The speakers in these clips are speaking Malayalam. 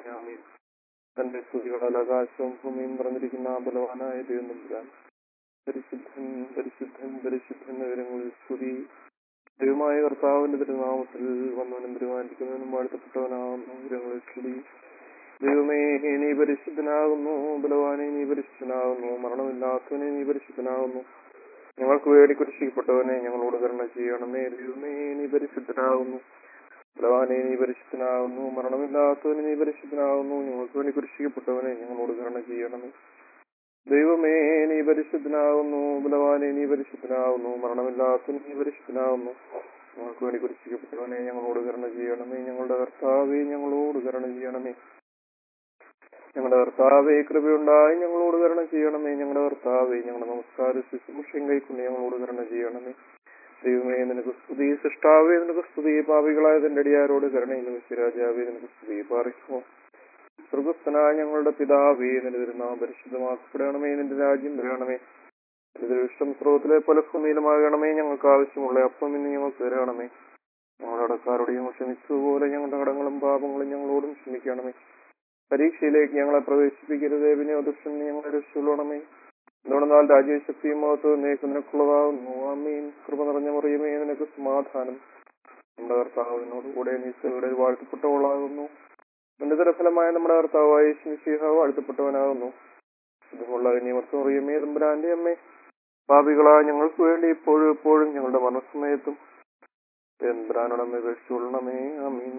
ആമീൻ തന്റെ സ്തുതികളാൽ ആകാശവും ഭൂമിയും നിറഞ്ഞിരിക്കുന്ന ആ ബലവാനായ ദൈവം നമ്പുരാൻ പരിശുദ്ധൻ പരിശുദ്ധൻ പരിശുദ്ധൻ വിവരങ്ങളിൽ സ്തുതി ദൈവമായ കർത്താവിന്റെ തിരുനാമത്തിൽ വന്നവനും പെരുമാനിക്കുന്നവനും വാഴ്ത്തപ്പെട്ടവനാകുന്നു വിവരങ്ങളിൽ സ്തുതി ദൈവമേ നീ പരിശുദ്ധനാകുന്നു ബലവാനെ നീ പരിശുദ്ധനാകുന്നു മരണമില്ലാത്തവനെ നീ പരിശുദ്ധനാകുന്നു ഞങ്ങൾക്ക് വേണ്ടി കുരിശിക്കപ്പെട്ടവനെ ഞങ്ങളോട് കരുണ ചെയ്യണമേ ദൈവമേ നീ പരിശുദ്ധനാകുന്നു ബലവാനെ നീ പരിശുദ്ധനാകുന്നു മരണമില്ലാത്തവനെ നീ പരിശുദ്ധനാകുന്നു ഞങ്ങൾക്ക് വേണ്ടി കുരിശിക്കപ്പെട്ടവനെ ഞങ്ങളോട് കരുണ ചെയ്യണമേ ദൈവമേ നീ പരിശുദ്ധനാകുന്നു ബലവാനെ നീ പരിശുദ്ധനാകുന്നു മരണമില്ലാത്തവൻ നീ പരിശുദ്ധനാകുന്നു ഞങ്ങൾക്ക് വേണ്ടി കുരിശിക്കപ്പെട്ടവനെ ഞങ്ങളോട് കരുണ ചെയ്യണമേ ഞങ്ങളുടെ കർത്താവെ ഞങ്ങളോട് കരുണ ചെയ്യണമേ ഞങ്ങളുടെ കർത്താവെ കൃപയുണ്ടായി ഞങ്ങളോട് കരുണ ചെയ്യണമേ ഞങ്ങളുടെ കർത്താവെ ഞങ്ങളുടെ നമസ്കാര ശുശ്രൂഷയും കൈക്കൊണ്ട് ഞങ്ങളോട് കരുണ ചെയ്യണമേ ദൈവമേ നിനക്ക് സ്തുതി സൃഷ്ടാവേ നിനക്ക് സ്തുതി പാപികളായ തന്റെ അടിയാരോട് കരുണയും രാജാവേ നിനക്ക് സ്തുതി പാറിക്കുമോ സ്വർഗസ്ഥനായ ഞങ്ങളുടെ പിതാവേ നിന്റെ തിരുനാമം പരിശുദ്ധമാക്കപ്പെടണമേ നിന്റെ രാജ്യം വരണമേ നിന്റെ ഇഷ്ടം സ്രോതത്തിലെ പല ഭൂമിയിലുമാകണമേ ഞങ്ങൾക്ക് ആവശ്യമുള്ള അപ്പം ഇന്ന് ഞങ്ങൾക്ക് തരണമേ ഞങ്ങളുടെ കടക്കാരോട് ഞങ്ങൾ ക്ഷമിച്ചതുപോലെ ഞങ്ങളുടെ കടങ്ങളും പാപങ്ങളും ഞങ്ങളോടും ക്ഷമിക്കണമേ പരീക്ഷയിലേക്ക് ഞങ്ങളെ പ്രവേശിപ്പിക്കരുതേ പിന്നെ ദുഷ്ടൻ ഞങ്ങളെ രക്ഷിക്കണമേ എന്തുകൊണ്ടെന്നാൽ രാജ്യശക്തിയും മഹത്വം നീക്ക് നിനക്കുള്ളതാകുന്നു അമ്മീൻ കൃപ നിറഞ്ഞ മറിയമേ നിനക്ക് സമാധാനം നമ്മുടെ കർത്താവിനോട് കൂടെ നീ സ്ത്രീയുടെ വാഴ്ത്തപ്പെട്ടവളാകുന്നു നിന്റെ തരഫലമായ നമ്മുടെ കർത്താവായ ശിശിഹ വാഴ്ത്തപ്പെട്ടവനാകുന്നു ഇതുമുള്ള നിയമത്വം അറിയമേ തമ്പുരാന്റെ അമ്മേ പാപികളാ ഞങ്ങൾക്ക് വേണ്ടി ഇപ്പോഴും എപ്പോഴും ഞങ്ങളുടെ മനസ്സമയത്തും തമ്പുരാനോടമ്മ ഉപേക്ഷിച്ചുകൊള്ളണമേ അമീൻ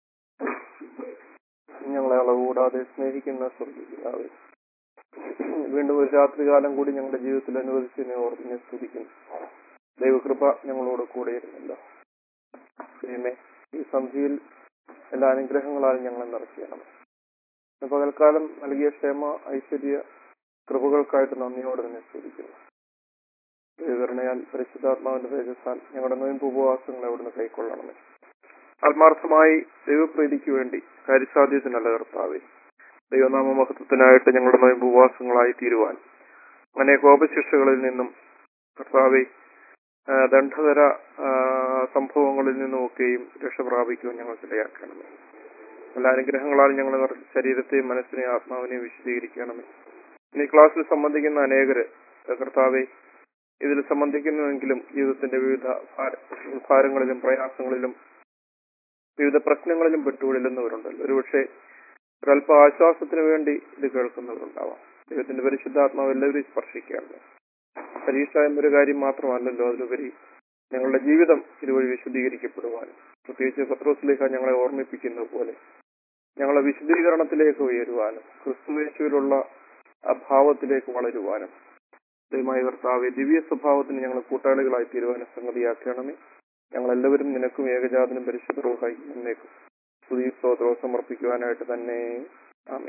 ഞങ്ങളെ അളവുകൂടാതെ സ്നേഹിക്കുന്ന സ്വർഗീയാവേ വീണ്ടും ഒരു രാത്രികാലം കൂടി ഞങ്ങളുടെ ജീവിതത്തിൽ അനുവദിച്ചതിനെ ഓർത്തിനെ സ്തുതിക്കുന്നു ദൈവകൃപ ഞങ്ങളോട് കൂടെ ഇരുന്നല്ലോ ദൈവമേ ഈ സന്ധിയിൽ എല്ലാ അനുഗ്രഹങ്ങളാലും ഞങ്ങളെ നിറയ്ക്കണം പകൽക്കാലം നൽകിയ ക്ഷേമ ഐശ്വര്യ കൃപകൾക്കായിട്ട് നന്ദിയോടെ തന്നെ സ്തുതിക്കുന്നു ദൈവകരണയാൽ പരിശുദ്ധാത്മാവിന്റെ തേജസ്സാൽ ഞങ്ങളുടെ നോയമ്പ് ഉപവാസങ്ങളെ അവിടുന്ന് കൈക്കൊള്ളണമേ ആത്മാർത്ഥമായി ദൈവപ്രീതിക്ക് വേണ്ടി കാര്യസാധ്യത്തിനല്ല കർത്താവേ ദൈവനാമ മഹത്വത്തിനായിട്ട് ഞങ്ങളുടെ നോയമ്പ് ഉപവാസങ്ങളായി തീരുവാൻ അങ്ങനെ കോപശിക്ഷകളിൽ നിന്നും കർത്താവെ ആ, ദണ്ഡതര ആ, സംഭവങ്ങളിൽ നിന്നുമൊക്കെയും രക്ഷ പ്രാപിക്കുവാൻ ഞങ്ങൾക്ക് ഇടയാക്കണമേ എല്ലാ അനുഗ്രഹങ്ങളാൽ ഞങ്ങൾ ശരീരത്തെയും മനസ്സിനെയും ആത്മാവിനെയും വിശദീകരിക്കണമേ ഇനി ക്ലാസ്സിൽ സംബന്ധിക്കുന്ന അനേകര് കർത്താവെ ഇതിൽ സംബന്ധിക്കുന്നുവെങ്കിലും ജീവിതത്തിന്റെ വിവിധ ഭാര- ഭാരങ്ങളിലും പ്രയാസങ്ങളിലും വിവിധ പ്രശ്നങ്ങളിലും പെട്ടുകൊള്ളുന്നവരുണ്ടല്ലോ ഒരുപക്ഷെ ഒരല്പ ആശ്വാസത്തിന് വേണ്ടി ഇത് കേൾക്കുന്നവരുണ്ടാവാം ദൈവത്തിന്റെ പരിശുദ്ധാത്മാവ് എല്ലാവരെയും സ്പർശിക്കുകയാണ് പരീക്ഷ എന്നൊരു കാര്യം മാത്രമല്ലല്ലോ അതിലുപരി ഞങ്ങളുടെ ജീവിതം ഇതുവഴി വിശദീകരിക്കപ്പെടുവാനും പ്രത്യേകിച്ച് പത്രോസ്ലേഖ ഞങ്ങളെ ഓർമ്മിപ്പിക്കുന്നത് പോലെ ഞങ്ങളെ വിശദീകരണത്തിലേക്ക് ഉയരുവാനും ക്രിസ്തുവേശുവിലുള്ള അഭാവത്തിലേക്ക് വളരുവാനും ദൈവമായ കർത്താവെ ദിവ്യ സ്വഭാവത്തിന് ഞങ്ങൾ കൂട്ടാളികളായി തീരുവാനും സംഗതിയാക്കണമേ ഞങ്ങളെല്ലാവരും നിനക്കും ഏകജാതനും പരിശുദ്ധവുമായി എന്നേക്കും സ്തുതി സ്തോത്രവും സമർപ്പിക്കുവാനായിട്ട് തന്നെ ആമേ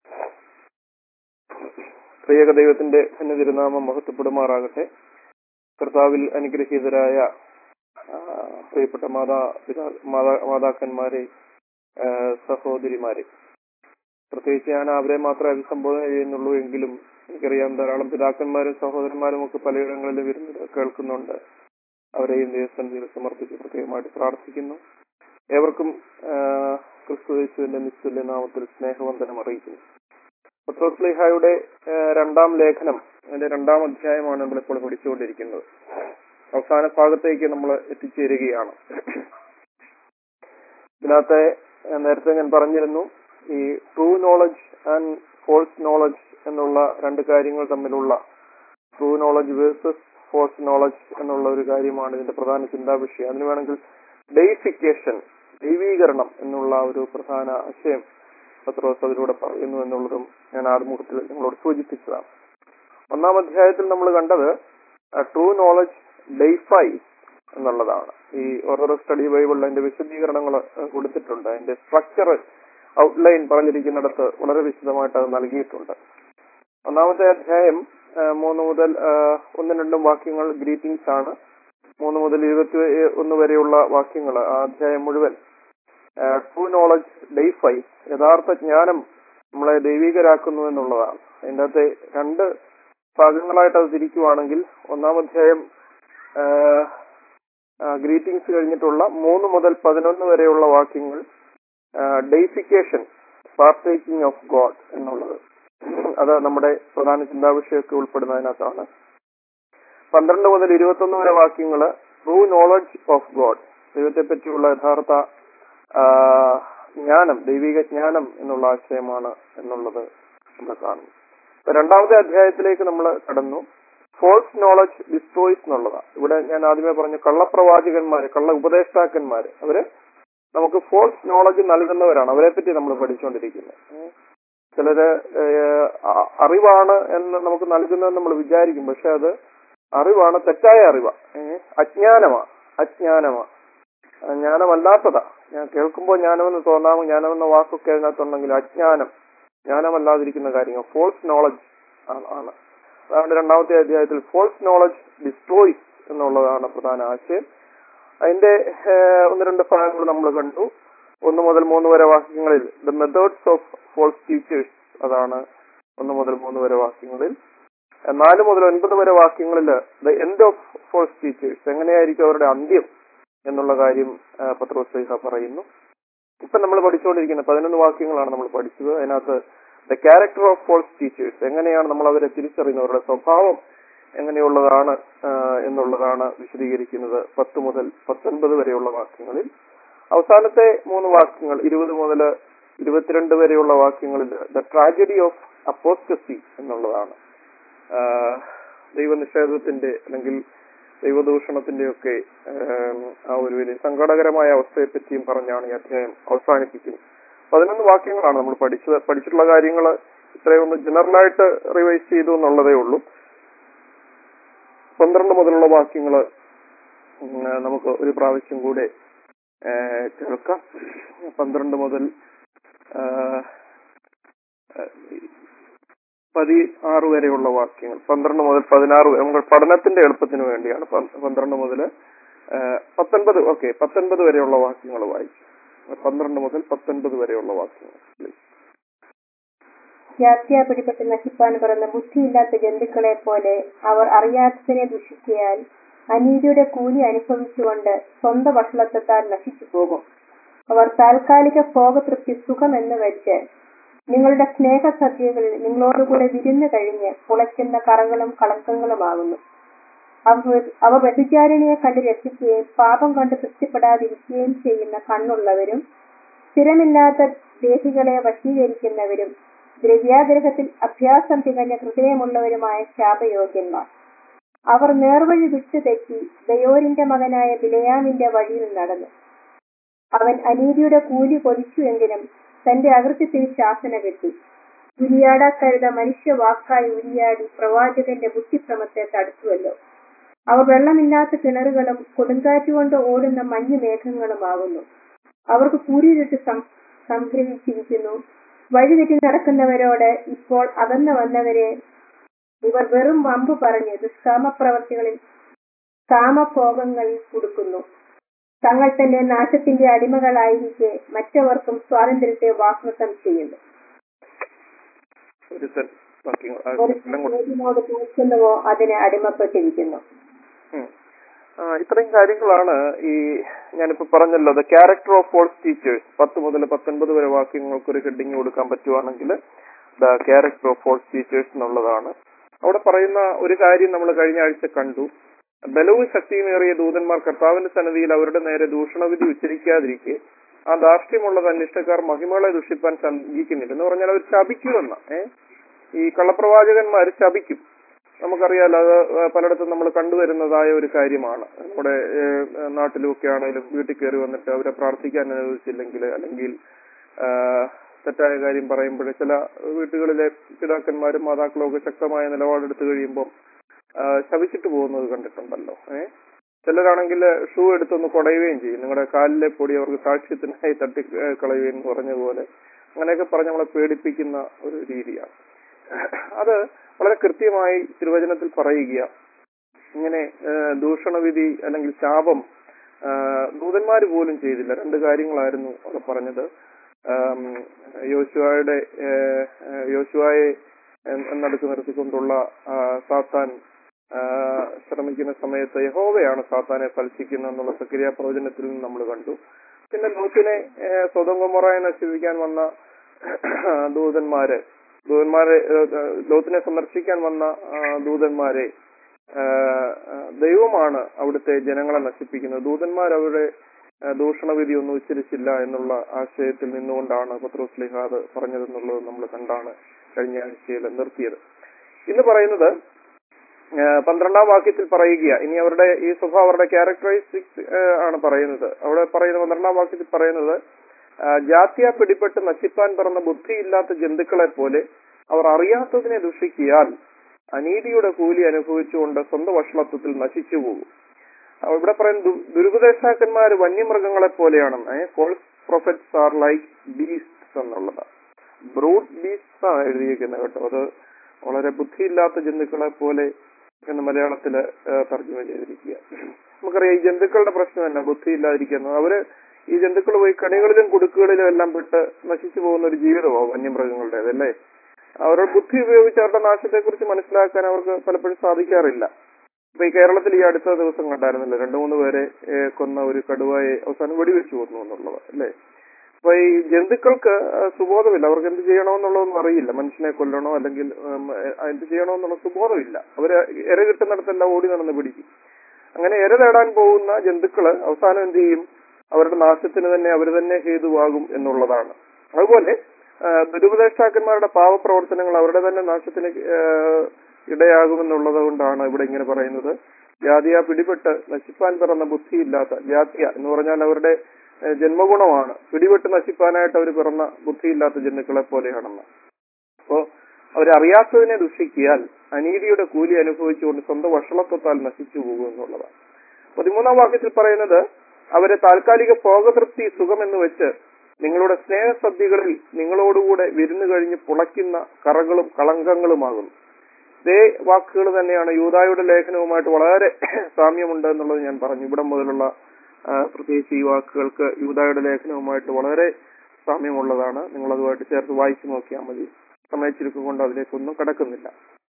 പ്രിയക ദൈവത്തിന്റെ തന്നെ തിരുനാമം മഹത്വപ്പെടുമാറാകട്ടെ കർത്താവിൽ അനുഗ്രഹീതരായ ആ, പ്രിയപ്പെട്ട മാതാ പിതാ മാതാ മാതാക്കന്മാരെ ആ, സഹോദരിമാരെ പ്രത്യേകിച്ച് ഞാൻ അവരെ മാത്രമേ അഭിസംബോധന ചെയ്യുന്നുള്ളൂ എങ്കിലും എനിക്കറിയാം ധാരാളം പിതാക്കന്മാരും സഹോദരന്മാരും ഒക്കെ പലയിടങ്ങളിലും വരുന്നത് കേൾക്കുന്നുണ്ട് അവരെയും ദൈവസന്നിധിയിൽ സമർപ്പിച്ച് പ്രത്യേകമായിട്ട് പ്രാർത്ഥിക്കുന്നു ഏവർക്കും ആ, ക്രിസ്തു യേശുവിന്റെ നിശ്ചല നാമത്തിൽ സ്നേഹവന്ദനം അറിയിക്കുന്നു പത്രോസ്ലിഹായുടെ രണ്ടാം ലേഖനം അതിന്റെ രണ്ടാം അധ്യായമാണ് നമ്മളിപ്പോൾ പഠിച്ചുകൊണ്ടിരിക്കുന്നത് അവസാന ഭാഗത്തേക്ക് നമ്മൾ എത്തിച്ചേരുകയാണ് ഇതിനകത്തെ ആ, നേരത്തെ ഞാൻ പറഞ്ഞിരുന്നു ഈ true knowledge and false knowledge എന്നുള്ള രണ്ട് കാര്യങ്ങൾ തമ്മിലുള്ള true knowledge versus false knowledge എന്നുള്ള ഒരു കാര്യമാണ് ഇതിന്റെ പ്രധാന ചിന്താ വിഷയം അതിന് വേണമെങ്കിൽ ഡെയിഫിക്കേഷൻ ദൈവീകരണം എന്നുള്ള ഒരു പ്രധാന ആശയം പത്രോസ് അതിലൂടെ പറയുന്നു എന്നുള്ളതും ഞാൻ ആദ്യമുഖത്തിൽ നിങ്ങളോട് സൂചിപ്പിച്ചതാണ് ഒന്നാം അധ്യായത്തിൽ നമ്മൾ കണ്ടത് ട്രൂ നോളജ് ഡെയ്ഫൈ എന്നുള്ളതാണ് ഈ ഓർത്തഡോക്സ് സ്റ്റഡി ബൈബിളിൽ അതിന്റെ വിശദീകരണങ്ങൾ കൊടുത്തിട്ടുണ്ട് അതിന്റെ സ്ട്രക്ചർ ഔട്ട്ലൈൻ പറഞ്ഞിരിക്കുന്നിടത്ത് വളരെ വിശദമായിട്ട് അത് നൽകിയിട്ടുണ്ട് ഒന്നാമത്തെ അധ്യായം ആ, മൂന്ന് മുതൽ ആ, ഒന്നും രണ്ടും വാക്യങ്ങൾ ഗ്രീറ്റിംഗ്സ് ആണ് മൂന്ന് മുതൽ ഇരുപത്തി ഒന്ന് വരെയുള്ള വാക്യങ്ങൾ ആ അധ്യായം മുഴുവൻ ട്രൂ നോളജ് ഡെയ്ഫൈ യഥാർത്ഥ ജ്ഞാനം നമ്മളെ ദൈവികരാക്കുന്നു എന്നുള്ളതാണ് അതിൻ്റെ അകത്തെ രണ്ട് ഭാഗങ്ങളായിട്ട് അത് തിരിക്കുവാണെങ്കിൽ ഒന്നാം അധ്യായം ഗ്രീറ്റിംഗ്സ് കഴിഞ്ഞിട്ടുള്ള മൂന്ന് മുതൽ പതിനൊന്ന് വരെയുള്ള വാക്യങ്ങൾ ഡെയ്ഫിക്കേഷൻ പാർട്ടേക്കിംഗ് ഓഫ് ഗോഡ് എന്നുള്ളത് അത് നമ്മുടെ പ്രധാന ചിന്താവിഷയമൊക്കെ ഉൾപ്പെടുന്നതിനകത്താണ് പന്ത്രണ്ട് മുതൽ ഇരുപത്തൊന്ന് വരെ വാക്യങ്ങള് ട്രൂ നോളജ് ഓഫ് ഗോഡ് ദൈവത്തെ പറ്റിയുള്ള യഥാർത്ഥ ആ, ജ്ഞാനം ദൈവിക ജ്ഞാനം എന്നുള്ള ആശയമാണ് എന്നുള്ളത് നമ്മൾ കാണുന്നു ഇപ്പൊ രണ്ടാമത്തെ അധ്യായത്തിലേക്ക് നമ്മൾ കടന്നു ഫോൾസ് നോളജ് ഡിസ്ട്രോയ്സ് എന്നുള്ളതാണ് ഇവിടെ ഞാൻ ആദ്യമേ പറഞ്ഞു കള്ളപ്രവാചകന്മാര് കള്ള ഉപദേഷ്ടാക്കന്മാര് അവര് നമുക്ക് ഫോൾസ് നോളജ് നൽകുന്നവരാണ് അവരെ പറ്റി നമ്മൾ പഠിച്ചുകൊണ്ടിരിക്കുന്നത് ഉം. ചിലര് ഏഹ്, അ- അറിവാണ് എന്ന് നമുക്ക് നൽകുന്നത് നമ്മൾ വിചാരിക്കും പക്ഷെ അത് അറിവാണ് തെറ്റായ അറിവാ ഏഹ്, അജ്ഞാനമാ അജ്ഞാനമാ ആ, ജ്ഞാനമല്ലാത്തതാ ഞാൻ കേൾക്കുമ്പോൾ ജ്ഞാനമെന്ന് തോന്നാമോ ജ്ഞാനമെന്ന വാക്കൊക്കെ അതിനകത്തുണ്ടെങ്കിൽ അജ്ഞാനം ജ്ഞാനമല്ലാതിരിക്കുന്ന കാര്യങ്ങൾ ഫോൾസ് നോളജ് ആണ് അതാണ് രണ്ടാമത്തെ അധ്യായത്തിൽ ഫോൾസ് നോളജ് ഡിസ്ട്രോയ്സ് എന്നുള്ളതാണ് പ്രധാന ആശയം അതിന്റെ ഏഹ്, ഒന്ന് രണ്ട് ഭാഗങ്ങൾ നമ്മൾ കണ്ടു ഒന്ന് മുതൽ മൂന്ന് വരെ വാക്യങ്ങളിൽ the methods of false teachers അതാണ് ഒന്ന് മുതൽ മൂന്ന് വരെ വാക്യങ്ങളിൽ ഏഹ്, നാല് മുതൽ ഒൻപത് വരെ വാക്യങ്ങളിൽ the end of false teachers എങ്ങനെയായിരിക്കും അവരുടെ അന്ത്യം എന്നുള്ള കാര്യം ഏഹ്, പത്രോസ് ശ്ലീഹ പറയുന്നു ഇപ്പൊ നമ്മൾ പഠിച്ചുകൊണ്ടിരിക്കുന്ന പതിനൊന്ന് വാക്യങ്ങളാണ് നമ്മൾ പഠിച്ചത് അതിനകത്ത് the character of false teachers എങ്ങനെയാണ് നമ്മൾ അവരെ തിരിച്ചറിയുന്നത് അവരുടെ സ്വഭാവം എങ്ങനെയുള്ളതാണ് ആ, എന്നുള്ളതാണ് വിശദീകരിക്കുന്നത് പത്ത് മുതൽ പത്തൊൻപത് വരെയുള്ള വാക്യങ്ങളിൽ അവസാനത്തെ മൂന്ന് വാക്യങ്ങൾ ഇരുപത് മുതൽ ഇരുപത്തിരണ്ട് വരെയുള്ള വാക്യങ്ങളിൽ ദ ട്രാജഡി ഓഫ് അപ്പോസ്റ്റസി എന്നുള്ളതാണ് ആ, ദൈവനിഷേധത്തിന്റെ അല്ലെങ്കിൽ ദൈവദൂഷണത്തിന്റെ ഒക്കെ ആ ഒരു വലിയ സങ്കടകരമായ അവസ്ഥയെ പറ്റിയും പറഞ്ഞാണ് ഈ അധ്യായം അവസാനിപ്പിക്കുന്നത് പതിനൊന്ന് വാക്യങ്ങളാണ് നമ്മൾ പഠിച്ചത് പഠിച്ചിട്ടുള്ള കാര്യങ്ങൾ ഇത്രയൊന്ന് ജനറലായിട്ട് റിവൈസ് ചെയ്തു എന്നുള്ളതേ ഉള്ളൂ പന്ത്രണ്ട് മുതലുള്ള വാക്യങ്ങൾ നമുക്ക് ഒരു പ്രാവശ്യം കൂടെ ആ, കേൾക്കാം പന്ത്രണ്ട് മുതൽ ആ, ആ, പതിനാറ് വരെയുള്ള വാക്യങ്ങൾ പന്ത്രണ്ട് മുതൽ പതിനാറ് വരെ നമ്മൾ പഠനത്തിന്റെ എളുപ്പത്തിന് വേണ്ടിയാണ് പ- പന്ത്രണ്ട് മുതൽ ആ, പത്തൊൻപത് ഓക്കെ പത്തൊൻപത് വരെയുള്ള വാക്യങ്ങൾ വായിച്ചു പന്ത്രണ്ട് മുതൽ പത്തൊൻപത് വരെയുള്ള വാക്യങ്ങൾ please. വ്യാപ്തിയ പിടിപെട്ട് നശിപ്പാൻ പിറന്ന ബുദ്ധിയില്ലാത്ത ജന്തുക്കളെ പോലെ അവർ അറിയാത്തതിനെ ദുഷിക്കയാൽ അനീതിയുടെ കൂലി അനുഭവിച്ചുകൊണ്ട് സ്വന്തം വഷളത്വത്താൽ നശിച്ചു പോകും അവർ താൽക്കാലിക ഭോഗതൃപ്തി സുഖമെന്ന് വെച്ച് നിങ്ങളുടെ സ്നേഹസദ്യകളിൽ നിങ്ങളോടുകൂടെ വിരുന്ന് കഴിഞ്ഞ് പുളയ്ക്കുന്ന കറകളും കളങ്കങ്ങളുമാകുന്നു അവർ അവർ വ്യഭിചാരിണിയെ കണ്ട് രസിക്കുകയും പാപം കണ്ട് തൃപ്തിപ്പെടാതിരിക്കുകയും ചെയ്യുന്ന കണ്ണുള്ളവരും സ്ഥിരമില്ലാത്ത ദേഹികളെ വശീകരിക്കുന്നവരും ദ്രവ്യാഗ്രഹത്തിൽ അഭ്യാസം തികഞ്ഞ ഹൃദയമുള്ളവരുമായ ശാപയോഗ്യന്മാർ അവർ നേർവഴി വിട്ടു തെറ്റി ദയോരിന്റെ മകനായ ബിലയാമിന്റെ വഴിയിൽ നടന്നു അവൻ അനീതിയുടെ കൂലി കൊതിച്ചുവെങ്കിലും തന്റെ അകൃത്യത്തിന് ശാസന കെട്ടി ഉരിയാടാക്കരുത മനുഷ്യ വാക്കായി ഉരിയാടി പ്രവാചകന്റെ ബുദ്ധിക്രമത്തെ തടുത്തുവല്ലോ അവർ വെള്ളമില്ലാത്ത കിണറുകളും കൊടുങ്കാറ്റുകൊണ്ട് ഓടുന്ന മഞ്ഞു മേഘങ്ങളുമാകുന്നു അവർക്ക് കൂരിരുട്ട് സം- സംഗ്രഹിച്ചിരിക്കുന്നു വഴിതെറ്റി നടക്കുന്നവരോട് ഇപ്പോൾ അകന്നു വന്നവരെ ഇവർ വെറും വമ്പ് പറഞ്ഞ് ദുഷ്കാമപ്രവർത്തികളിൽ കാമഭോഗങ്ങളിൽ കൊടുക്കുന്നു തങ്ങൾ തന്നെ നാശത്തിന്റെ അടിമകളായിരിക്കെ മറ്റവർക്കും സ്വാതന്ത്ര്യത്തെ വാഗ്ദത്തം ചെയ്യുന്നു ഒരു സെൻ വാക്യങ്ങൾ ആ, ഒരു എല്ലാം കൂടെ. ഏതിനോട് തോൽക്കുന്നുവോ അതിന് അടിമപ്പെട്ടിരിക്കുന്നു ഉം. ആ, ഇത്രയും കാര്യങ്ങളാണ് ഈ ഞാനിപ്പോ പറഞ്ഞല്ലോ the character of false teachers പത്ത് മുതൽ പത്തൊൻപത് വരെ വാക്യങ്ങൾക്ക് ഒരു ഹെഡിങ് കൊടുക്കാൻ പറ്റുവാണെങ്കിൽ the character of false teachers എന്നുള്ളതാണ് അവിടെ പറയുന്ന ഒരു കാര്യം നമ്മൾ കഴിഞ്ഞ ആഴ്ച കണ്ടു ബലവും ശക്തിയുമേറിയ ദൂതന്മാർ കർത്താവിന്റെ സന്നിധിയിൽ അവരുടെ നേരെ ദൂഷണവിധി ഉച്ചരിക്കാതിരിക്കെ ആ ധാർഷ്ട്യമുള്ള തന്നിഷ്ടക്കാർ മഹിമകളെ ദുഷിപ്പാൻ സംഘിക്കുന്നില്ല എന്ന് പറഞ്ഞാൽ അവർ ശപിക്കുമെന്ന ഏഹ് ഈ കള്ളപ്രവാചകന്മാർ ശപിക്കും നമുക്കറിയാലോ അത് പലയിടത്തും നമ്മൾ കണ്ടുവരുന്നതായ ഒരു കാര്യമാണ് നമ്മുടെ ഏഹ്, നാട്ടിലുമൊക്കെ ആണെങ്കിലും വീട്ടിൽ കയറി വന്നിട്ട് അവരെ പ്രാർത്ഥിക്കാൻ അനുവദിച്ചില്ലെങ്കിൽ അല്ലെങ്കിൽ ആഹ്, തെറ്റായ കാര്യം പറയുമ്പോൾ ചില വീട്ടുകളിലെ പിതാക്കന്മാരും മാതാക്കളും ഒക്കെ ശക്തമായ നിലപാടെടുത്ത് കഴിയുമ്പോൾ ആഹ്, ശപിച്ചിട്ട് പോകുന്നത് കണ്ടിട്ടുണ്ടല്ലോ ഏഹ് ചിലരാണെങ്കിൽ ഷൂ എടുത്തൊന്ന് കുടയുകയും ചെയ്യും നിങ്ങളുടെ കാലിലെ പൊടി അവർക്ക് സാക്ഷ്യത്തിനായി തട്ടി ഏഹ്, കളയുകയും എന്ന് പറഞ്ഞതുപോലെ അങ്ങനെയൊക്കെ പറഞ്ഞ് നമ്മളെ പേടിപ്പിക്കുന്ന ഒരു രീതിയാണ് അത് വളരെ കൃത്യമായി തിരുവചനത്തിൽ പറയുക ഇങ്ങനെ ഏഹ്, ദൂഷണവിധി അല്ലെങ്കിൽ ശാപം ഏഹ്, ദൂതന്മാര് പോലും ചെയ്തില്ല രണ്ട് കാര്യങ്ങളായിരുന്നു അവിടെ പറഞ്ഞത് ആം, യോശുവയുടെ ഏഹ്, ഏഹ്, യോശുവയെ എൻ- നടുക്ക് നിർത്തിക്കൊണ്ടുള്ള ആ, സാത്താൻ ആ, ശ്രമിക്കുന്ന സമയത്ത് യഹോവയാണ് സാത്താനെ ഫലിച്ചിക്കുന്നത് എന്നുള്ള സക്രിയ പ്രവചനത്തിൽ നിന്ന് നമ്മൾ കണ്ടു പിന്നെ ലോത്തിനെ സ്വതം കൊമറായി നശിപ്പിക്കാൻ വന്ന ദൂതന്മാര് ദൂതന്മാരെ ഏഹ്, ഏഹ്, ലോത്തിനെ സന്ദർശിക്കാൻ വന്ന ആ, ദൂതന്മാരെ ഏഹ്, ഏഹ്, ദൈവമാണ് അവിടുത്തെ ജനങ്ങളെ നശിപ്പിക്കുന്നത് ദൂതന്മാർ അവരുടെ ഏഹ്, ദൂഷണവിധി ഒന്നും ഉച്ചരിച്ചില്ല എന്നുള്ള ആശയത്തിൽ നിന്നുകൊണ്ടാണ് പത്രോസ് ലിഹാദ് പറഞ്ഞതെന്നുള്ളത് നമ്മൾ കണ്ടാണ് കഴിഞ്ഞ ആഴ്ചയിൽ നിർത്തിയത് ഇന്ന് പറയുന്നത് ഏഹ്, പന്ത്രണ്ടാം വാക്യത്തിൽ പറയുക ഇനി അവരുടെ ഈ സ്വഭാവം അവരുടെ ക്യാരക്ടറിസ്റ്റിക്സ് ആണ് പറയുന്നത് അവിടെ പറയുന്ന പന്ത്രണ്ടാം വാക്യത്തിൽ പറയുന്നത് ആ, ജാത്യ പിടിപെട്ട് നശിപ്പാൻ പിറന്ന ബുദ്ധിയില്ലാത്ത ജന്തുക്കളെ പോലെ അവർ അറിയാത്തതിനെ ദുഷിക്കിയാൽ അനീതിയുടെ കൂലി അനുഭവിച്ചുകൊണ്ട് സ്വന്തം വഷളത്വത്തിൽ നശിച്ചു പോകും ആ, ഇവിടെ പറയുന്ന ദു- ദുരുപദേഷ്ടാക്കന്മാര് വന്യമൃഗങ്ങളെ പോലെയാണെന്ന് false prophets are like beasts എന്നുള്ളത് ബ്രൂട്ട് ബീസ്റ്റ്സ് ആണ് എഴുതിയിരിക്കുന്നത് കേട്ടോ അത് വളരെ ബുദ്ധിയില്ലാത്ത ജന്തുക്കളെ പോലെ എന്ന് മലയാളത്തില് ഏഹ്, തർജ്ജമ ചെയ്തിരിക്കുക നമുക്കറിയാം ഈ ജന്തുക്കളുടെ പ്രശ്നം തന്നെ ബുദ്ധിയില്ലാതിരിക്കുന്നത് അവര് ഈ ജന്തുക്കൾ പോയി കണികളിലും കുടുക്കുകളിലും എല്ലാം പെട്ട് നശിച്ചു പോകുന്ന ഒരു ജീവിതമാണ് വന്യമൃഗങ്ങളുടേത് അല്ലേ അവരുടെ ബുദ്ധി ഉപയോഗിച്ച് അവരുടെ നാശത്തെ കുറിച്ച് മനസ്സിലാക്കാൻ അവർക്ക് പലപ്പോഴും സാധിക്കാറില്ല ഇപ്പൊ ഈ കേരളത്തിൽ ഈ അടുത്ത ദിവസം കണ്ടായിരുന്നല്ലോ രണ്ടു മൂന്ന് പേരെ ഏഹ്, കൊന്ന ഒരു കടുവയെ അവസാനം വെടിവെച്ചു കൊന്നു എന്നുള്ളത് അല്ലേ അപ്പൊ ഈ ജന്തുക്കൾക്ക് ആ, സുബോധമില്ല അവർക്ക് എന്ത് ചെയ്യണമെന്നുള്ളതൊന്നും അറിയില്ല മനുഷ്യനെ കൊല്ലണോ അല്ലെങ്കിൽ ഉം, ഏഹ്, എന്ത് ചെയ്യണമെന്നുള്ള സുബോധമില്ല അവര് ഇര കിട്ടുന്നിടത്തെല്ലാം ഓടി നടന്ന് പിടിക്കും അങ്ങനെ ഇര തേടാൻ പോകുന്ന ജന്തുക്കള് അവസാനം എന്ത് ചെയ്യും അവരുടെ നാശത്തിന് തന്നെ അവർ തന്നെ ഹേതുവാകും എന്നുള്ളതാണ് അതുപോലെ ആ, ദുരുപദേഷ്ടാക്കന്മാരുടെ പാവപ്രവർത്തനങ്ങൾ അവരുടെ തന്നെ നാശത്തിന് ആ, ഇടയാകുമെന്നുള്ളത് കൊണ്ടാണ് ഇവിടെ ഇങ്ങനെ പറയുന്നത് ജാതിയ പിടിപെട്ട് നശിപ്പാൻ പിറന്ന ബുദ്ധിയില്ലാത്ത ജാത്യ എന്ന് പറഞ്ഞാൽ അവരുടെ ആ, ജന്മഗുണമാണ് പിടിപെട്ട് നശിപ്പാനായിട്ട് അവർ പിറന്ന ബുദ്ധിയില്ലാത്ത ജന്തുക്കളെ പോലെയാണെന്ന് അപ്പോ അവരറിയാത്തതിനെ ദുഷിക്കിയാൽ അനീതിയുടെ കൂലി അനുഭവിച്ചുകൊണ്ട് സ്വന്തം വഷളത്വത്താൽ നശിച്ചു പോകും എന്നുള്ളതാണ് പതിമൂന്നാം വാക്യത്തിൽ പറയുന്നത് അവരെ താൽക്കാലിക ഭോഗതൃപ്തി സുഖം എന്ന് വെച്ച് നിങ്ങളുടെ സ്നേഹസദ്യകളിൽ നിങ്ങളോടുകൂടെ വിരുന്നു കഴിഞ്ഞ് പുളയ്ക്കുന്ന കറകളും കളങ്കങ്ങളുമാകുന്നു ഇതേ വാക്കുകൾ തന്നെയാണ് യൂതായുടെ ലേഖനവുമായിട്ട് വളരെ സാമ്യമുണ്ട് എന്നുള്ളത് ഞാൻ പറഞ്ഞു ഇവിടെ മുതലുള്ള ആ, പ്രത്യേകിച്ച് ഈ വാക്കുകൾക്ക് യൂതായുടെ ലേഖനവുമായിട്ട് വളരെ സാമ്യമുള്ളതാണ് നിങ്ങൾ അതുമായിട്ട് ചേർത്ത് വായിച്ചു നോക്കിയാൽ മതി സമയച്ചിരിക്കും കൊണ്ട് അതിലേക്കൊന്നും കടക്കുന്നില്ല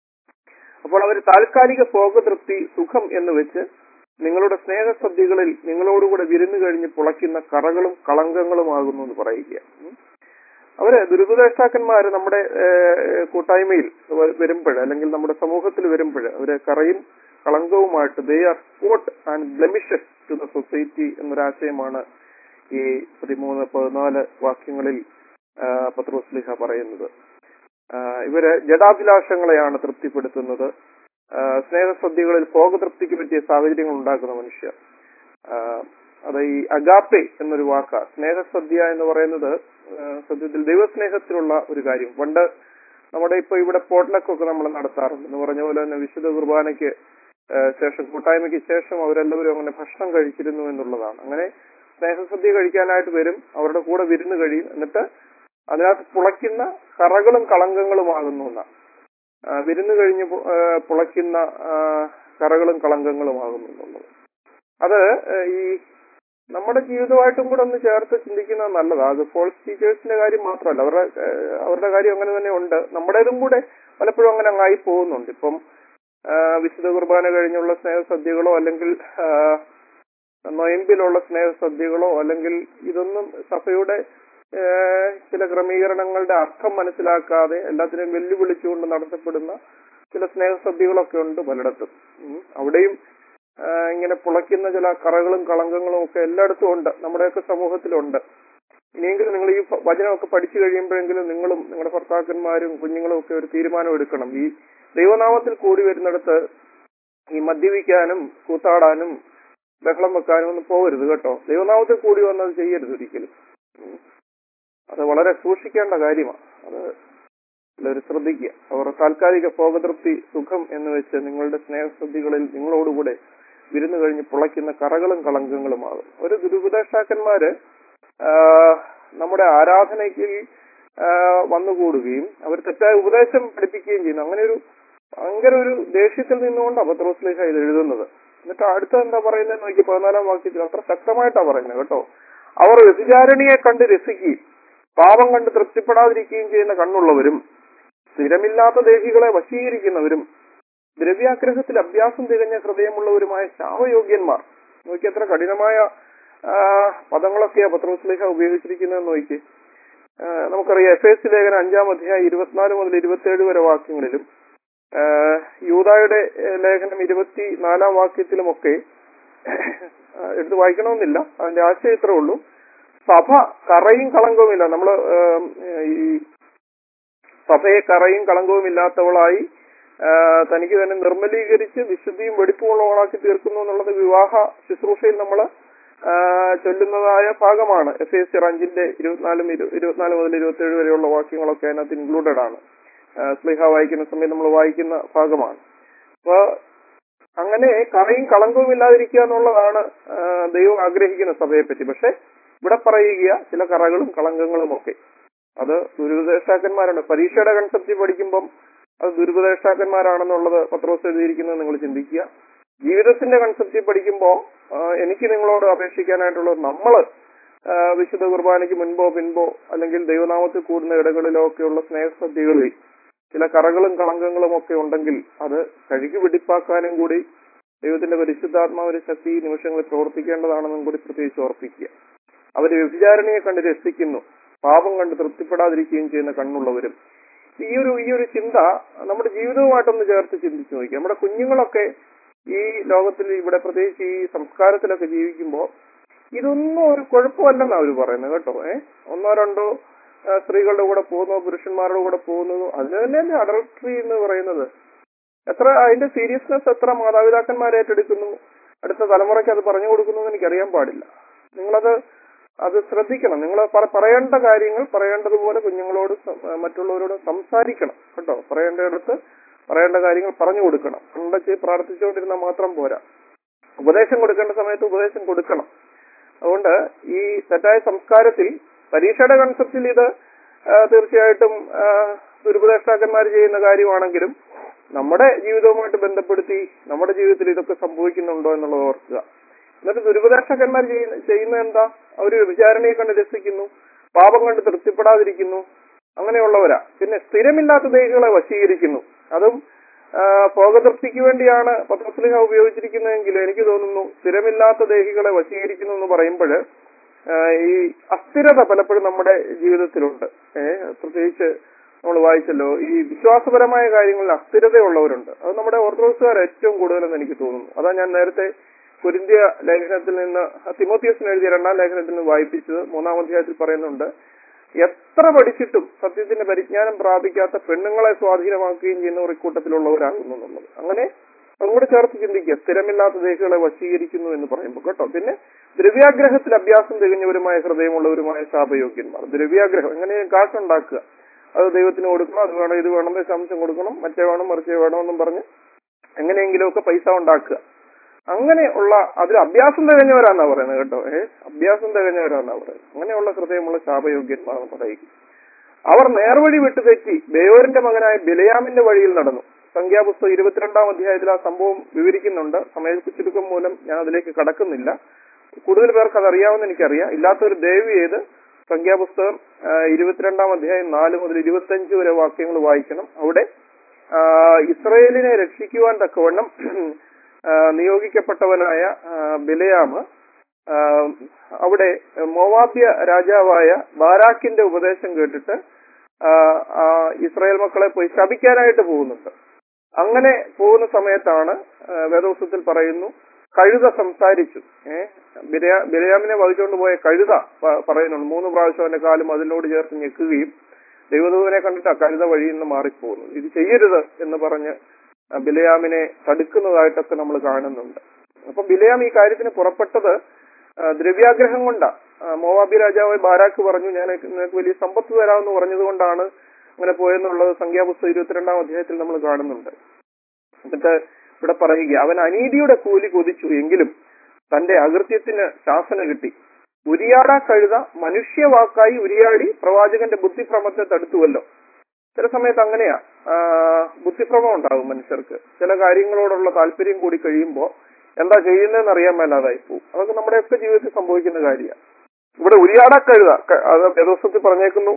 അപ്പോൾ അവർ താൽക്കാലിക ഭോഗതൃപ്തി സുഖം എന്ന് വെച്ച് നിങ്ങളുടെ സ്നേഹസദ്യകളിൽ നിങ്ങളോടുകൂടെ വിരുന്നു കഴിഞ്ഞ് പുളയ്ക്കുന്ന കറകളും കളങ്കങ്ങളുമാകുന്നു എന്ന് പറയുക ഉം. അവര് ദുരിതദേഷ്ടാക്കന്മാര് നമ്മുടെ ഏഹ്, കൂട്ടായ്മയിൽ വരുമ്പോൾ അല്ലെങ്കിൽ നമ്മുടെ സമൂഹത്തിൽ വരുമ്പോൾ അവര് കറയും കളങ്കവുമായിട്ട് they are spot and blemishes to the society എന്നൊരാശയമാണ് ഈ പതിമൂന്ന് പതിനാല് വാക്യങ്ങളിൽ ആ, പത്രോസ് ലിഹ പറയുന്നത് ആ, ഇവര് ജഡാഭിലാഷങ്ങളെയാണ് തൃപ്തിപ്പെടുത്തുന്നത് ആ, സ്നേഹസദ്യകളിൽ ഭോഗതൃപ്തിക്ക് പറ്റിയ സാഹചര്യങ്ങൾ ഉണ്ടാക്കുന്ന മനുഷ്യർ ആ, അത് ഈ അഗാപ്പെ എന്നൊരു വാക്ക സ്നേഹസദ്യ എന്ന് പറയുന്നത് ആ, സത്യത്തിൽ ദൈവസ്നേഹത്തിലുള്ള ഒരു കാര്യം പണ്ട് നമ്മുടെ ഇപ്പൊ ഇവിടെ പോട്ട്ലക്കൊക്കെ നമ്മൾ നടത്താറുണ്ട് എന്ന് പറഞ്ഞ പോലെ തന്നെ വിശുദ്ധ കുർബാനയ്ക്ക് ആ, ശേഷം കൂട്ടായ്മയ്ക്ക് ശേഷം അവരെല്ലാവരും അങ്ങനെ ഭക്ഷണം കഴിച്ചിരുന്നു എന്നുള്ളതാണ് അങ്ങനെ സ്നേഹസദ്യ കഴിക്കാനായിട്ട് വരും അവരുടെ കൂടെ വിരുന്ന് കഴിയും എന്നിട്ട് അതിനകത്ത് പുളയ്ക്കുന്ന കറകളും കളങ്കങ്ങളുമാകുന്നു എന്നാണ് ആ, വിരുന്ന് കഴിഞ്ഞ് പു- ആ, പുളയ്ക്കുന്ന ആ, കറകളും കളങ്കങ്ങളുമാകുന്നു എന്നുള്ളത് അത് ആ, ഈ നമ്മുടെ ജീവിതമായിട്ടും കൂടെ ഒന്ന് ചേർത്ത് ചിന്തിക്കുന്നത് നല്ലതാണ് അത് ഫോൾസ് ടീച്ചേഴ്സിന്റെ കാര്യം മാത്രമല്ല അവരുടെ ആ, അവരുടെ കാര്യം അങ്ങനെ തന്നെ ഉണ്ട് നമ്മുടേതും കൂടെ പലപ്പോഴും അങ്ങനെ അങ്ങായി പോകുന്നുണ്ട് ഇപ്പം ആ, വിശുദ്ധ കുർബാന കഴിഞ്ഞുള്ള സ്നേഹസദ്യകളോ അല്ലെങ്കിൽ ആ, നൊയമ്പിലുള്ള സ്നേഹസദ്യകളോ അല്ലെങ്കിൽ ഇതൊന്നും സഭയുടെ ആ, ചില ക്രമീകരണങ്ങളുടെ അർത്ഥം മനസ്സിലാക്കാതെ എല്ലാത്തിനെയും വെല്ലുവിളിച്ചുകൊണ്ട് നടത്തപ്പെടുന്ന ചില സ്നേഹസദ്യകളൊക്കെ ഉണ്ട് പലയിടത്തും ഉം. അവിടെയും ആ, ഇങ്ങനെ പുളയ്ക്കുന്ന ചില കറകളും കളങ്കങ്ങളും ഒക്കെ എല്ലായിടത്തും ഉണ്ട് നമ്മുടെയൊക്കെ സമൂഹത്തിലുണ്ട് ഇനിയെങ്കിലും നിങ്ങൾ ഈ ഭ- വചനമൊക്കെ പഠിച്ചു കഴിയുമ്പോഴെങ്കിലും നിങ്ങളും നിങ്ങളുടെ ഭർത്താക്കന്മാരും കുഞ്ഞുങ്ങളും ഒക്കെ ഒരു തീരുമാനം എടുക്കണം ഈ ദൈവനാമത്തിൽ കൂടി വരുന്നിടത്ത് ഈ മദ്യപിക്കാനും കൂത്താടാനും ബഹളം വെക്കാനും ഒന്നും പോകരുത് കേട്ടോ ദൈവനാമത്തിൽ കൂടി വന്നത് ചെയ്യരുത് ഒരിക്കലും ഉം. അത് വളരെ സൂക്ഷിക്കേണ്ട കാര്യമാണ് അത് എല്ലാവരും ശ്രദ്ധിക്കുക അവർ താൽക്കാലിക ഭോഗതൃപ്തി സുഖം എന്ന് വെച്ച് നിങ്ങളുടെ സ്നേഹശ്രദ്ധികളിൽ നിങ്ങളോടുകൂടെ വിരുന്നു കഴിഞ്ഞ് പുളയ്ക്കുന്ന കറകളും കളങ്കങ്ങളുമാകും ഒരു ദുരുപദേഷ്ടാക്കന്മാര് ആ, നമ്മുടെ ആരാധനയ്ക്ക് ആ, വന്നുകൂടുകയും അവർ തെറ്റായ ഉപദേശം പഠിപ്പിക്കുകയും ചെയ്യുന്നു അങ്ങനെ ഒരു ഭയങ്കര ഒരു ദേഷ്യത്തിൽ നിന്നുകൊണ്ട് പത്രോസ്ലേഖ ഇത് എഴുതുന്നത് എന്നിട്ട് അടുത്ത എന്താ പറയുന്നത് നോക്കി പതിനാലാം വാക്യത്തിൽ അത്ര ശക്തമായിട്ടാ പറയുന്നത് കേട്ടോ അവർ വ്യഭിചാരണിയെ കണ്ട് രസിക്കുകയും പാപം കണ്ട് തൃപ്തിപ്പെടാതിരിക്കുകയും ചെയ്യുന്ന കണ്ണുള്ളവരും സ്ഥിരമില്ലാത്ത ദേഹികളെ വശീകരിക്കുന്നവരും ദ്രവ്യാഗ്രഹത്തിൽ അഭ്യാസം തികഞ്ഞ ഹൃദയമുള്ളവരുമായ ശാവയോഗ്യന്മാർ നോക്കി എത്ര കഠിനമായ ആ, പദങ്ങളൊക്കെയാ പത്രോസ്ലേഖ ഉപയോഗിച്ചിരിക്കുന്നത് നോക്കി ആ, നമുക്കറിയാം എഫ് എസ് ലേഖനം അഞ്ചാം അധ്യായം ഇരുപത്തിനാല് മുതൽ ഇരുപത്തിയേഴ് വരെ വാക്യങ്ങളിലും ആ, യൂദായുടെ ഏ, ലേഖനം ഇരുപത്തി നാലാം വാക്യത്തിലുമൊക്കെ ആ, എടുത്ത് വായിക്കണമെന്നില്ല അതിന്റെ ആശയം ഇത്രേ ഉള്ളൂ സഭ കറയും കളങ്കവുമില്ല നമ്മള് ഏം, ഈ സഭയെ കറയും കളങ്കവും ഇല്ലാത്തവളായി ആ, തനിക്ക് തന്നെ നിർമ്മലീകരിച്ച് വിശുദ്ധിയും വെടിപ്പുമുള്ളവളാക്കി തീർക്കുന്നു എന്നുള്ളത് വിവാഹ ശുശ്രൂഷയിൽ നമ്മൾ ചൊല്ലുന്നതായ ഭാഗമാണ് എഫ് എസ് സിർ അഞ്ചിന്റെ ഇരുപത്തിനാലും ഇരു- ഇരുപത്തിനാല് മുതൽ ഇരുപത്തിയേഴ് വരെയുള്ള വാക്യങ്ങളൊക്കെ അതിനകത്ത് ഇൻക്ലൂഡഡ് ആണ് ആ, സ്ലിഹ വായിക്കുന്ന സമയത്ത് നമ്മൾ വായിക്കുന്ന ഭാഗമാണ് അപ്പൊ അങ്ങനെ കറയും കളങ്കവും ഇല്ലാതിരിക്കുക എന്നുള്ളതാണ് ആ, ദൈവം ആഗ്രഹിക്കുന്ന സഭയെ പറ്റി പക്ഷെ ഇവിടെ പറയുക ചില കറകളും കളങ്കങ്ങളും ഒക്കെ അത് ദുരുപദേഷ്ടാക്കന്മാരാണ് പരീക്ഷയുടെ കൺസെപ്റ്റ് പഠിക്കുമ്പം അത് ദുരുപദേഷ്ടാക്കന്മാരാണെന്നുള്ളത് പത്രോസ് എഴുതിയിരിക്കുന്നത് നിങ്ങൾ ചിന്തിക്കുക ജീവിതത്തിന്റെ കൺസെപ്റ്റ് പഠിക്കുമ്പോൾ എനിക്ക് നിങ്ങളോട് അപേക്ഷിക്കാനായിട്ടുള്ളത് നമ്മള് ആ, വിശുദ്ധ കുർബാനയ്ക്ക് മുൻപോ പിൻപോ അല്ലെങ്കിൽ ദൈവനാമത്തിൽ കൂടുന്ന ഇടങ്ങളിലോ ഒക്കെയുള്ള സ്നേഹസദ്യകളിൽ ചില കറകളും കളങ്കങ്ങളും ഒക്കെ ഉണ്ടെങ്കിൽ അത് കഴുകി വെടിപ്പാക്കാനും കൂടി ദൈവത്തിന്റെ പരിശുദ്ധാത്മാവിന്റെ ശക്തി ഈ നിമിഷങ്ങളിൽ പ്രവർത്തിക്കേണ്ടതാണെന്നും കൂടി പ്രത്യേകിച്ച് ഓർപ്പിക്കുക അവര് വ്യഭിചാരണിയെ കണ്ട് രസിക്കുന്നു പാപം കണ്ട് തൃപ്തിപ്പെടാതിരിക്കുകയും ചെയ്യുന്ന കണ്ണുള്ളവരും ഈ ഒരു ഈ ഒരു ചിന്ത നമ്മുടെ ജീവിതവുമായിട്ടൊന്ന് ചേർത്ത് ചിന്തിച്ചു നോക്കി നമ്മുടെ കുഞ്ഞുങ്ങളൊക്കെ ഈ ലോകത്തിൽ ഇവിടെ പ്രത്യേകിച്ച് ഈ സംസ്കാരത്തിലൊക്കെ ജീവിക്കുമ്പോൾ ഇതൊന്നും ഒരു കുഴപ്പമല്ലെന്നാ അവര് പറയുന്നത് കേട്ടോ ഏഹ് ഒന്നോ രണ്ടോ ആ, സ്ത്രീകളുടെ കൂടെ പോകുന്നതോ പുരുഷന്മാരുടെ കൂടെ പോകുന്നതോ അതിന് തന്നെയല്ലേ അഡൾട്ടറി എന്ന് പറയുന്നത് എത്ര അതിന്റെ സീരിയസ്നെസ് എത്ര മാതാപിതാക്കന്മാർ ഏറ്റെടുക്കുന്നു അടുത്ത തലമുറയ്ക്ക് അത് പറഞ്ഞു കൊടുക്കുന്നു എന്ന് എനിക്കറിയാൻ പാടില്ല നിങ്ങളത് അത് ശ്രദ്ധിക്കണം നിങ്ങൾ പറയേണ്ട കാര്യങ്ങൾ പറയേണ്ടതുപോലെ കുഞ്ഞുങ്ങളോട് സം- ആ, മറ്റുള്ളവരോട് സംസാരിക്കണം കേട്ടോ പറയേണ്ടയിടത്ത് പറയേണ്ട കാര്യങ്ങൾ പറഞ്ഞു കൊടുക്കണം കണ്ടച്ച് പ്രാർത്ഥിച്ചുകൊണ്ടിരുന്നാൽ മാത്രം പോരാ ഉപദേശം കൊടുക്കേണ്ട സമയത്ത് ഉപദേശം കൊടുക്കണം അതുകൊണ്ട് ഈ തെറ്റായ സംസ്കാരത്തിൽ പരീക്ഷയുടെ കൺസെപ്റ്റിൽ ഇത് ആ, തീർച്ചയായിട്ടും ആ, ദുരുപദേഷ്ടാക്കന്മാർ ചെയ്യുന്ന കാര്യമാണെങ്കിലും നമ്മുടെ ജീവിതവുമായിട്ട് ബന്ധപ്പെടുത്തി നമ്മുടെ ജീവിതത്തിൽ ഇതൊക്കെ സംഭവിക്കുന്നുണ്ടോ എന്നുള്ളത് ഓർക്കുക എന്നിട്ട് ദുരുപദേഷ്ടാക്കന്മാർ ചെയ്യുന്ന ചെയ്യുന്നത് എന്താ അവർ വിചാരണയെ കണ്ട് രസിക്കുന്നു പാപം കണ്ട് തൃപ്തിപ്പെടാതിരിക്കുന്നു അങ്ങനെയുള്ളവരാ പിന്നെ സ്ഥിരമില്ലാത്ത ദേഹികളെ വശീകരിക്കുന്നു അതും ആ, ഭോഗതൃപ്തിക്ക് വേണ്ടിയാണ് പത്രസ്ലിഹ ഉപയോഗിച്ചിരിക്കുന്നതെങ്കിൽ എനിക്ക് തോന്നുന്നു സ്ഥിരമില്ലാത്ത ദേഹികളെ വശീകരിക്കുന്നു എന്ന് പറയുമ്പോൾ ഈ അസ്ഥിരത പലപ്പോഴും നമ്മുടെ ജീവിതത്തിലുണ്ട് ഏഹ് പ്രത്യേകിച്ച് നമ്മൾ വായിച്ചല്ലോ ഈ വിശ്വാസപരമായ കാര്യങ്ങളിൽ അസ്ഥിരതയുള്ളവരുണ്ട് അത് നമ്മുടെ ഓർത്തഡോക്സുകാർ ഏറ്റവും കൂടുതലെന്ന് എനിക്ക് തോന്നുന്നു അതാ ഞാൻ നേരത്തെ കുരിന്ത്യ ലേഖനത്തിൽ നിന്ന് തിമോത്തിയസിന് എഴുതിയ രണ്ടാം ലേഖനത്തിൽ നിന്ന് വായിപ്പിച്ചത് മൂന്നാം അധ്യായത്തിൽ പറയുന്നുണ്ട് എത്ര പഠിച്ചിട്ടും സത്യത്തിന്റെ പരിജ്ഞാനം പ്രാപിക്കാത്ത പെണ്ണുങ്ങളെ സ്വാധീനമാക്കുകയും ചെയ്യുന്നവർ ഇക്കൂട്ടത്തിലുള്ളവരാകുന്നു എന്നുള്ളത് അങ്ങനെ അതുകൂടെ ചേർത്ത് ചിന്തിക്കുക സ്ഥിരമില്ലാത്ത ദേഹികളെ വശീകരിക്കുന്നു എന്ന് പറയുമ്പോൾ കേട്ടോ പിന്നെ ദ്രവ്യാഗ്രഹത്തിൽ അഭ്യാസം തികഞ്ഞവരുമായ ഹൃദയമുള്ളവരുമായ ശാപയോഗ്യന്മാർ ദ്രവ്യാഗ്രഹം എങ്ങനെ കാശുണ്ടാക്കുക അത് ദൈവത്തിന് കൊടുക്കണം അത് വേണം ഇത് വേണം ദശാംശം കൊടുക്കണം മറ്റേ വേണം മറിച്ചേ വേണമെന്നും പറഞ്ഞ് എങ്ങനെയെങ്കിലുമൊക്കെ പൈസ ഉണ്ടാക്കുക അങ്ങനെ ഉള്ള അതിൽ അഭ്യാസം തികഞ്ഞവരാന്നാ പറയുന്നത് കേട്ടോ ഏഹ് അഭ്യാസം തികഞ്ഞവരാന്നാ പറയുന്നത് അങ്ങനെയുള്ള ഹൃദയമുള്ള ശാപയോഗ്യന്മാർ പറയുക അവർ നേർവഴി വിട്ടു തെറ്റി ബേയോരിന്റെ മകനായ ബിലയാമിന്റെ വഴിയിൽ നടന്നു സംഖ്യാപുസ്തകം ഇരുപത്തിരണ്ടാം അധ്യായത്തിൽ ആ സംഭവം വിവരിക്കുന്നുണ്ട് സമയ ചുരുക്കം മൂലം ഞാൻ അതിലേക്ക് കടക്കുന്നില്ല കൂടുതൽ പേർക്ക് അത് അറിയാമെന്ന് എനിക്കറിയാം ഇല്ലാത്തൊരു ദയവ് ചെയ്ത് സംഖ്യാപുസ്തകം ആ, ഇരുപത്തിരണ്ടാം അധ്യായം നാല് മുതൽ ഇരുപത്തഞ്ച് വരെ വാക്യങ്ങൾ വായിക്കണം അവിടെ ആ, ഇസ്രയേലിനെ രക്ഷിക്കുവാൻ തക്കവണ്ണം ആ, നിയോഗിക്കപ്പെട്ടവനായ ആ, ബിലയാമ് ആ, അവിടെ മോവാബ്യ രാജാവായ ബാരാക്കിന്റെ ഉപദേശം കേട്ടിട്ട് ആ, ആ, ഇസ്രായേൽ മക്കളെ പോയി ശപിക്കാനായിട്ട് പോകുന്നുണ്ട് അങ്ങനെ പോകുന്ന സമയത്താണ് ആ, വേദോത്സവത്തിൽ പറയുന്നു കഴുത സംസാരിച്ചു ഏഹ് ബിരയാമിനെ വഹിച്ചുകൊണ്ട് പോയ കഴുത പ- പറയുന്നുണ്ട് മൂന്ന് പ്രാവശ്യം അവന്റെ കാലും അതിനോട് ചേർത്ത് ഞെക്കുകയും ദൈവദൂതനെ കണ്ടിട്ട് ആ കഴുത വഴിയിൽ നിന്ന് മാറിപ്പോകുന്നു ഇത് ചെയ്യരുത് എന്ന് പറഞ്ഞ് ആ ബിലയാമിനെ തടുക്കുന്നതായിട്ടൊക്കെ നമ്മൾ കാണുന്നുണ്ട് അപ്പൊ ബിലയാം ഈ കാര്യത്തിന് പുറപ്പെട്ടത് ആ, ദ്രവ്യാഗ്രഹം കൊണ്ടാ ആ, മോവാബി രാജാവ് ബാരാക്ക് പറഞ്ഞു ഞാൻ നിനക്ക് വലിയ സമ്പത്ത് തരാമെന്ന് പറഞ്ഞതുകൊണ്ടാണ് അങ്ങനെ പോയെന്നുള്ളത് സംഖ്യാപുസ്തകം ഇരുപത്തിരണ്ടാം അധ്യായത്തിൽ നമ്മൾ കാണുന്നുണ്ട് എന്നിട്ട് ഇവിടെ പറയുക അവൻ അനീതിയുടെ കൂലി കൊതിച്ചു എങ്കിലും തന്റെ അകൃത്യത്തിന് ശാസന കിട്ടി ഉരിയാടാ കഴുത മനുഷ്യവാക്കായി ഉരിയാടി പ്രവാചകന്റെ ബുദ്ധിഭ്രമത്തെ തടുത്തുവല്ലോ ചില സമയത്ത് അങ്ങനെയാ ആ, ബുദ്ധിഭ്രമം ഉണ്ടാകും മനുഷ്യർക്ക് ചില കാര്യങ്ങളോടുള്ള താല്പര്യം കൂടി കഴിയുമ്പോൾ എന്താ ചെയ്യുന്നതെന്ന് അറിയാൻ മേലാതായി പോകും അതൊക്കെ നമ്മുടെയൊക്കെ ജീവിതത്തിൽ സംഭവിക്കുന്ന കാര്യമാണ് ഇവിടെ ഉരിയാടാ കഴുത ക- അത് വേദോസ്വത്തിൽ പറഞ്ഞേക്കുന്നു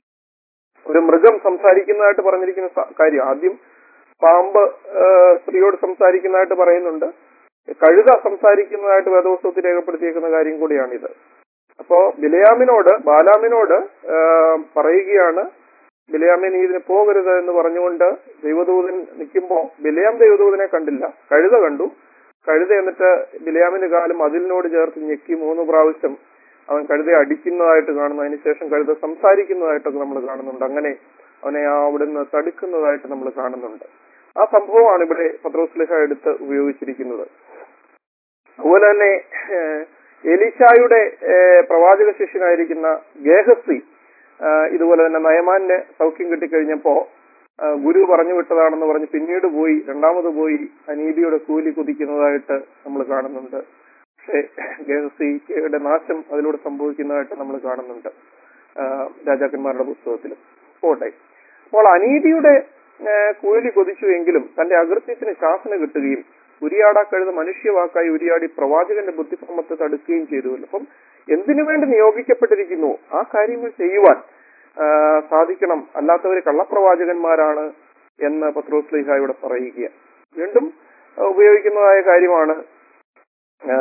ഒരു മൃഗം സംസാരിക്കുന്നതായിട്ട് പറഞ്ഞിരിക്കുന്ന സ- കാര്യം ആദ്യം പാമ്പ് ആ, സ്ത്രീയോട് സംസാരിക്കുന്നതായിട്ട് പറയുന്നുണ്ട് കഴുത സംസാരിക്കുന്നതായിട്ട് വേദോത്സവത്തിൽ രേഖപ്പെടുത്തിയേക്കുന്ന കാര്യം കൂടിയാണിത് അപ്പോ ബിലയാമിനോട് ബാലാമിനോട് ആ, പറയുകയാണ് ബിലയാമെ നീ ഇതിന് പോകരുത് എന്ന് പറഞ്ഞുകൊണ്ട് ദൈവദൂതൻ നിൽക്കുമ്പോ ബിലയാം ദൈവദൂതനെ കണ്ടില്ല കഴുത കണ്ടു കഴുത എന്നിട്ട് ബിലയാമിന്റെ കാലം അതിലിനോട് ചേർത്ത് ഞെക്കി മൂന്ന് പ്രാവശ്യം അവൻ കഴുതയെ അടിക്കുന്നതായിട്ട് കാണുന്നു അതിനുശേഷം കഴുത സംസാരിക്കുന്നതായിട്ടൊക്കെ നമ്മൾ കാണുന്നുണ്ട് അങ്ങനെ അവനെ ആ അവിടുന്ന് തടുക്കുന്നതായിട്ട് നമ്മൾ കാണുന്നുണ്ട് ആ സംഭവമാണ് ഇവിടെ പത്രോസ്ലിഹ എടുത്ത് ഉപയോഗിച്ചിരിക്കുന്നത് അതുപോലെ തന്നെ ഏഹ്, എലീശായുടെ ഏഹ്, പ്രവാചക ശിഷ്യനായിരിക്കുന്ന ഗേഹസി ആഹ്, ഇതുപോലെ തന്നെ നയമാന്റെ സൗഖ്യം കിട്ടിക്കഴിഞ്ഞപ്പോ ആഹ്, ഗുരു പറഞ്ഞു വിട്ടതാണെന്ന് പറഞ്ഞ് പിന്നീട് പോയി രണ്ടാമത് പോയി അനീതിയുടെ കൂലി കുതിക്കുന്നതായിട്ട് നമ്മൾ കാണുന്നുണ്ട് പക്ഷേ ഗേഹസിയുടെ നാശം അതിലൂടെ സംഭവിക്കുന്നതായിട്ട് നമ്മൾ കാണുന്നുണ്ട് ആഹ്, രാജാക്കന്മാരുടെ പുസ്തകത്തിൽ പോട്ടെ അപ്പോൾ അനീതിയുടെ ഏഹ്, കൂലി കൊതിച്ചുവെങ്കിലും തന്റെ അകൃത്യത്തിന് ശാസന കിട്ടുകയും ഉരിയാടാ കഴുത മനുഷ്യവാക്കായി ഉരിയാടി പ്രവാചകന്റെ ബുദ്ധിഭ്രമത്തെ തടുക്കുകയും ചെയ്തുവല്ലോ അപ്പം എന്തിനു വേണ്ടി നിയോഗിക്കപ്പെട്ടിരിക്കുന്നു ആ കാര്യങ്ങൾ ചെയ്യുവാൻ ആ, സാധിക്കണം അല്ലാത്തവർ കള്ളപ്രവാചകന്മാരാണ് എന്ന് പത്രോസ്ലിഹ ഇവിടെ പറയുക വീണ്ടും ആ, ഉപയോഗിക്കുന്നതായ കാര്യമാണ് ആ,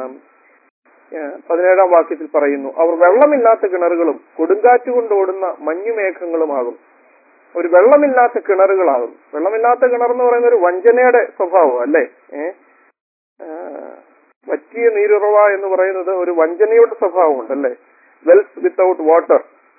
ആ, പതിനേഴാം വാക്യത്തിൽ പറയുന്നു അവർ വെള്ളമില്ലാത്ത കിണറുകളും കൊടുങ്കാറ്റുകൊണ്ട് ഓടുന്ന മഞ്ഞുമേഘങ്ങളുമാകും ഒരു വെള്ളമില്ലാത്ത കിണറുകളാകും വെള്ളമില്ലാത്ത കിണർ എന്ന് പറയുന്ന ഒരു വഞ്ചനയുടെ സ്വഭാവം അല്ലേ ഏ ആ, വറ്റിയ നീരുറവ എന്ന് പറയുന്നത് ഒരു വഞ്ചനയുടെ സ്വഭാവമുണ്ട് അല്ലേ വെൽസ് വിത്തൗട്ട് വാട്ടർ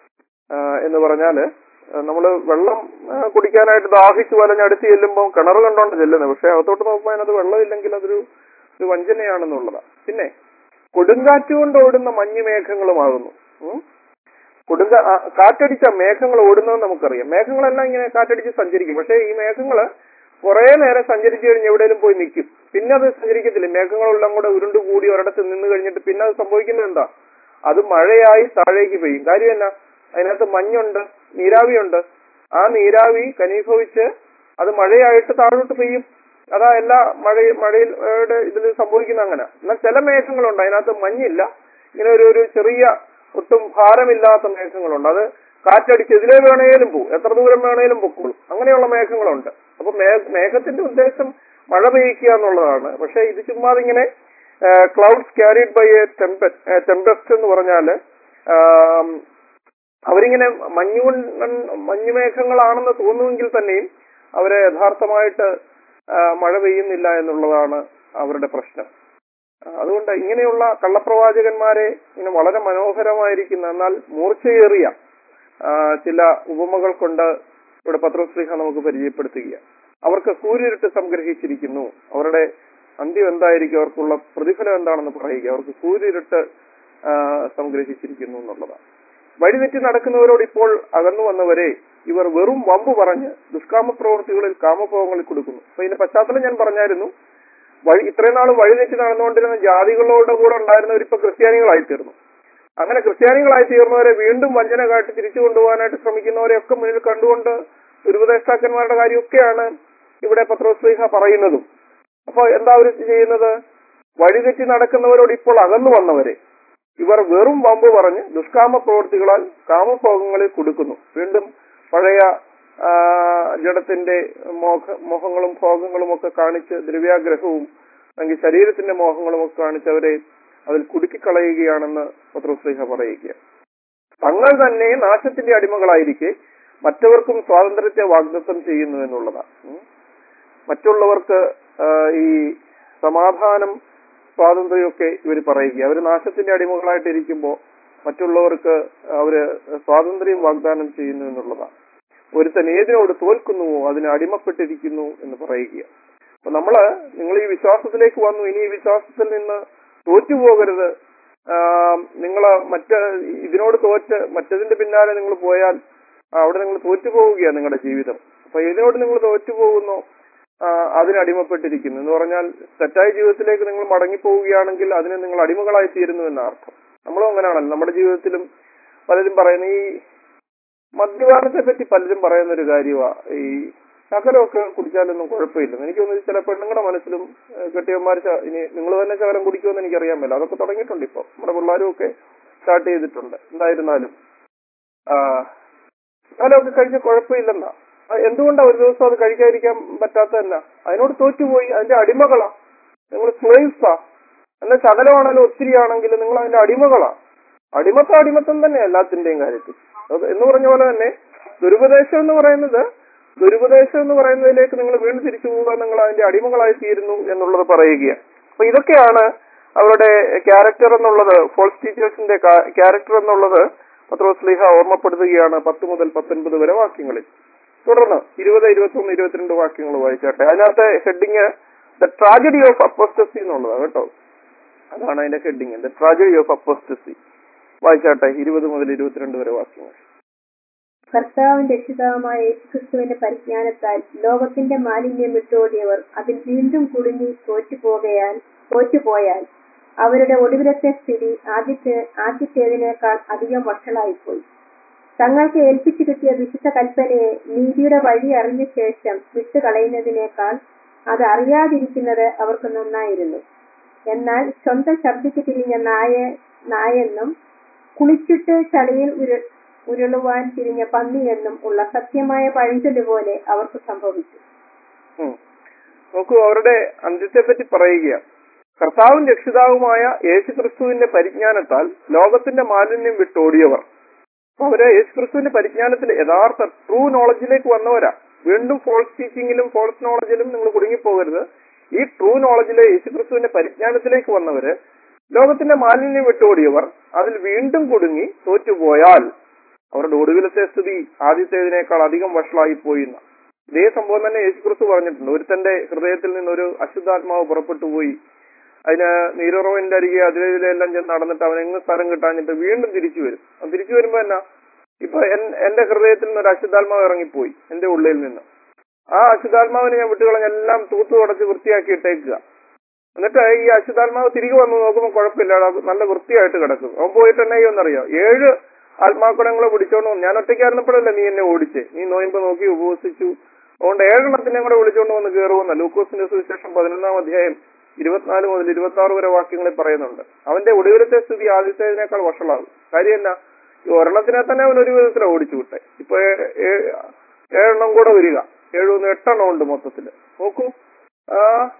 എന്ന് പറഞ്ഞാല് നമ്മൾ വെള്ളം ആ, കുടിക്കാനായിട്ട് ദാഹിച്ചു വലഞ്ഞടുത്ത് ചെല്ലുമ്പോൾ കിണർ കണ്ടോണ്ട് ചെല്ലുന്നത് പക്ഷെ അകത്തോട്ട് നോക്കുമ്പോൾ അതിനകത്ത് വെള്ളമില്ലെങ്കിൽ അതൊരു ഒരു വഞ്ചനയാണെന്നുള്ളതാ പിന്നെ കൊടുങ്കാറ്റ് കൊണ്ട് ഓടുന്ന മഞ്ഞുമേഘങ്ങളുമാകുന്നു ഉം. കൊടുങ്ക ആ, കാറ്റടിച്ച മേഘങ്ങൾ ഓടുന്നത് നമുക്കറിയാം മേഘങ്ങളെല്ലാം ഇങ്ങനെ കാറ്റടിച്ച് സഞ്ചരിക്കും പക്ഷേ ഈ മേഘങ്ങള് കുറെ നേരം സഞ്ചരിച്ചു കഴിഞ്ഞ് എവിടെയെങ്കിലും പോയി നിൽക്കും പിന്നെ അത് സഞ്ചരിക്കത്തില്ല മേഘങ്ങളെല്ലാം കൂടെ ഉരുണ്ടു കൂടി ഒരിടത്ത് നിന്ന് കഴിഞ്ഞിട്ട് പിന്നെ അത് സംഭവിക്കുന്നത് എന്താ അത് മഴയായി താഴേക്ക് പെയ്യും കാര്യം എന്നാ അതിനകത്ത് മഞ്ഞുണ്ട് നീരാവിയുണ്ട് ആ നീരാവി കനീഭവിച്ച് അത് മഴയായിട്ട് താഴോട്ട് പെയ്യും അതാ എല്ലാ മഴ മഴയിൽ യുടെ ഇതിൽ സംഭവിക്കുന്ന അങ്ങനെ എന്നാൽ ചില മേഘങ്ങളുണ്ട് അതിനകത്ത് മഞ്ഞില്ല ഇങ്ങനെ ഒരു ഒരു ചെറിയ ഒട്ടും ഭാരമില്ലാത്ത മേഘങ്ങളുണ്ട് അത് കാറ്റടിച്ച് ഇതിലേ വേണേലും പോകും എത്ര ദൂരം വേണേലും പൊക്കോളും അങ്ങനെയുള്ള മേഘങ്ങളുണ്ട് അപ്പൊ മേ- മേഘത്തിന്റെ ഉദ്ദേശം മഴ പെയ്യിക്കുക എന്നുള്ളതാണ് പക്ഷെ ഇത് ചുമ്മാതെ ഇങ്ങനെ clouds carried by a tempest എന്ന് പറഞ്ഞാല് ആം, അവരിങ്ങനെ മഞ്ഞു മഞ്ഞുമേഘങ്ങളാണെന്ന് തോന്നുമെങ്കിൽ തന്നെയും അവരെ യഥാർത്ഥമായിട്ട് ആ, മഴ പെയ്യുന്നില്ല എന്നുള്ളതാണ് അവരുടെ പ്രശ്നം ആ, അതുകൊണ്ട് ഇങ്ങനെയുള്ള കള്ളപ്രവാചകന്മാരെ ഇങ്ങനെ വളരെ മനോഹരമായിരിക്കുന്ന എന്നാൽ മൂർച്ചയേറിയ ആ, ചില ഉപമകൾ കൊണ്ട് ഇവിടെ പത്രോസ്ലിഹ നമുക്ക് പരിചയപ്പെടുത്തുക അവർക്ക് സൂര്യരുട്ട് സംഗ്രഹിച്ചിരിക്കുന്നു അവരുടെ അന്ത്യം എന്തായിരിക്കും അവർക്കുള്ള പ്രതിഫലം എന്താണെന്ന് പറയുക അവർക്ക് സൂര്യരുട്ട് ആ, സംഗ്രഹിച്ചിരിക്കുന്നു എന്നുള്ളതാണ് വഴിതെറ്റി നടക്കുന്നവരോട് ഇപ്പോൾ അകന്നു വന്നവരെ ഇവർ വെറും വമ്പ് പറഞ്ഞ് ദുഷ്കാമ പ്രവൃത്തികളിൽ കാമഭോഗങ്ങളിൽ കൊടുക്കുന്നു അപ്പൊ ഇതിന്റെ പശ്ചാത്തലം ഞാൻ പറഞ്ഞായിരുന്നു വഴി ഇത്രയും നാൾ വഴിതെറ്റി നടന്നുകൊണ്ടിരുന്ന ജാതികളോട് കൂടെ ഉണ്ടായിരുന്നവർ ഇപ്പൊ ക്രിസ്ത്യാനികളായി തീർന്നു അങ്ങനെ ക്രിസ്ത്യാനികളായി തീർന്നവരെ വീണ്ടും വഞ്ചന കാട്ടി തിരിച്ചു കൊണ്ടുപോകാനായിട്ട് ശ്രമിക്കുന്നവരെയൊക്കെ മുന്നിൽ കണ്ടുകൊണ്ട് ദുരുപദേഷ്ടാക്കന്മാരുടെ കാര്യമൊക്കെയാണ് ഇവിടെ പത്രോസ്ലീഹ പറയുന്നതും അപ്പൊ എന്താ അവർ ചെയ്യുന്നത് വഴിതെറ്റി നടക്കുന്നവരോട് ഇപ്പോൾ അകന്നു വന്നവരെ ഇവർ വെറും വമ്പ് പറഞ്ഞ് ദുഷ്കാമ പ്രവൃത്തികളാൽ കാമഭോഗങ്ങളിൽ കൊടുക്കുന്നു വീണ്ടും പഴയ ആ, ജഡത്തിന്റെ മോഹ മോഹങ്ങളും ഭോഗങ്ങളും ഒക്കെ കാണിച്ച് ദ്രവ്യാഗ്രഹവും അല്ലെങ്കിൽ ശരീരത്തിന്റെ മോഹങ്ങളും ഒക്കെ കാണിച്ച് അവരെ അതിൽ കുടുക്കിക്കളയുകയാണെന്ന് പത്രോസ്ലിഹ പറയുക തങ്ങൾ തന്നെ നാശത്തിന്റെ അടിമകളായിരിക്കെ മറ്റവർക്കും സ്വാതന്ത്ര്യത്തെ വാഗ്ദത്തം ചെയ്യുന്നു എന്നുള്ളതാണ് ഉം. മറ്റുള്ളവർക്ക് ആ, ഈ സമാധാനം സ്വാതന്ത്ര്യമൊക്കെ ഇവർ പറയുക അവർ നാശത്തിന്റെ അടിമകളായിട്ട് ഇരിക്കുമ്പോൾ മറ്റുള്ളവർക്ക് അവര് സ്വാതന്ത്ര്യം വാഗ്ദാനം ചെയ്യുന്നു എന്നുള്ളതാണ് ഒരുത്തൻ ഏതിനോട് തോൽക്കുന്നുവോ അതിന് അടിമപ്പെട്ടിരിക്കുന്നു എന്ന് പറയുക അപ്പൊ നമ്മള് നിങ്ങൾ ഈ വിശ്വാസത്തിലേക്ക് വന്നു ഇനി ഈ വിശ്വാസത്തിൽ നിന്ന് തോറ്റുപോകരുത് നിങ്ങൾ മറ്റ് ഇതിനോട് തോറ്റ് മറ്റതിന്റെ പിന്നാലെ നിങ്ങൾ പോയാൽ ആ, അവിടെ നിങ്ങൾ തോറ്റുപോവുകയാണ് നിങ്ങളുടെ ജീവിതം അപ്പൊ ഏതിനോട് നിങ്ങൾ തോറ്റുപോകുന്നോ ആ, അതിന് അടിമപ്പെട്ടിരിക്കുന്നു എന്ന് പറഞ്ഞാൽ തെറ്റായ ജീവിതത്തിലേക്ക് നിങ്ങൾ മടങ്ങിപ്പോവുകയാണെങ്കിൽ അതിന് നിങ്ങൾ അടിമകളായി തീരുന്നു എന്ന അർത്ഥം നമ്മളും അങ്ങനെയാണല്ലോ നമ്മുടെ ജീവിതത്തിലും പലരും പറയുന്ന ഈ മദ്യപാനത്തെ പറ്റി പലരും പറയുന്ന ഒരു കാര്യമാണ് ഈ ശകലമൊക്കെ കുടിച്ചാലൊന്നും കുഴപ്പമില്ല എനിക്ക് തോന്നുന്നു ചില പെണ്ണുങ്ങളുടെ മനസ്സിലും ഏഹ്, കെട്ടിയന്മാർ ച- ഇനി നിങ്ങൾ തന്നെ ശകലം കുടിക്കുമെന്ന് എനിക്കറിയാൻ പറ്റില്ല അതൊക്കെ തുടങ്ങിയിട്ടുണ്ട് ഇപ്പൊ നമ്മുടെ പിള്ളേരും ഒക്കെ സ്റ്റാർട്ട് ചെയ്തിട്ടുണ്ട് എന്തായിരുന്നാലും ആ, ശകലമൊക്കെ കഴിച്ച കുഴപ്പമില്ലെന്നാ ആ, എന്തുകൊണ്ടാ ഒരു ദിവസം അത് കഴിക്കാതിരിക്കാൻ പറ്റാത്തതല്ല അതിനോട് തോറ്റുപോയി അതിന്റെ അടിമകളാ നിങ്ങൾ സ്ലേവ്സാ എന്നാൽ ശകലമാണെങ്കിലും ഒത്തിരി ആണെങ്കിലും നിങ്ങൾ അതിന്റെ അടിമകളാ അടിമത്തം അടിമത്തം തന്നെ എല്ലാത്തിന്റെയും കാര്യത്തിൽ അത് എന്ന് പറഞ്ഞ പോലെ തന്നെ ദുരുപദേശം എന്ന് പറയുന്നത് ദുരുപദേശം എന്ന് പറയുന്നതിലേക്ക് നിങ്ങൾ വീണ്ടും തിരിച്ചു പോവുക നിങ്ങൾ അതിന്റെ അടിമകളായി തീരുന്നു എന്നുള്ളത് പറയുകയാണ് അപ്പൊ ഇതൊക്കെയാണ് അവരുടെ ക്യാരക്ടർ എന്നുള്ളത് ഫോൾസ് ടീച്ചേഴ്സിന്റെ ക്യാരക്ടർ എന്നുള്ളത് പത്രോസ്ലിഹ ഓർമ്മപ്പെടുത്തുകയാണ് പത്ത് മുതൽ പത്തൊൻപത് വരെ വാക്യങ്ങളിൽ തുടർന്ന് ഇരുപത് ഇരുപത്തൊന്ന് ഇരുപത്തിരണ്ട് വാക്യങ്ങൾ വായിച്ചാട്ടെ അതിനകത്തെ heading the tragedy of apostasy എന്നുള്ളതാണ് കേട്ടോ അതാണ് അതിന്റെ heading the tragedy of apostasy വായിച്ചാട്ടെ ഇരുപത് മുതൽ ഇരുപത്തിരണ്ട് വരെ വാക്യങ്ങൾ കർത്താവും രക്ഷിതാവുമായ യേശുക്രിസ്തുവിന്റെ പരിജ്ഞാനത്താൽ ലോകത്തിന്റെ മാലിന്യം വിട്ടോടിയവർ അതിൽ വീണ്ടും കുടുങ്ങി തോറ്റുപോകയാൽ തോറ്റുപോയാൽ അവരുടെ ഒടുവിലത്തെ സ്ഥിതി ആദ്യത്തെ ആദ്യത്തേതിനേക്കാൾ അധികം വഷളായിപ്പോയി തങ്ങൾക്ക് ഏൽപ്പിച്ചു കിട്ടിയ വിശുദ്ധ കൽപ്പനയെ നീതിയുടെ വഴി അറിഞ്ഞ ശേഷം വിട്ടുകളയുന്നതിനേക്കാൾ അത് അറിയാതിരിക്കുന്നത് അവർക്ക് നന്നായിരുന്നു എന്നാൽ സ്വന്തം ശബ്ദിക്ക് തിരിഞ്ഞ നായ നായെന്നും കുളിച്ചിട്ട് ചളിയിൽ ഉരു ഉരുളുവാൻ തിരിഞ്ഞ പന്നിയെന്നും ഉള്ള സത്യമായ പഴഞ്ചൊല്ല് പോലെ അവർക്ക് സംഭവിച്ചു ഉം. നോക്കൂ അവരുടെ അന്ത്യത്തെ പറ്റി പറയുക കർത്താവും രക്ഷിതാവുമായ യേശുക്രിസ്തുവിന്റെ പരിജ്ഞാനത്താൽ ലോകത്തിന്റെ മാലിന്യം വിട്ടോടിയവർ അപ്പൊ അവര് യേശുക്രിസ്തുവിന്റെ പരിജ്ഞാനത്തിൽ യഥാർത്ഥ ട്രൂ നോളജിലേക്ക് വന്നവരാ വീണ്ടും ഫോൾസ് ടീച്ചിങ്ങിലും ഫോൾസ് നോളജിലും നിങ്ങൾ കുടുങ്ങിപ്പോകരുത് ഈ ട്രൂ നോളജിലെ യേശുക്രിസ്തുവിന്റെ പരിജ്ഞാനത്തിലേക്ക് വന്നവര് ലോകത്തിന്റെ മാലിന്യം വിട്ടോടിയവർ അതിൽ വീണ്ടും കുടുങ്ങി തോറ്റുപോയാൽ അവരുടെ ഒടുവിലത്തെ സ്ഥിതി ആദ്യത്തേതിനേക്കാൾ അധികം വഷളായി പോയി എന്ന്. ഇതേ സംഭവം തന്നെ യേശുക്രിസ്തു പറഞ്ഞിട്ടുണ്ട് ഒരുത്തന്റെ ഹൃദയത്തിൽ നിന്നൊരു അശുദ്ധാത്മാവ് പുറപ്പെട്ടു പോയി അതിന് നീരുറവിന്റെ അരികെ അതിലെല്ലാം ചെന്ന് നടന്നിട്ട് അവൻ എങ്ങ് സ്ഥലം കിട്ടാഞ്ഞിട്ട് വീണ്ടും തിരിച്ചു വരും അവൻ തിരിച്ചു വരുമ്പോ എന്നാ ഇപ്പൊ എൻ- എന്റെ ഹൃദയത്തിൽ നിന്ന് ഒരു അശുദ്ധാത്മാവ് ഇറങ്ങിപ്പോയി എന്റെ ഉള്ളിൽ നിന്ന് ആ അശുദ്ധാത്മാവിനെ ഞാൻ വിട്ടുകളഞ്ഞ് എല്ലാം തൂത്തു തുടച്ച് വൃത്തിയാക്കി ഇട്ടേക്കുക എന്നിട്ട് ഈ അശുദ്ധാത്മാവ് തിരികെ വന്ന് നോക്കുമ്പോൾ കുഴപ്പമില്ല അത് നല്ല വൃത്തിയായിട്ട് കിടക്കും അവൻ പോയിട്ട് എന്നെ ചെയ്യുമെന്നറിയോ ഏഴ് ആത്മാക്കുടങ്ങളെ പിടിച്ചോണ്ട് വന്നു ഞാൻ ഒറ്റയ്ക്കായിരുന്നപ്പോഴല്ലേ നീ എന്നെ ഓടിച്ചേ നീ നോയമ്പ് നോക്കി ഉപവസിച്ചു അതുകൊണ്ട് ഏഴെണ്ണത്തിനെ കൂടെ വിളിച്ചോണ്ട് വന്ന് കയറുമെന്ന ലൂക്കോസിന്റെ സുവിശേഷം പതിനൊന്നാം അധ്യായം ഇരുപത്തിനാല് മുതൽ ഇരുപത്തി ആറ് വരെ വാക്യങ്ങളിൽ പറയുന്നുണ്ട് അവന്റെ ഒടുവിലത്തെ സ്ഥിതി ആദ്യത്തേതിനേക്കാൾ വഷളാകും കാര്യം എന്നാ ഈ ഒരെണ്ണത്തിനെ തന്നെ അവൻ ഒരു വിധത്തിലാണ് ഓടിച്ചു വിട്ടെ ഇപ്പൊ ഏ- ഏ- ഏഴെണ്ണം കൂടെ വരിക ഏഴുന്ന് എട്ടെണ്ണം ഉണ്ട് മൊത്തത്തില് നോക്കൂ ആ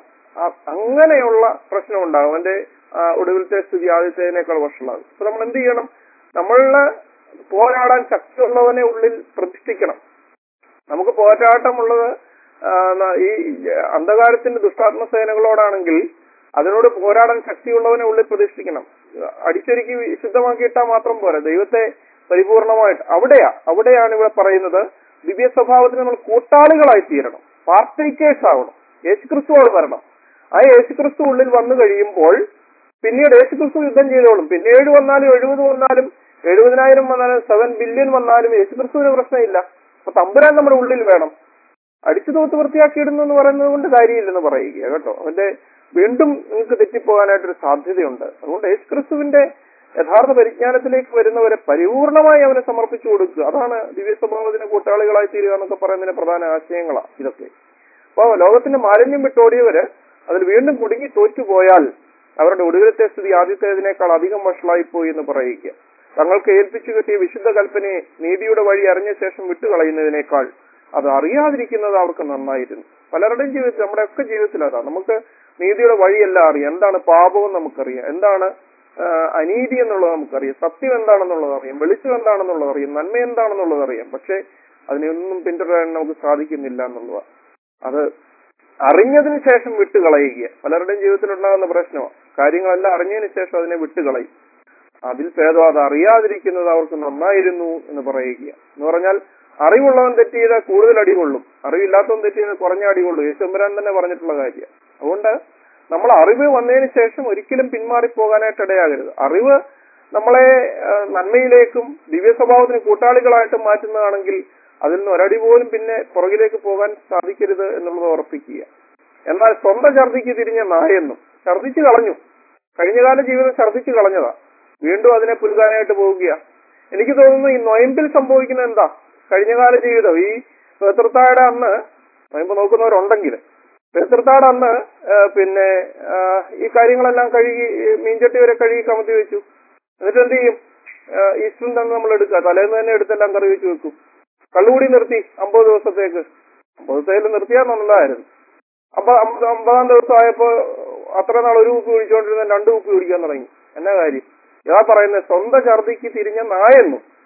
ആ- അങ്ങനെയുള്ള പ്രശ്നം ഉണ്ടാകും അവന്റെ ആ, ഒടുവിലത്തെ സ്ഥിതി ആദ്യത്തേതിനേക്കാൾ വഷളാകും അപ്പൊ നമ്മൾ എന്ത് ചെയ്യണം നമ്മളില് പോരാടാൻ ശക്തിയുള്ളവനെ ഉള്ളിൽ പ്രതിഷ്ഠിക്കണം നമുക്ക് പോരാട്ടമുള്ളത് ആ, ന- ഈ അന്ധകാരത്തിന്റെ ദുഷ്ടാത്മ സേനകളോടാണെങ്കിൽ അതിനോട് പോരാടാൻ ശക്തിയുള്ളവനെ ഉള്ളിൽ പ്രതിഷ്ഠിക്കണം അടിച്ചൊരുക്കി വിശുദ്ധമാക്കിയിട്ടാൽ മാത്രം പോരാ ദൈവത്തെ പരിപൂർണമായിട്ട് അവിടെയാ അവിടെയാണ് ഇവിടെ പറയുന്നത് ദിവ്യ സ്വഭാവത്തിന് നമ്മൾ കൂട്ടാളികളായി തീരണം പാർട്ടേക്കേഴ്സ് ആവണം യേശുക്രിസ്തുവോട് വരണം ആ യേശുക്രിസ്തു ഉള്ളിൽ വന്നു കഴിയുമ്പോൾ പിന്നീട് യേശുക്രിസ്തു യുദ്ധം ചെയ്തോളും പിന്നെ ഏഴ് വന്നാലും എഴുപത് വന്നാലും എഴുപതിനായിരം വന്നാലും സെവൻ ബില്യൺ വന്നാലും യേശുക്രിസ്തുവിന് പ്രശ്നമില്ല അപ്പൊ തമ്പുരാൻ നമ്മുടെ ഉള്ളിൽ വേണം അടിച്ചു തൂത്ത് വൃത്തിയാക്കിയിടുന്നു എന്ന് പറയുന്നത് കൊണ്ട് കാര്യമില്ലെന്ന് പറയുക കേട്ടോ അവന്റെ വീണ്ടും നിങ്ങൾക്ക് തെറ്റിപ്പോകാനായിട്ടൊരു സാധ്യതയുണ്ട് അതുകൊണ്ട് യേശുക്രിസ്തുവിന്റെ യഥാർത്ഥ പരിജ്ഞാനത്തിലേക്ക് വരുന്നവരെ പരിപൂർണമായി അവനെ സമർപ്പിച്ചു കൊടുക്കുക അതാണ് ദിവ്യ സ്വഭാവത്തിന് കൂട്ടാളികളായി തീരുക എന്നൊക്കെ പറയുന്നതിന്റെ പ്രധാന ആശയങ്ങളാണ് ഇതൊക്കെ അപ്പോ ലോകത്തിന്റെ മാലിന്യം വിട്ടോടിയവര് അതിൽ വീണ്ടും കുടുങ്ങി തോറ്റുപോയാൽ അവരുടെ ഒടുവിലത്തെ സ്ഥിതി ആദ്യത്തേതിനേക്കാൾ അധികം വഷളായി പോയി എന്ന് പറയുക തങ്ങൾക്ക് ഏൽപ്പിച്ചു കിട്ടിയ വിശുദ്ധ കൽപ്പനയെ നീതിയുടെ വഴി അറിഞ്ഞ ശേഷം വിട്ടുകളയുന്നതിനേക്കാൾ അത് അറിയാതിരിക്കുന്നത് അവർക്ക് നന്നായിരുന്നു പലരുടെയും ജീവിതത്തിൽ നമ്മുടെ ഒക്കെ ജീവിതത്തിൽ അതാ നമുക്ക് നീതിയുടെ വഴിയെല്ലാം അറിയാം എന്താണ് പാപവും നമുക്കറിയാം എന്താണ് ആ, അനീതി എന്നുള്ളത് നമുക്കറിയാം സത്യം എന്താണെന്നുള്ളത് അറിയാം വെളിച്ചം എന്താണെന്നുള്ളത് അറിയാം നന്മ എന്താണെന്നുള്ളത് അറിയാം പക്ഷെ അതിനെയൊന്നും പിന്തുടരാൻ നമുക്ക് സാധിക്കുന്നില്ല എന്നുള്ളതാണ് അത് അറിഞ്ഞതിന് ശേഷം വിട്ടുകളയുക പലരുടെയും ജീവിതത്തിൽ ഉണ്ടാകുന്ന പ്രശ്നമാണ് കാര്യങ്ങളെല്ലാം അറിഞ്ഞതിന് ശേഷം അതിനെ വിട്ടുകളയും അതിൽ ഭേദം അത് അറിയാതിരിക്കുന്നത് അവർക്ക് നന്നായിരുന്നു എന്ന് പറയുക എന്ന് പറഞ്ഞാൽ അറിവുള്ളവൻ തെറ്റ് ചെയ്താൽ കൂടുതൽ അടികൊള്ളും അറിവില്ലാത്തവൻ തെറ്റ് ചെയ്താൽ കുറഞ്ഞ അടികൊള്ളും യേശുമ്പരാൻ തന്നെ പറഞ്ഞിട്ടുള്ള കാര്യം അതുകൊണ്ട് നമ്മൾ അറിവ് വന്നതിന് ശേഷം ഒരിക്കലും പിന്മാറിപ്പോകാനായിട്ട് ഇടയാകരുത് അറിവ് നമ്മളെ ആ, നന്മയിലേക്കും ദിവ്യ സ്വഭാവത്തിന് കൂട്ടാളികളായിട്ട് മാറ്റുന്നതാണെങ്കിൽ അതിൽ നിന്ന് ഒരടി പോലും പിന്നെ പുറകിലേക്ക് പോകാൻ സാധിക്കരുത് എന്നുള്ളത് ഉറപ്പിക്കുക എന്നാൽ സ്വന്തം ഛർദിക്ക് തിരിഞ്ഞ നായെന്നും ഛർദിച്ചു കളഞ്ഞു കഴിഞ്ഞകാല ജീവിതം ഛർദിച്ചു കളഞ്ഞതാ വീണ്ടും അതിനെ പുലുകാനായിട്ട് പോവുക എനിക്ക് തോന്നുന്നു ഈ നൊയമ്പിൽ സംഭവിക്കുന്ന എന്താ കഴിഞ്ഞകാല ജീവിതം ഈ പേതൃത്തായുടെ അന്ന് നൊയമ്പ് നോക്കുന്നവരുണ്ടെങ്കിൽ പേതൃത്താട് അന്ന് ആ, പിന്നെ ആ, ഈ കാര്യങ്ങളെല്ലാം കഴുകി ഈ മീൻചട്ടി വരെ കഴുകി കമത്തി വെച്ചു എന്നിട്ട് എന്ത് ചെയ്യും ആ, ഈസ്റ്ററിൽ തന്നെ നമ്മൾ എടുക്കുക തലേന്ന് തന്നെ എടുത്തെല്ലാം കറി വെച്ച് വെക്കും കള്ളുകൂടി നിർത്തി അമ്പത് ദിവസത്തേക്ക് അമ്പത് ദിവസത്തിൽ നിർത്തിയാൽ നല്ലതായിരുന്നു അപ്പൊ അമ്പ- അമ്പതാം ദിവസം ആയപ്പോ അത്ര നാൾ ഒരു ഉപ്പ് കുടിച്ചുകൊണ്ടിരുന്ന രണ്ട് ഉപ്പ് കുടിക്കാൻ തുടങ്ങി എന്നാ കാര്യം ഇതാ പറയുന്നത് സ്വന്തം ഛർദിക്ക് തിരിഞ്ഞ നായെന്നും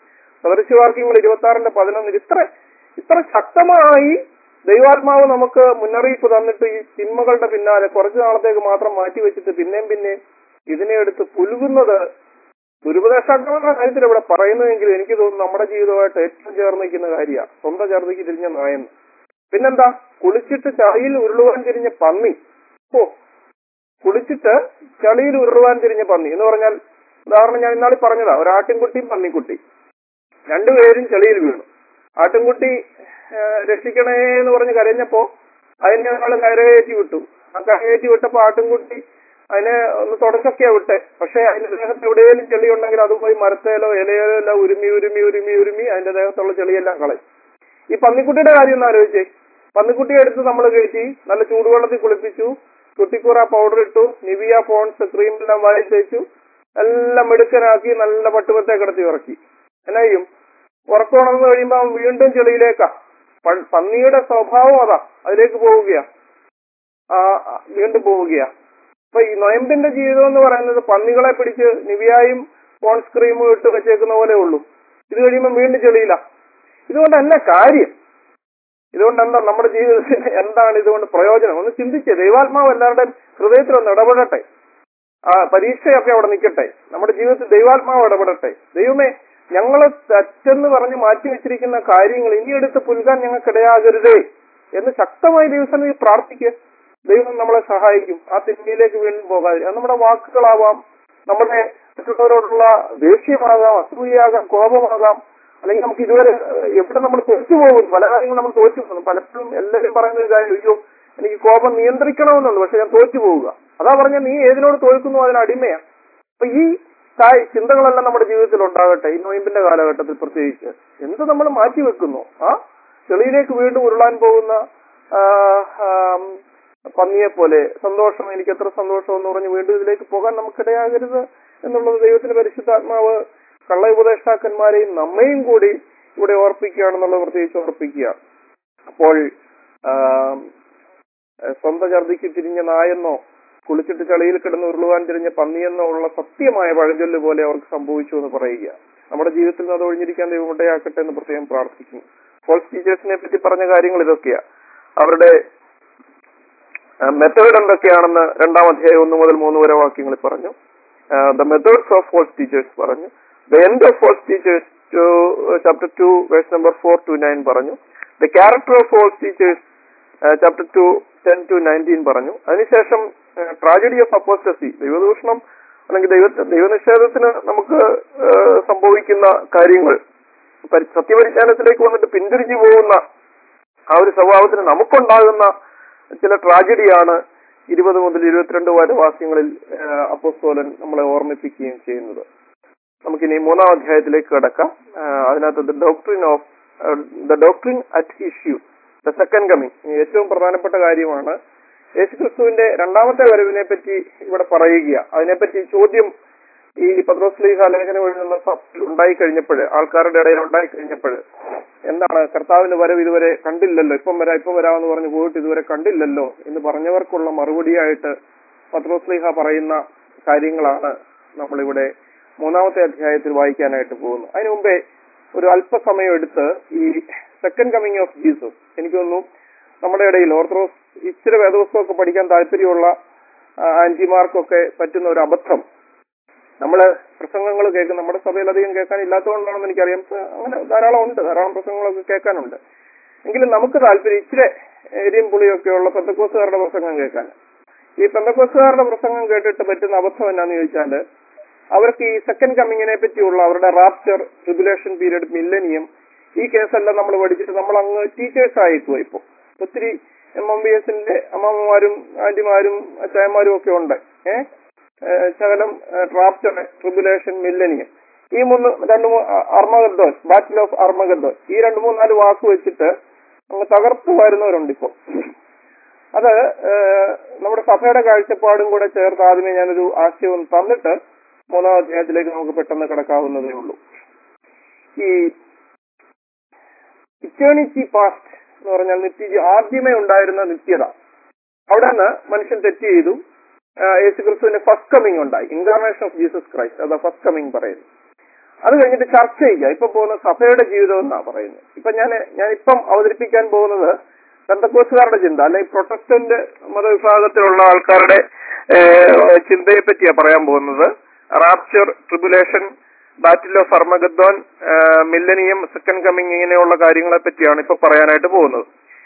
സദൃശവാക്യങ്ങൾ ഇരുപത്തി ആറിന്റെ പതിനൊന്നിൽ ഇത്ര ഇത്ര ശക്തമായി ദൈവാത്മാവ് നമുക്ക് മുന്നറിയിപ്പ് തന്നിട്ട് ഈ തിന്മകളുടെ പിന്നാലെ കുറച്ചു നാളത്തേക്ക് മാത്രം മാറ്റി വെച്ചിട്ട് പിന്നെയും പിന്നെയും ഇതിനെ എടുത്ത് പുലുകുന്നത് ദുരുപദേശാക്രമണ കാര്യത്തിൽ ഇവിടെ പറയുന്നതെങ്കിൽ എനിക്ക് തോന്നുന്നു നമ്മുടെ ജീവിതമായിട്ട് ഏറ്റവും ചേർന്ന് നിൽക്കുന്ന കാര്യമാണ് സ്വന്തം ഛർദിക്ക് തിരിഞ്ഞ നായെന്ന് പിന്നെന്താ കുളിച്ചിട്ട് ചളിയിൽ ഉരുളുവാൻ തിരിഞ്ഞ പന്നി ഓ കുളിച്ചിട്ട് ചളിയിൽ ഉരുളുവാൻ തിരിഞ്ഞ പന്നി എന്ന് പറഞ്ഞാൽ ഉദാഹരണം ഞാൻ ഇന്നാളി പറഞ്ഞതാ ഒരു ആട്ടിൻകുട്ടിയും പന്നിക്കുട്ടി രണ്ടുപേരും ചെളിയിൽ വീണു ആട്ടിൻകുട്ടി ആ, രക്ഷിക്കണേ എന്ന് പറഞ്ഞ് കരഞ്ഞപ്പോ അതിനെ ഒരാൾ കരകയറ്റി വിട്ടു ആ കരകയറ്റി വിട്ടപ്പോ ആട്ടിൻകുട്ടി അതിനെ ഒന്ന് തുടച്ചൊക്കെയാ വിട്ടെ പക്ഷെ അതിന്റെ ദേഹത്ത് എവിടെയെങ്കിലും ചെളി ഉണ്ടെങ്കിൽ അത് പോയി മരത്തേലോ ഇലയിലോ എല്ലാം ഉരുമി ഉരുമി ഉരുമി ഉരുമി അതിന്റെ ദേഹത്തുള്ള ചെളിയെല്ലാം കളയും ഈ പന്നിക്കുട്ടിയുടെ കാര്യം ഒന്ന് ആലോചിച്ചേ പന്നിക്കുട്ടിയെ എടുത്ത് നമ്മൾ കയറ്റി നല്ല ചൂടുവെള്ളത്തിൽ കുളിപ്പിച്ചു കുട്ടിക്കൂറ പൗഡർ ഇട്ടു നിവിയ പോൺസ് ക്രീം എല്ലാം വാരി തേച്ചു എല്ലാം മെടുക്കനാക്കി നല്ല പട്ടുപത്തെ കിടത്തി ഇറക്കി എന്നാ ചെയ്യും ഉറക്കമുണർന്ന് കഴിയുമ്പോൾ അവൻ വീണ്ടും ചെളിയിലേക്കാ പ- പന്നിയുടെ സ്വഭാവം അതാ അതിലേക്ക് പോവുകയാ ആ ആ, വീണ്ടും പോവുകയാ അപ്പൊ ഈ നൊയമ്പിന്റെ ജീവിതം എന്ന് പറയുന്നത് പന്നികളെ പിടിച്ച് നിവിയായും പോൺസ് ക്രീമും ഇട്ട് വെച്ചേക്കുന്ന പോലെ ഉള്ളൂ ഇത് കഴിയുമ്പോൾ വീണ്ടും ചെളിയില്ല ഇതുകൊണ്ട് എന്നാ കാര്യം ഇതുകൊണ്ട് എന്താ നമ്മുടെ ജീവിതത്തിന് എന്താണ് ഇതുകൊണ്ട് പ്രയോജനം ഒന്ന് ചിന്തിച്ചേ ദൈവാത്മാവ് എല്ലാവരുടെയും ഹൃദയത്തിൽ ഒന്ന് ഇടപെടട്ടെ ആ പരീക്ഷയൊക്കെ അവിടെ നിൽക്കട്ടെ നമ്മുടെ ജീവിതത്തിൽ ദൈവാത്മാവ് ഇടപെടട്ടെ ദൈവമേ ഞങ്ങൾ തെറ്റെന്ന് പറഞ്ഞ് മാറ്റി വെച്ചിരിക്കുന്ന കാര്യങ്ങൾ ഇനി എടുത്ത് പുൽകാൻ ഞങ്ങൾക്കിടയാകരുതേ എന്ന് ശക്തമായി ദൈവസന്നിധി പ്രാർത്ഥിക്കുക ദൈവം നമ്മളെ സഹായിക്കും ആ തിന്മയിലേക്ക് വീണ്ടും പോകാതെ അത് നമ്മുടെ വാക്കുകളാവാം നമ്മുടെ മറ്റുള്ളവരോടുള്ള ദേഷ്യമാകാം അസൂയാകാം കോപമാകാം അല്ലെങ്കിൽ നമുക്ക് ഇതുവരെ ഏഹ്, എവിടെ നമ്മൾ തോറ്റുപോകും പല കാര്യങ്ങളും നമ്മൾ തോറ്റു പോകും പലപ്പോഴും എല്ലാവരും പറയുന്ന ഒരു കാര്യം അയ്യോ എനിക്ക് കോപം നിയന്ത്രിക്കണമെന്നുണ്ട് പക്ഷെ ഞാൻ തോറ്റു പോവുക അതാ പറഞ്ഞ നീ ഏതിനോട് തോൽക്കുന്നു അതിന് അടിമയാ അപ്പൊ ഈ കായ് ചിന്തകളെല്ലാം നമ്മുടെ ജീവിതത്തിൽ ഉണ്ടാകട്ടെ ഈ നോയിമ്പിന്റെ കാലഘട്ടത്തിൽ പ്രത്യേകിച്ച് എന്ത് നമ്മൾ മാറ്റി വെക്കുന്നു ആ ചെളിയിലേക്ക് വീണ്ടും ഉരുളാൻ പോകുന്ന ആ, ആം, പന്നിയെ പോലെ സന്തോഷം എനിക്ക് എത്ര സന്തോഷം എന്ന് പറഞ്ഞ് വീണ്ടും ഇതിലേക്ക് പോകാൻ നമുക്കിടയാകരുത് എന്നുള്ളത് ദൈവത്തിന്റെ പരിശുദ്ധാത്മാവ് കള്ള ഉപദേഷ്ടാക്കന്മാരെയും നമ്മയും കൂടി ഇവിടെ ഓർപ്പിക്കുകയാണെന്നുള്ളത് പ്രത്യേകിച്ച് ഓർപ്പിക്കുക അപ്പോൾ ആം, സ്വന്തം ഛർദിക്ക് തിരിഞ്ഞ നായെന്നോ കുളിച്ചിട്ട് ചളിയിൽ കിടന്ന് ഉരുളുവാൻ തിരിഞ്ഞ പന്നിയെന്നോ ഉള്ള സത്യമായ പഴഞ്ചൊല്ല് പോലെ അവർക്ക് സംഭവിച്ചു എന്ന് പറയുക നമ്മുടെ ജീവിതത്തിൽ നിന്ന് അത് ഒഴിഞ്ഞിരിക്കാൻ ദൈവം ഇടയാക്കട്ടെ എന്ന് പ്രത്യേകം പ്രാർത്ഥിക്കുന്നു ഫോൾസ് ടീച്ചേഴ്സിനെ പറ്റി പറഞ്ഞ കാര്യങ്ങൾ ഇതൊക്കെയാ അവരുടെ മെത്തേഡ് എന്തൊക്കെയാണെന്ന് രണ്ടാം അധ്യായം ഒന്ന് മുതൽ മൂന്ന് വരെ വാക്യങ്ങളിൽ പറഞ്ഞു the methods of false teachers പറഞ്ഞു the end of false teachers to chapter two verse number four to nine പറഞ്ഞു the character of false teachers chapter two ten to nineteen പറഞ്ഞു അതിനുശേഷം ട്രാജഡി ഓഫ് അപ്പോസ്റ്റസി ദൈവദൂഷണം അല്ലെങ്കിൽ ദൈവ ദൈവനിഷേധത്തിന് നമുക്ക് ഏഹ്, സംഭവിക്കുന്ന കാര്യങ്ങൾ പരി- സത്യപരിജ്ഞാനത്തിലേക്ക് വന്നിട്ട് പിന്തിരിഞ്ഞു പോകുന്ന ആ ഒരു സ്വഭാവത്തിന് നമുക്കുണ്ടാകുന്ന ചില ട്രാജഡിയാണ് ഇരുപത് മുതൽ ഇരുപത്തിരണ്ട് വരെ വാക്യങ്ങളിൽ ഏഹ്, അപ്പോസ്തോലൻ നമ്മളെ ഓർമ്മിപ്പിക്കുകയും ചെയ്യുന്നത് നമുക്കിനി മൂന്നാം അധ്യായത്തിലേക്ക് കിടക്കാം ഏഹ്, അതിനകത്ത് the doctrine of the doctrine at issue the second coming ഏറ്റവും പ്രധാനപ്പെട്ട കാര്യമാണ് യേശുക്രിസ്തുവിന്റെ രണ്ടാമത്തെ വരവിനെ പറ്റി ഇവിടെ പറയുക അതിനെപ്പറ്റി ചോദ്യം ഈ പത്രോസ്ലീഹ ലേഖനം എഴുതുന്ന സഭയിൽ ഉണ്ടായി കഴിഞ്ഞപ്പോൾ ആൾക്കാരുടെ ഇടയിൽ ഉണ്ടായി കഴിഞ്ഞപ്പോൾ എന്താണ് കർത്താവിന്റെ വരവ് ഇതുവരെ കണ്ടില്ലല്ലോ ഇപ്പം വരാ ഇപ്പം വരാമെന്ന് പറഞ്ഞു പോയിട്ട് ഇതുവരെ കണ്ടില്ലല്ലോ എന്ന് പറഞ്ഞവർക്കുള്ള മറുപടിയായിട്ട് പത്രോസ്ലീഹ പറയുന്ന കാര്യങ്ങളാണ് നമ്മളിവിടെ മൂന്നാമത്തെ അധ്യായത്തിൽ വായിക്കാനായിട്ട് പോകുന്നത് അതിനു മുമ്പേ ഒരു അല്പസമയം എടുത്ത് ഈ സെക്കൻഡ് കമ്മിങ് ഓഫ് ജീസസ് എനിക്ക് തോന്നുന്നു നമ്മുടെ ഇടയിൽ ഓർത്തഡോക്സ് ഇച്ചിരി വേദപുസ്തകമൊക്കെ പഠിക്കാൻ താല്പര്യമുള്ള ആ, ആന്റിമാർക്കൊക്കെ പറ്റുന്ന ഒരു അബദ്ധം നമ്മള് പ്രസംഗങ്ങൾ കേൾക്കും നമ്മുടെ സഭയിൽ അധികം കേൾക്കാൻ ഇല്ലാത്തതുകൊണ്ടാണെന്ന് എനിക്കറിയാം ഇപ്പൊ അങ്ങനെ ധാരാളം ഉണ്ട് ധാരാളം പ്രസംഗങ്ങളൊക്കെ കേൾക്കാനുണ്ട് എങ്കിലും നമുക്ക് താല്പര്യം ഇച്ചിരി എരിയും പുളിയൊക്കെയുള്ള പെന്തക്കോസുകാരുടെ പ്രസംഗം കേൾക്കാൻ ഈ പെന്തക്കോസുകാരുടെ പ്രസംഗം കേട്ടിട്ട് പറ്റുന്ന അബദ്ധം എന്നാന്ന് ചോദിച്ചാല് അവർക്ക് ഈ സെക്കൻഡ് കമ്മിങ്ങിനെ പറ്റിയുള്ള അവരുടെ റാപ്ചർ ട്രിബുലേഷൻ പീരീഡ് മില്ലനിയം ഈ കേസെല്ലാം നമ്മൾ പഠിച്ചിട്ട് നമ്മൾ അങ്ങ് ടീച്ചേഴ്സ് ആയിപ്പോയി ഇപ്പൊ ഒത്തിരി എം എം ബി എസിന്റെ അമ്മമ്മമാരും ആന്റിമാരും അച്ചായന്മാരും ഒക്കെ ഉണ്ട് ഏഹ് ശകലം റാപ്ചർ ട്രിബുലേഷൻ മില്ലനിയം ഈ മൂന്ന് രണ്ട് അർമഗദ്ദോൻ ബാറ്റിൽ ഓഫ് അർമഗദ്ദോൻ ഈ രണ്ട് മൂന്നാല് വാക്ക് വെച്ചിട്ട് അങ്ങ് തകർത്ത് വരുന്നവരുണ്ട് ഇപ്പോ അത് ഏഹ്, നമ്മുടെ സഭയുടെ കാഴ്ചപ്പാടും കൂടെ ചേർത്ത് ആദ്യമേ ഞാനൊരു ആശയം തന്നിട്ട് മൂന്നാം അധ്യായത്തിലേക്ക് നമുക്ക് പെട്ടെന്ന് കിടക്കാവുന്നതേ ഉള്ളൂ ഈ ഇറ്റേണിറ്റി പാസ്റ്റ് എന്ന് പറഞ്ഞാൽ നിത്യ ആദ്യമേ ഉണ്ടായിരുന്ന നിത്യത അവിടെ നിന്ന് മനുഷ്യൻ തെറ്റ് ചെയ്തു യേശു ക്രിസ്തുവിന്റെ ഫസ്റ്റ് കമ്മിങ് ഉണ്ടായി ഇൻകാർണേഷൻ ഓഫ് ജീസസ് ക്രൈസ്റ്റ് അതാ ഫസ്റ്റ് കമ്മിങ് പറയുന്നു അത് കഴിഞ്ഞിട്ട് ചർച്ച ചെയ്യുക ഇപ്പൊ പോകുന്ന സഭയുടെ ജീവിതം എന്നാ പറയുന്നത് ഇപ്പൊ ഞാൻ ഞാൻ ഇപ്പം അവതരിപ്പിക്കാൻ പോകുന്നത് ബന്ധക്കോസുകാരുടെ ചിന്ത അല്ലെങ്കിൽ പ്രൊട്ടസ്റ്റന്റ് മതവിഭാഗത്തിലുള്ള ആൾക്കാരുടെ ഏഹ്, ചിന്തയെ പറ്റിയാ പറയാൻ പോകുന്നത് rapture tribulation battle of Armageddon millennium second coming ഇങ്ങനെയുള്ള കാര്യങ്ങളെ പറ്റിയാണ് ഇപ്പൊ പറയാനായിട്ട് പോകുന്നത്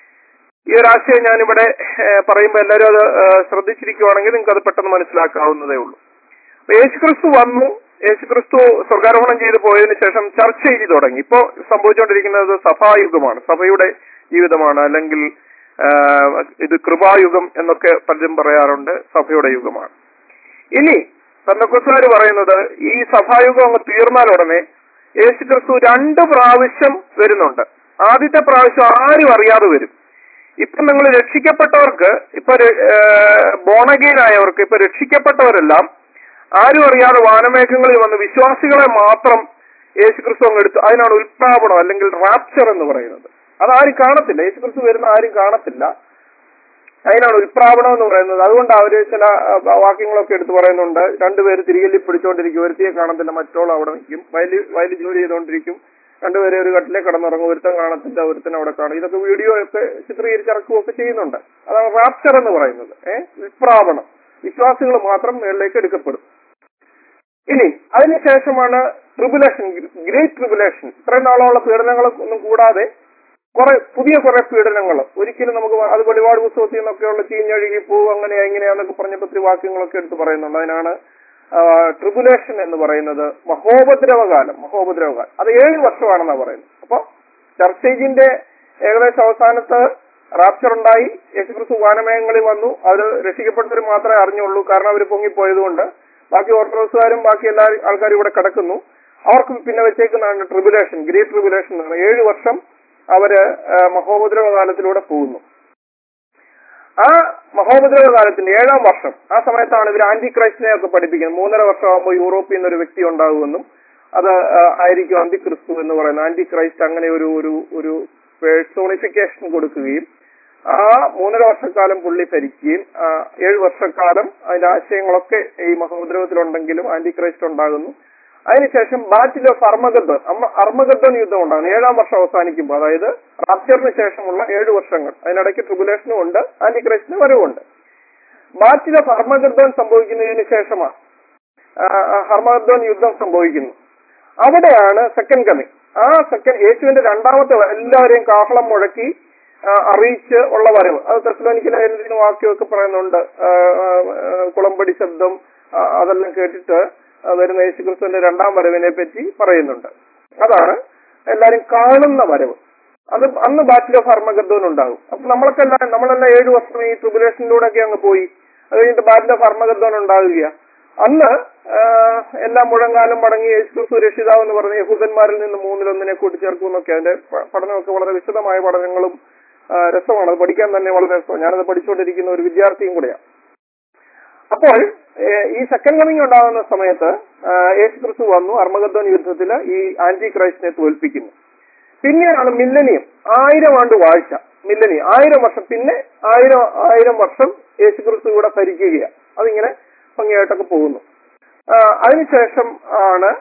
ഈ ഒരു ആശയം ഞാനിവിടെ ഏഹ്, പറയുമ്പോൾ എല്ലാവരും അത് ഏഹ്, ശ്രദ്ധിച്ചിരിക്കുവാണെങ്കിൽ നിങ്ങൾക്ക് അത് പെട്ടെന്ന് മനസ്സിലാക്കാവുന്നതേ ഉള്ളൂ അപ്പൊ യേശുക്രിസ്തു വന്നു യേശുക്രിസ്തു സ്വർഗാരോഹണം ചെയ്തു പോയതിനു ശേഷം ചർച്ച ചെയ്തു തുടങ്ങി ഇപ്പോ സംഭവിച്ചുകൊണ്ടിരിക്കുന്നത് സഭായുഗമാണ് സഭയുടെ ജീവിതമാണ് അല്ലെങ്കിൽ ആഹ്, ഇത് കൃപായുഗം എന്നൊക്കെ പലരും പറയാറുണ്ട് സഭയുടെ യുഗമാണ് ഇനി സന്നക്കുസാര് പറയുന്നത് ഈ സഭായുഗം അങ്ങ് തീർന്നാൽ ഉടനെ യേശുക്രിസ്തു രണ്ട് പ്രാവശ്യം വരുന്നുണ്ട് ആദ്യത്തെ പ്രാവശ്യം ആരും അറിയാതെ വരും ഇപ്പൊ നിങ്ങൾ രക്ഷിക്കപ്പെട്ടവർക്ക് ഇപ്പൊ ബോണഗീനായവർക്ക് ഇപ്പൊ രക്ഷിക്കപ്പെട്ടവരെല്ലാം ആരും അറിയാതെ വാനമേഘങ്ങളിൽ വന്ന് വിശ്വാസികളെ മാത്രം യേശുക്രിസ്തു അങ്ങ് എടുത്തു അതിനാണ് ഉൽപ്രാപണം അല്ലെങ്കിൽ റാപ്ചർ എന്ന് പറയുന്നത് അതാരും കാണത്തില്ല യേശുക്രിസ്തു വരുന്ന ആരും കാണത്തില്ല അതിനാണ് ഉൽപ്രാപണം എന്ന് പറയുന്നത് അതുകൊണ്ട് അവര് ചില ആ, വാക്യങ്ങളൊക്കെ എടുത്തു പറയുന്നുണ്ട് രണ്ടുപേര് തിരികെ പിടിച്ചുകൊണ്ടിരിക്കും ഒരുത്തിയെ കാണത്തില്ല മറ്റോളം അവിടെ നിൽക്കും വയലിൽ വയലിൽ ജോലി ചെയ്തുകൊണ്ടിരിക്കും രണ്ടുപേരെ ഒരു കട്ടിലെ കിടന്നിറങ്ങും ഒരുത്തൻ കാണത്തില്ല ഒരുത്തൻ അവിടെ കാണും ഇതൊക്കെ വീഡിയോ ഒക്കെ ചിത്രീകരിച്ചിറക്കുകയൊക്കെ ചെയ്യുന്നുണ്ട് അതാണ് റാപ്ചർ എന്ന് പറയുന്നത് ഏഹ് ഉൽപ്രാപണം വിശ്വാസികൾ മാത്രം മേളിലേക്ക് എടുക്കപ്പെടും ഇനി അതിനുശേഷമാണ് ട്രിബുലേഷൻ ഗ്രേറ്റ് ട്രിബുലേഷൻ ഇത്രയും നാളുള്ള പീഡനങ്ങളൊന്നും കൂടാതെ കുറെ പുതിയ കുറെ പീഡനങ്ങൾ ഒരിക്കലും നമുക്ക് വ- അത് വെളിപാട് പുസ്തകത്തിൽ നിന്നൊക്കെയുള്ള ചീഞ്ഞഴുകി പോവും അങ്ങനെയാ ഇങ്ങനെയാന്നൊക്കെ പറഞ്ഞിട്ട് ഒത്തിരി വാക്യങ്ങളൊക്കെ എടുത്ത് പറയുന്നുണ്ട് അതിനാണ് ട്രിബുലേഷൻ എന്ന് പറയുന്നത് മഹോപദ്രവകാലം മഹോപദ്രവകാലം അത് ഏഴ് വർഷമാണെന്നാണ് പറയുന്നത് അപ്പൊ ചർച്ചേജിന്റെ ഏകദേശം അവസാനത്ത് റാപ്ചർ ഉണ്ടായി യേശുക്രിസ്തു വാനമയങ്ങളിൽ വന്നു അവർ രക്ഷിക്കപ്പെട്ടവർ മാത്രമേ അറിഞ്ഞുള്ളൂ കാരണം അവർ പൊങ്ങിപ്പോയതുകൊണ്ട് ബാക്കി ഓർത്തഡോക്സുകാരും ബാക്കി എല്ലാ ആൾക്കാരും ഇവിടെ കിടക്കുന്നു അവർക്ക് പിന്നെ വെച്ചേക്കുന്നതാണ് ട്രിബുലേഷൻ ഗ്രേറ്റ് ട്രിബുലേഷൻ എന്ന് പറയുന്നത് ഏഴ് വർഷം അവര് ആ, മഹോപദ്രവ കാലത്തിലൂടെ പോകുന്നു ആ മഹോപദ്രവ കാലത്തിന്റെ ഏഴാം വർഷം ആ സമയത്താണ് ഇവർ ആന്റി ക്രൈസ്റ്റിനെ ഒക്കെ പഠിപ്പിക്കുന്നത് മൂന്നര വർഷമാകുമ്പോൾ യൂറോപ്പിൽ നിന്ന് ഒരു വ്യക്തി ഉണ്ടാകുമെന്നും അത് ആ, ആയിരിക്കും അന്തി ക്രിസ്തു എന്ന് പറയുന്നത് ആന്റി ക്രൈസ്റ്റ് അങ്ങനെ ഒരു ഒരു ഒരു പേഴ്സോണിഫിക്കേഷൻ കൊടുക്കുകയും ആ മൂന്നര വർഷക്കാലം പുള്ളി ഭരിക്കുകയും ആ, ഏഴ് വർഷക്കാലം അതിന്റെ ആശയങ്ങളൊക്കെ ഈ മഹോദ്രവത്തിലുണ്ടെങ്കിലും ആന്റി ക്രൈസ്റ്റ് ഉണ്ടാകുന്നു അതിനുശേഷം ബാറ്റിൽ ഓഫ് അർമഗദ്ദൻ അർമഗദ്ദൻ യുദ്ധം ഉണ്ടാകുന്നു ഏഴാം വർഷം അവസാനിക്കുമ്പോൾ അതായത് റാപ്ചറിന് ശേഷമുള്ള ഏഴ് വർഷങ്ങൾ അതിനിടയ്ക്ക് ട്രിബുലേഷനും ഉണ്ട് ആന്റി ക്രൈസ്റ്റിന് വരവുണ്ട് ബാറ്റിൽ ഓഫ് അർമഗദ്ദൻ സംഭവിക്കുന്നതിന് ശേഷമാണ് ഹർമഗദ്ദൻ യുദ്ധം സംഭവിക്കുന്നു അവിടെയാണ് സെക്കൻഡ് കമ്മിങ് ആ സെക്കൻഡ് യേശുവിന്റെ രണ്ടാമത്തെ വ- എല്ലാവരെയും കാഹളം മുഴക്കി ആ, അറിയിച്ച് ഉള്ള വരവ് അത് തെസ്ലോനിക്കല എന്തിനു വാക്യമൊക്കെ പറയുന്നുണ്ട് ആ, ആ, ആ, കുളമ്പടി ശബ്ദം ആ, അതെല്ലാം കേട്ടിട്ട് ആ, വരുന്ന യേശുക്രിസ്തുവിന്റെ രണ്ടാം വരവിനെ പറ്റി പറയുന്നുണ്ട് അതാണ് എല്ലാരും കാണുന്ന വരവ് അത് അന്ന് ബാറ്റിൽ ഓഫ് ഹർമഗദ്ദോൻ ഉണ്ടാകും അപ്പൊ നമ്മളൊക്കെല്ലാം നമ്മളെല്ലാം ഏഴു വർഷം ഈ ട്രിബുലേഷനിലൂടെ ഒക്കെ അങ്ങ് പോയി അത് കഴിഞ്ഞിട്ട് ബാറ്റിൽ ഓഫ് ഹർമഗദ്ദോൻ ഉണ്ടാകുക അന്ന് ആ, എല്ലാം മുഴങ്കാലം മടങ്ങി യേശുക്രിസ്തു രക്ഷിതാവ് എന്ന് പറഞ്ഞ യഹൂദന്മാരിൽ നിന്ന് മൂന്നിലൊന്നിനെ കൂട്ടിച്ചേർക്കും എന്നൊക്കെ അതിന്റെ പ- പഠനമൊക്കെ വളരെ വിശദമായ പഠനങ്ങളും ആ, രസമാണ് അത് പഠിക്കാൻ തന്നെ വളരെ രസമാണ് ഞാനത് പഠിച്ചുകൊണ്ടിരിക്കുന്ന ഒരു വിദ്യാർത്ഥിയും കൂടെയാണ് അപ്പോൾ ഏഹ്, ഈ സെക്കൻഡ് കമ്മിങ് ഉണ്ടാകുന്ന സമയത്ത് ആ, യേശുക്രിസ്തു വന്നു അർമഗദ്ദോൻ യുദ്ധത്തിൽ ഈ ആന്റി ക്രൈസ്റ്റിനെ തോൽപ്പിക്കുന്നു പിന്നെയാണ് മില്ലനിയം ആയിരം ആണ്ട് വാഴ്ച മില്ലനിയം ആയിരം വർഷം പിന്നെ ആയിരം ആയിരം വർഷം യേശുക്രിസ്തു ഇവിടെ ഭരിക്കുകയാണ് അതിങ്ങനെ ഭംഗിയായിട്ടൊക്കെ പോകുന്നു ആ, അതിനുശേഷം ആണ്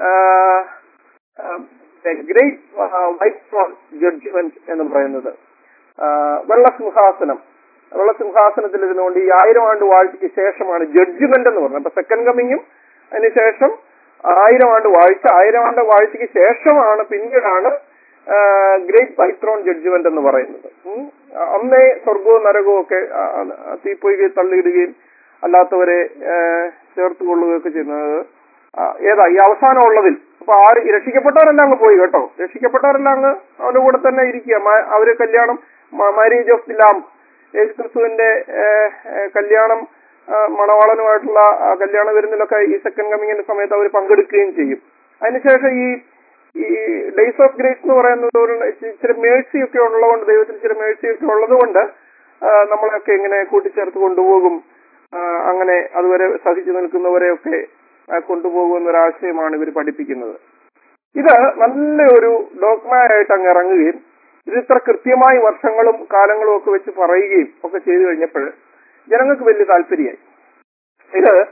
ഗ്രേറ്റ് വൈറ്റ് ജഡ്ജ്മെന്റ് എന്ന് പറയുന്നത് ആ, വെള്ളസിംഹാസനം വെള്ളസിംഹാസനത്തിൽ ഇരുന്നുകൊണ്ട് ഈ ആയിരം ആണ്ട് വാഴ്ചയ്ക്ക് ശേഷമാണ് ജഡ്ജ്മെന്റ് എന്ന് പറയുന്നത് അപ്പൊ സെക്കൻഡ് കമ്മിങ്ങും അതിനുശേഷം ആയിരം ആണ്ട് വാഴ്ച ആയിരം ആണ്ട് വാഴ്ചയ്ക്ക് ശേഷമാണ് പിന്നീടാണ് ഗ്രേറ്റ് പൈത്രോൺ ജഡ്ജ്മെന്റ് എന്ന് പറയുന്നത് ഉം. അന്നേ സ്വർഗവും നരകവും ഒക്കെ ആ, ആ, തീപ്പൊയ്കയിൽ തള്ളിയിടുകയും അല്ലാത്തവരെ ചേർത്ത് കൊള്ളുകയൊക്കെ ചെയ്യുന്നത് ആ, ഏതാ ഈ അവസാനമുള്ളതിൽ അപ്പൊ ആര് ഈ രക്ഷിക്കപ്പെട്ടവരെല്ലാം അങ്ങ് പോയി കേട്ടോ രക്ഷിക്കപ്പെട്ടവരെല്ലാം അങ്ങ് അവരുടെ കൂടെ തന്നെ ഇരിക്കുക മ- അവര് കല്യാണം മാരേജ് ഓഫ് ദി ലാം യേശുക്രിസ്തുവിന്റെ ഏഹ്, ഏഹ്, കല്യാണം ആ, മണവാളനുമായിട്ടുള്ള ആ, കല്യാണ വിരുന്നിലൊക്കെ ഈ സെക്കൻഡ് കമ്മിങ്ങിന്റെ സമയത്ത് അവർ പങ്കെടുക്കുകയും ചെയ്യും അതിനുശേഷം ഈ ഈ ഡേയ്സ് ഓഫ് ഗ്രേസ് എന്ന് പറയുന്നത് ഒരു ഇച്ചിരി മേഴ്സി ഒക്കെ ഉള്ളതുകൊണ്ട് ദൈവത്തിന് ഇച്ചിരി മേഴ്സി ഒക്കെ ഉള്ളതുകൊണ്ട് ആ, നമ്മളെയൊക്കെ ഇങ്ങനെ കൂട്ടിച്ചേർത്ത് കൊണ്ടുപോകും ആ, അങ്ങനെ അതുവരെ സഹിച്ചു നിൽക്കുന്നവരെയൊക്കെ ആ, കൊണ്ടുപോകും എന്നൊരാശയമാണ് ഇവർ പഠിപ്പിക്കുന്നത് ഇത് നല്ലൊരു ഡോക്മായിട്ട് അങ്ങ് ഇറങ്ങുകയും ഇത് ഇത്ര കൃത്യമായി വർഷങ്ങളും കാലങ്ങളും ഒക്കെ വെച്ച് പറയുകയും ഒക്കെ ചെയ്തു കഴിഞ്ഞപ്പോൾ ജനങ്ങൾക്ക് വലിയ താല്പര്യമായി ഇത്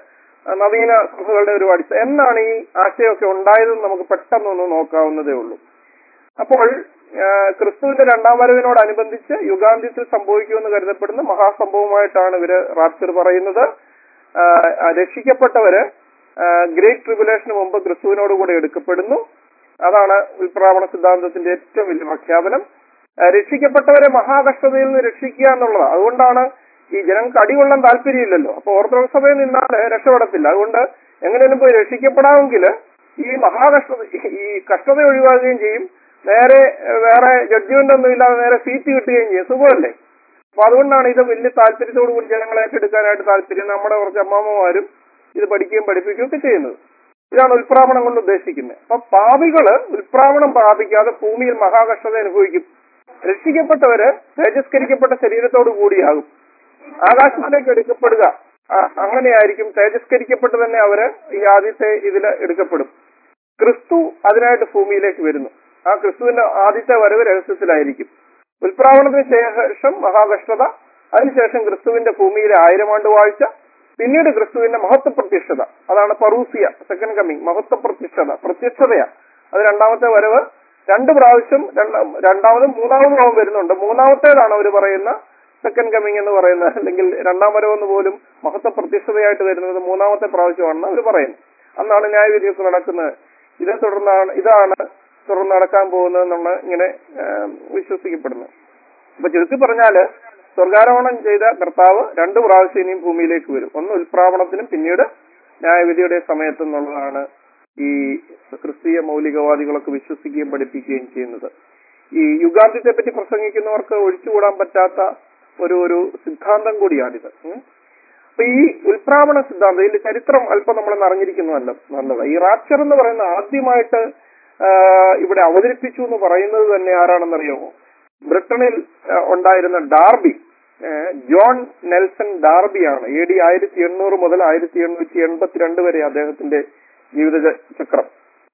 ആ, നവീന സഭകളുടെ ഒരു അടിസ്ഥാനം എന്നാണ് ഈ ആശയമൊക്കെ ഉണ്ടായതെന്ന് നമുക്ക് പെട്ടെന്നൊന്ന് നോക്കാവുന്നതേ ഉള്ളൂ അപ്പോൾ ആ, ക്രിസ്തുവിന്റെ രണ്ടാം വരവിനോടനുബന്ധിച്ച് യുഗാന്ത്യത്തിൽ സംഭവിക്കുമെന്ന് കരുതപ്പെടുന്ന മഹാസംഭവമായിട്ടാണ് ഇവര് റാപ്ചർ പറയുന്നത് ആ, ആ, രക്ഷിക്കപ്പെട്ടവര് ഗ്രേറ്റ് ട്രിബുലേഷന് മുമ്പ് ക്രിസ്തുവിനോട് കൂടെ എടുക്കപ്പെടുന്നു അതാണ് ഉൽപ്രാവണ സിദ്ധാന്തത്തിന്റെ ഏറ്റവും വലിയ പ്രഖ്യാപനം ആ, രക്ഷിക്കപ്പെട്ടവരെ മഹാകഷ്ടതയിൽ നിന്ന് രക്ഷിക്കുക എന്നുള്ളതാണ് അതുകൊണ്ടാണ് ഈ ജനങ്ങൾക്ക് അടികൊള്ളാൻ താല്പര്യമില്ലല്ലോ അപ്പൊ ഓർത്തഡോക്സ് സഭയിൽ നിന്നാൽ രക്ഷപ്പെടത്തില്ല അതുകൊണ്ട് എങ്ങനെയും പോയി രക്ഷിക്കപ്പെടാമെങ്കിൽ ഈ മഹാകഷ്ടത ഈ കഷ്ടത ഒഴിവാക്കുകയും ചെയ്യും നേരെ ഏഹ്, വേറെ ജഡ്ജ്മെന്റ് ഒന്നും ഇല്ലാതെ നേരെ സീറ്റ് കിട്ടുകയും ചെയ്യും സുഖമല്ലേ അപ്പൊ അതുകൊണ്ടാണ് ഇത് വലിയ താല്പര്യത്തോടു കൂടി ജനങ്ങളെ ഏറ്റെടുക്കാനായിട്ട് താല്പര്യം നമ്മുടെ കുറച്ച് അമ്മാമ്മമാരും ഇത് പഠിക്കുകയും പഠിപ്പിക്കുകയും ഒക്കെ ചെയ്യുന്നത് ഇതാണ് ഉൽപ്രാവണം കൊണ്ട് ഉദ്ദേശിക്കുന്നത് അപ്പൊ പാപികള് ഉൽപ്രാവണം പ്രാപിക്കാതെ ഭൂമിയിൽ മഹാകഷ്ടത അനുഭവിക്കും രക്ഷിക്കപ്പെട്ടവര് തേജസ്കരിക്കപ്പെട്ട ശരീരത്തോടു കൂടിയാകും ആകാശത്തിലേക്ക് എടുക്കപ്പെടുക ആ, അങ്ങനെയായിരിക്കും തേജസ്കരിക്കപ്പെട്ട് തന്നെ അവര് ഈ ആദ്യത്തെ ഇതിൽ എടുക്കപ്പെടും ക്രിസ്തു അതിനായിട്ട് ഭൂമിയിലേക്ക് വരുന്നു ആ ക്രിസ്തുവിന്റെ ആദ്യത്തെ വരവ് രഹസ്യത്തിലായിരിക്കും ഉൽപ്രാവണത്തിന് ശേഷം മഹാകഷ്ടത അതിനുശേഷം ക്രിസ്തുവിന്റെ ഭൂമിയിലെ ആയിരം ആണ്ട് വാഴ്ച പിന്നീട് ക്രിസ്തുവിന്റെ മഹത്വ പ്രത്യക്ഷത അതാണ് പറൂസിയ സെക്കൻഡ് കമ്മിങ് മഹത്വ പ്രത്യക്ഷത പ്രത്യക്ഷതയാ അത് രണ്ടാമത്തെ വരവ് രണ്ട് പ്രാവശ്യം രണ്ട- രണ്ടാമതും മൂന്നാമതും അവൻ വരുന്നുണ്ട് മൂന്നാമത്തേതാണ് അവർ പറയുന്ന സെക്കൻഡ് കമ്മിങ് എന്ന് പറയുന്നത് അല്ലെങ്കിൽ രണ്ടാം വരവെന്ന് പോലും മഹത്വ പ്രത്യക്ഷതയായിട്ട് വരുന്നത് മൂന്നാമത്തെ പ്രാവശ്യമാണെന്ന് അവർ പറയുന്നു അന്നാണ് ന്യായവിധിയൊക്കെ നടക്കുന്നത് ഇതേ തുടർന്നാണ് ഇതാണ് തുടർന്ന് നടക്കാൻ പോകുന്നതെന്നാണ് ഇങ്ങനെ ഏം, വിശ്വസിക്കപ്പെടുന്നത് അപ്പൊ ചുരുക്കി പറഞ്ഞാല് സ്വർഗാരോഹണം ചെയ്ത കർത്താവ് രണ്ട് പ്രാവശ്യം ഇനിയും ഭൂമിയിലേക്ക് വരും ഒന്ന് ഉൽപ്രാവണത്തിനും പിന്നീട് ന്യായവിധിയുടെ സമയത്തെന്നുള്ളതാണ് ഈ ക്രിസ്തീയ മൗലികവാദികളൊക്കെ വിശ്വസിക്കുകയും പഠിപ്പിക്കുകയും ചെയ്യുന്നത് ഈ യുഗാന്ത്യത്തെ പറ്റി പ്രസംഗിക്കുന്നവർക്ക് ഒഴിച്ചുകൂടാൻ പറ്റാത്ത ഒരു ഒരു സിദ്ധാന്തം കൂടിയാണിത് ഉം. അപ്പൊ ഈ ഉൽപ്രാവണ സിദ്ധാന്തം ഇതിന്റെ ചരിത്രം അല്പം നമ്മൾ അറിഞ്ഞിരിക്കുന്നതല്ല നല്ലത് ഈ റാപ്ചർ എന്ന് പറയുന്ന ആദ്യമായിട്ട് ആ, ഇവിടെ അവതരിപ്പിച്ചു എന്ന് പറയുന്നത് തന്നെ ആരാണെന്നറിയാമോ ബ്രിട്ടനിൽ ആ, ഉണ്ടായിരുന്ന ഡാർബി ആ, ജോൺ നെൽസൺ ഡാർബിയാണ് എ ഡി ആയിരത്തി എണ്ണൂറ് മുതൽ ആയിരത്തി എണ്ണൂറ്റി എൺപത്തിരണ്ട് വരെ അദ്ദേഹത്തിന്റെ ജീവിത ച- ചക്രം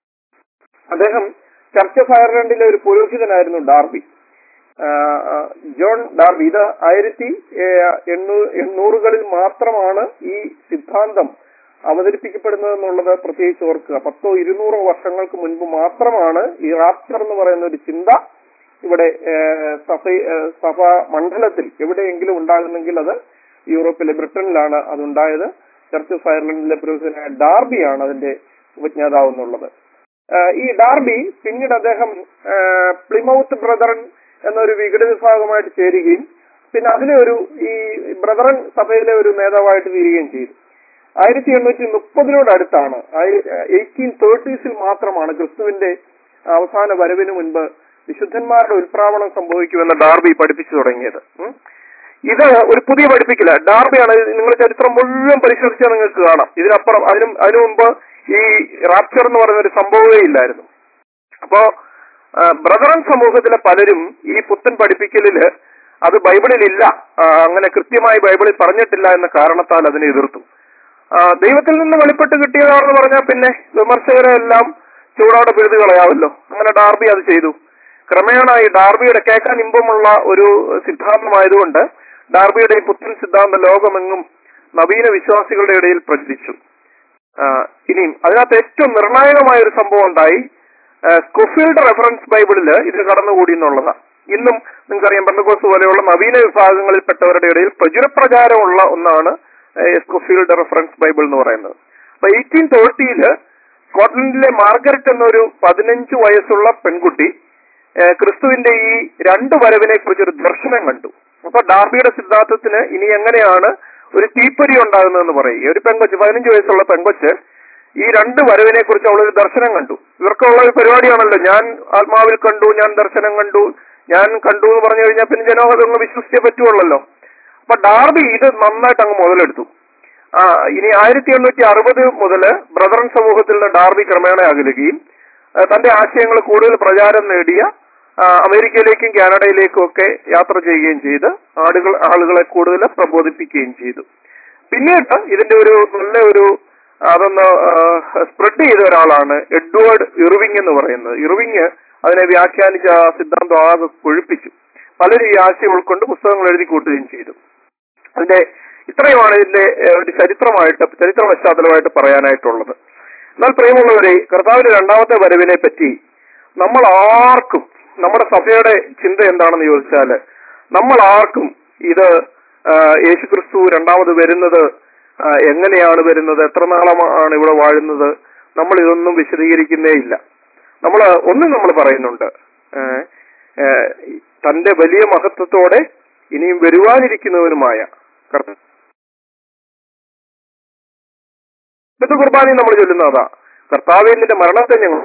അദ്ദേഹം ചർച്ച് ഓഫ് അയർലൻഡിലെ ഒരു പുരോഹിതനായിരുന്നു ഡാർബി ആ, ആ, ജോൺ ഡാർബി ഇത് ആയിരത്തി ഏ- എണ്ണൂ- എണ്ണൂറുകളിൽ മാത്രമാണ് ഈ സിദ്ധാന്തം അവതരിപ്പിക്കപ്പെടുന്നത് എന്നുള്ളത് പ്രത്യേകിച്ച് ഓർക്കുക പത്തോ ഇരുന്നൂറോ വർഷങ്ങൾക്ക് മുൻപ് മാത്രമാണ് ഈ റാപ്ചർ എന്ന് പറയുന്ന ഒരു ചിന്ത ഇവിടെ ഏ, സഭ ഏ, സഭാ മണ്ഡലത്തിൽ എവിടെയെങ്കിലും ഉണ്ടാകുന്നെങ്കിൽ അത് യൂറോപ്പിലെ ബ്രിട്ടനിലാണ് അതുണ്ടായത് ചർച്ച് ഓഫ് അയർലൻഡിലെ പുരോഹിതനായ ഡാർബിയാണ് അതിന്റെ ഉപജ്ഞാതാവ് എന്നുള്ളത് ആ, ഈ ഡാർബി പിന്നീട് അദ്ദേഹം ആ, പ്ലിമൌത്ത് ബ്രദറൻ എന്നൊരു വിഘട വിഭാഗമായിട്ട് ചേരുകയും പിന്നെ അതിലെ ഒരു ഈ ബ്രദറൻ സഭയിലെ ഒരു നേതാവായിട്ട് തീരുകയും ചെയ്തു ആയിരത്തി എണ്ണൂറ്റി മുപ്പതിനോടടുത്താണ് എയ്റ്റീൻ തേർട്ടീസിൽ മാത്രമാണ് ക്രിസ്തുവിന്റെ അവസാന വരവിന് മുൻപ് വിശുദ്ധന്മാരുടെ ഉൽപ്രാവണം സംഭവിക്കുമെന്ന് ഡാർബി പഠിപ്പിച്ചു തുടങ്ങിയത് ഉം. ഇത് ഒരു പുതിയ പഠിപ്പിക്കില്ല ഡാർബിയാണ് നിങ്ങൾ ചരിത്രം മുഴുവൻ പരിശോധിച്ചാൽ നിങ്ങൾക്ക് കാണാം ഇതിനപ്പുറം അതിനും അതിനു മുമ്പ് ഈ റാപ്ചർ എന്ന് പറയുന്ന ഒരു സംഭവമേ ഇല്ലായിരുന്നു അപ്പോ ആ, ബ്രദറൻ സമൂഹത്തിലെ പലരും ഈ പുത്തൻ പഠിപ്പിക്കലില് അത് ബൈബിളിൽ ഇല്ല ആ, അങ്ങനെ കൃത്യമായി ബൈബിളിൽ പറഞ്ഞിട്ടില്ല എന്ന കാരണത്താൽ അതിനെ എതിർത്തു ആ, ദൈവത്തിൽ നിന്ന് വെളിപ്പെട്ട് കിട്ടിയതാണെന്ന് പറഞ്ഞാൽ പിന്നെ വിമർശകരെ എല്ലാം ചൂടോടെ പിഴുതു കളയാമല്ലോ അങ്ങനെ ഡാർബി അത് ചെയ്തു ക്രമേണ ഈ ഡാർബിയുടെ കേൾക്കാൻ ഇമ്പമുള്ള ഒരു സിദ്ധാന്തമായതുകൊണ്ട് ഡാർബിയുടെ ഈ പുത്തൻ സിദ്ധാന്തം ലോകമെങ്ങും നവീന വിശ്വാസികളുടെ ഇടയിൽ പ്രചരിച്ചു ആ, ഇനിയും അതിനകത്ത് ഏറ്റവും നിർണായകമായ ഒരു സംഭവം ഉണ്ടായി ആ, സ്കോഫീൽഡ് റെഫറൻസ് ബൈബിളില് ഇത് കടന്നുകൂടി എന്നുള്ളതാണ് ഇന്നും നിങ്ങൾക്കറിയാം പെന്തക്കോസ് പോലെയുള്ള നവീന വിഭാഗങ്ങളിൽപ്പെട്ടവരുടെ ഇടയിൽ പ്രചുരപ്രചാരമുള്ള ഒന്നാണ് ആ, സ്കോഫീൽഡ് റെഫറൻസ് ബൈബിൾ എന്ന് പറയുന്നത് അപ്പൊ എയ്റ്റീൻ തേർട്ടിയില് സ്കോട്ട്ലൻഡിലെ മാർഗരറ്റ് എന്നൊരു പതിനഞ്ച് വയസ്സുള്ള പെൺകുട്ടി ആ, ക്രിസ്തുവിന്റെ ഈ രണ്ട് വരവിനെ കുറിച്ച് ഒരു ദർശനം കണ്ടു അപ്പൊ ഡാർബിയുടെ സിദ്ധാന്തത്തിന് ഇനി എങ്ങനെയാണ് ഒരു തീപ്പൊരി ഉണ്ടാകുന്നതെന്ന് പറയും ഒരു പെങ്കൊച്ച് പതിനഞ്ച് വയസ്സുള്ള പെങ്കൊച്ച് ഈ രണ്ട് വരവിനെ കുറിച്ച് അവളൊരു ദർശനം കണ്ടു ഇവർക്കുള്ള ഒരു പരിപാടിയാണല്ലോ ഞാൻ ആത്മാവിൽ കണ്ടു ഞാൻ ദർശനം കണ്ടു ഞാൻ കണ്ടു എന്ന് പറഞ്ഞു കഴിഞ്ഞാൽ പിന്നെ ജനം അതൊന്ന് വിശ്വസിച്ചേ പറ്റുള്ളല്ലോ അപ്പൊ ഡാർബി ഇത് നന്നായിട്ട് അങ്ങ് മുതലെടുത്തു ആ ഇനി ആയിരത്തി എണ്ണൂറ്റി അറുപത് മുതൽ ബ്രദറൻ സമൂഹത്തിൽ നിന്ന് ഡാർബി ക്രമേണ അകലുകയും ആ, തന്റെ ആശയങ്ങൾ കൂടുതൽ പ്രചാരം നേടിയ ആ, അമേരിക്കയിലേക്കും കാനഡയിലേക്കും ഒക്കെ യാത്ര ചെയ്യുകയും ചെയ്ത് ആളുകൾ ആളുകളെ കൂടുതൽ പ്രബോധിപ്പിക്കുകയും ചെയ്തു പിന്നീട് ഇതിന്റെ ഒരു നല്ല ഒരു അതൊന്ന് സ്പ്രെഡ് ചെയ്ത ഒരാളാണ് എഡ്വേർഡ് ഇർവിങ് എന്ന് പറയുന്നത് ഇർവിങ് അതിനെ വ്യാഖ്യാനിച്ച ആ സിദ്ധാന്തം ആകെ കൊഴുപ്പിച്ചു പലരും ഈ ആശയം ഉൾക്കൊണ്ട് പുസ്തകങ്ങൾ എഴുതി കൂട്ടുകയും ചെയ്തു അതിന്റെ ഇത്രയുമാണ് ഇതിന്റെ ഏഹ്, ഒരു ചരിത്രമായിട്ട് ചരിത്ര പശ്ചാത്തലമായിട്ട് പറയാനായിട്ടുള്ളത് എന്നാൽ പ്രിയമുള്ളവരെ കർത്താവിന്റെ രണ്ടാമത്തെ വരവിനെ പറ്റി നമ്മൾ ആർക്കും നമ്മുടെ സഭയുടെ ചിന്ത എന്താണെന്ന് ചോദിച്ചാല് നമ്മൾ ആർക്കും ഇത് ആ, യേശുക്രിസ്തു രണ്ടാമത് വരുന്നത് ആ, എങ്ങനെയാണ് വരുന്നത് എത്ര നാളമാണ് ഇവിടെ വാഴുന്നത് നമ്മൾ ഇതൊന്നും വിശദീകരിക്കുന്നേ ഇല്ല നമ്മൾ ഒന്നും നമ്മൾ പറയുന്നുണ്ട് ഏ, ഏ, തന്റെ വലിയ മഹത്വത്തോടെ ഇനിയും വരുവാനിരിക്കുന്നവനുമായ കർത്ത ഇന്നത്തെ കുർബാനയും നമ്മൾ ചൊല്ലുന്ന അതാ കർത്താവിന്റെ മരണത്തെ ഞങ്ങൾ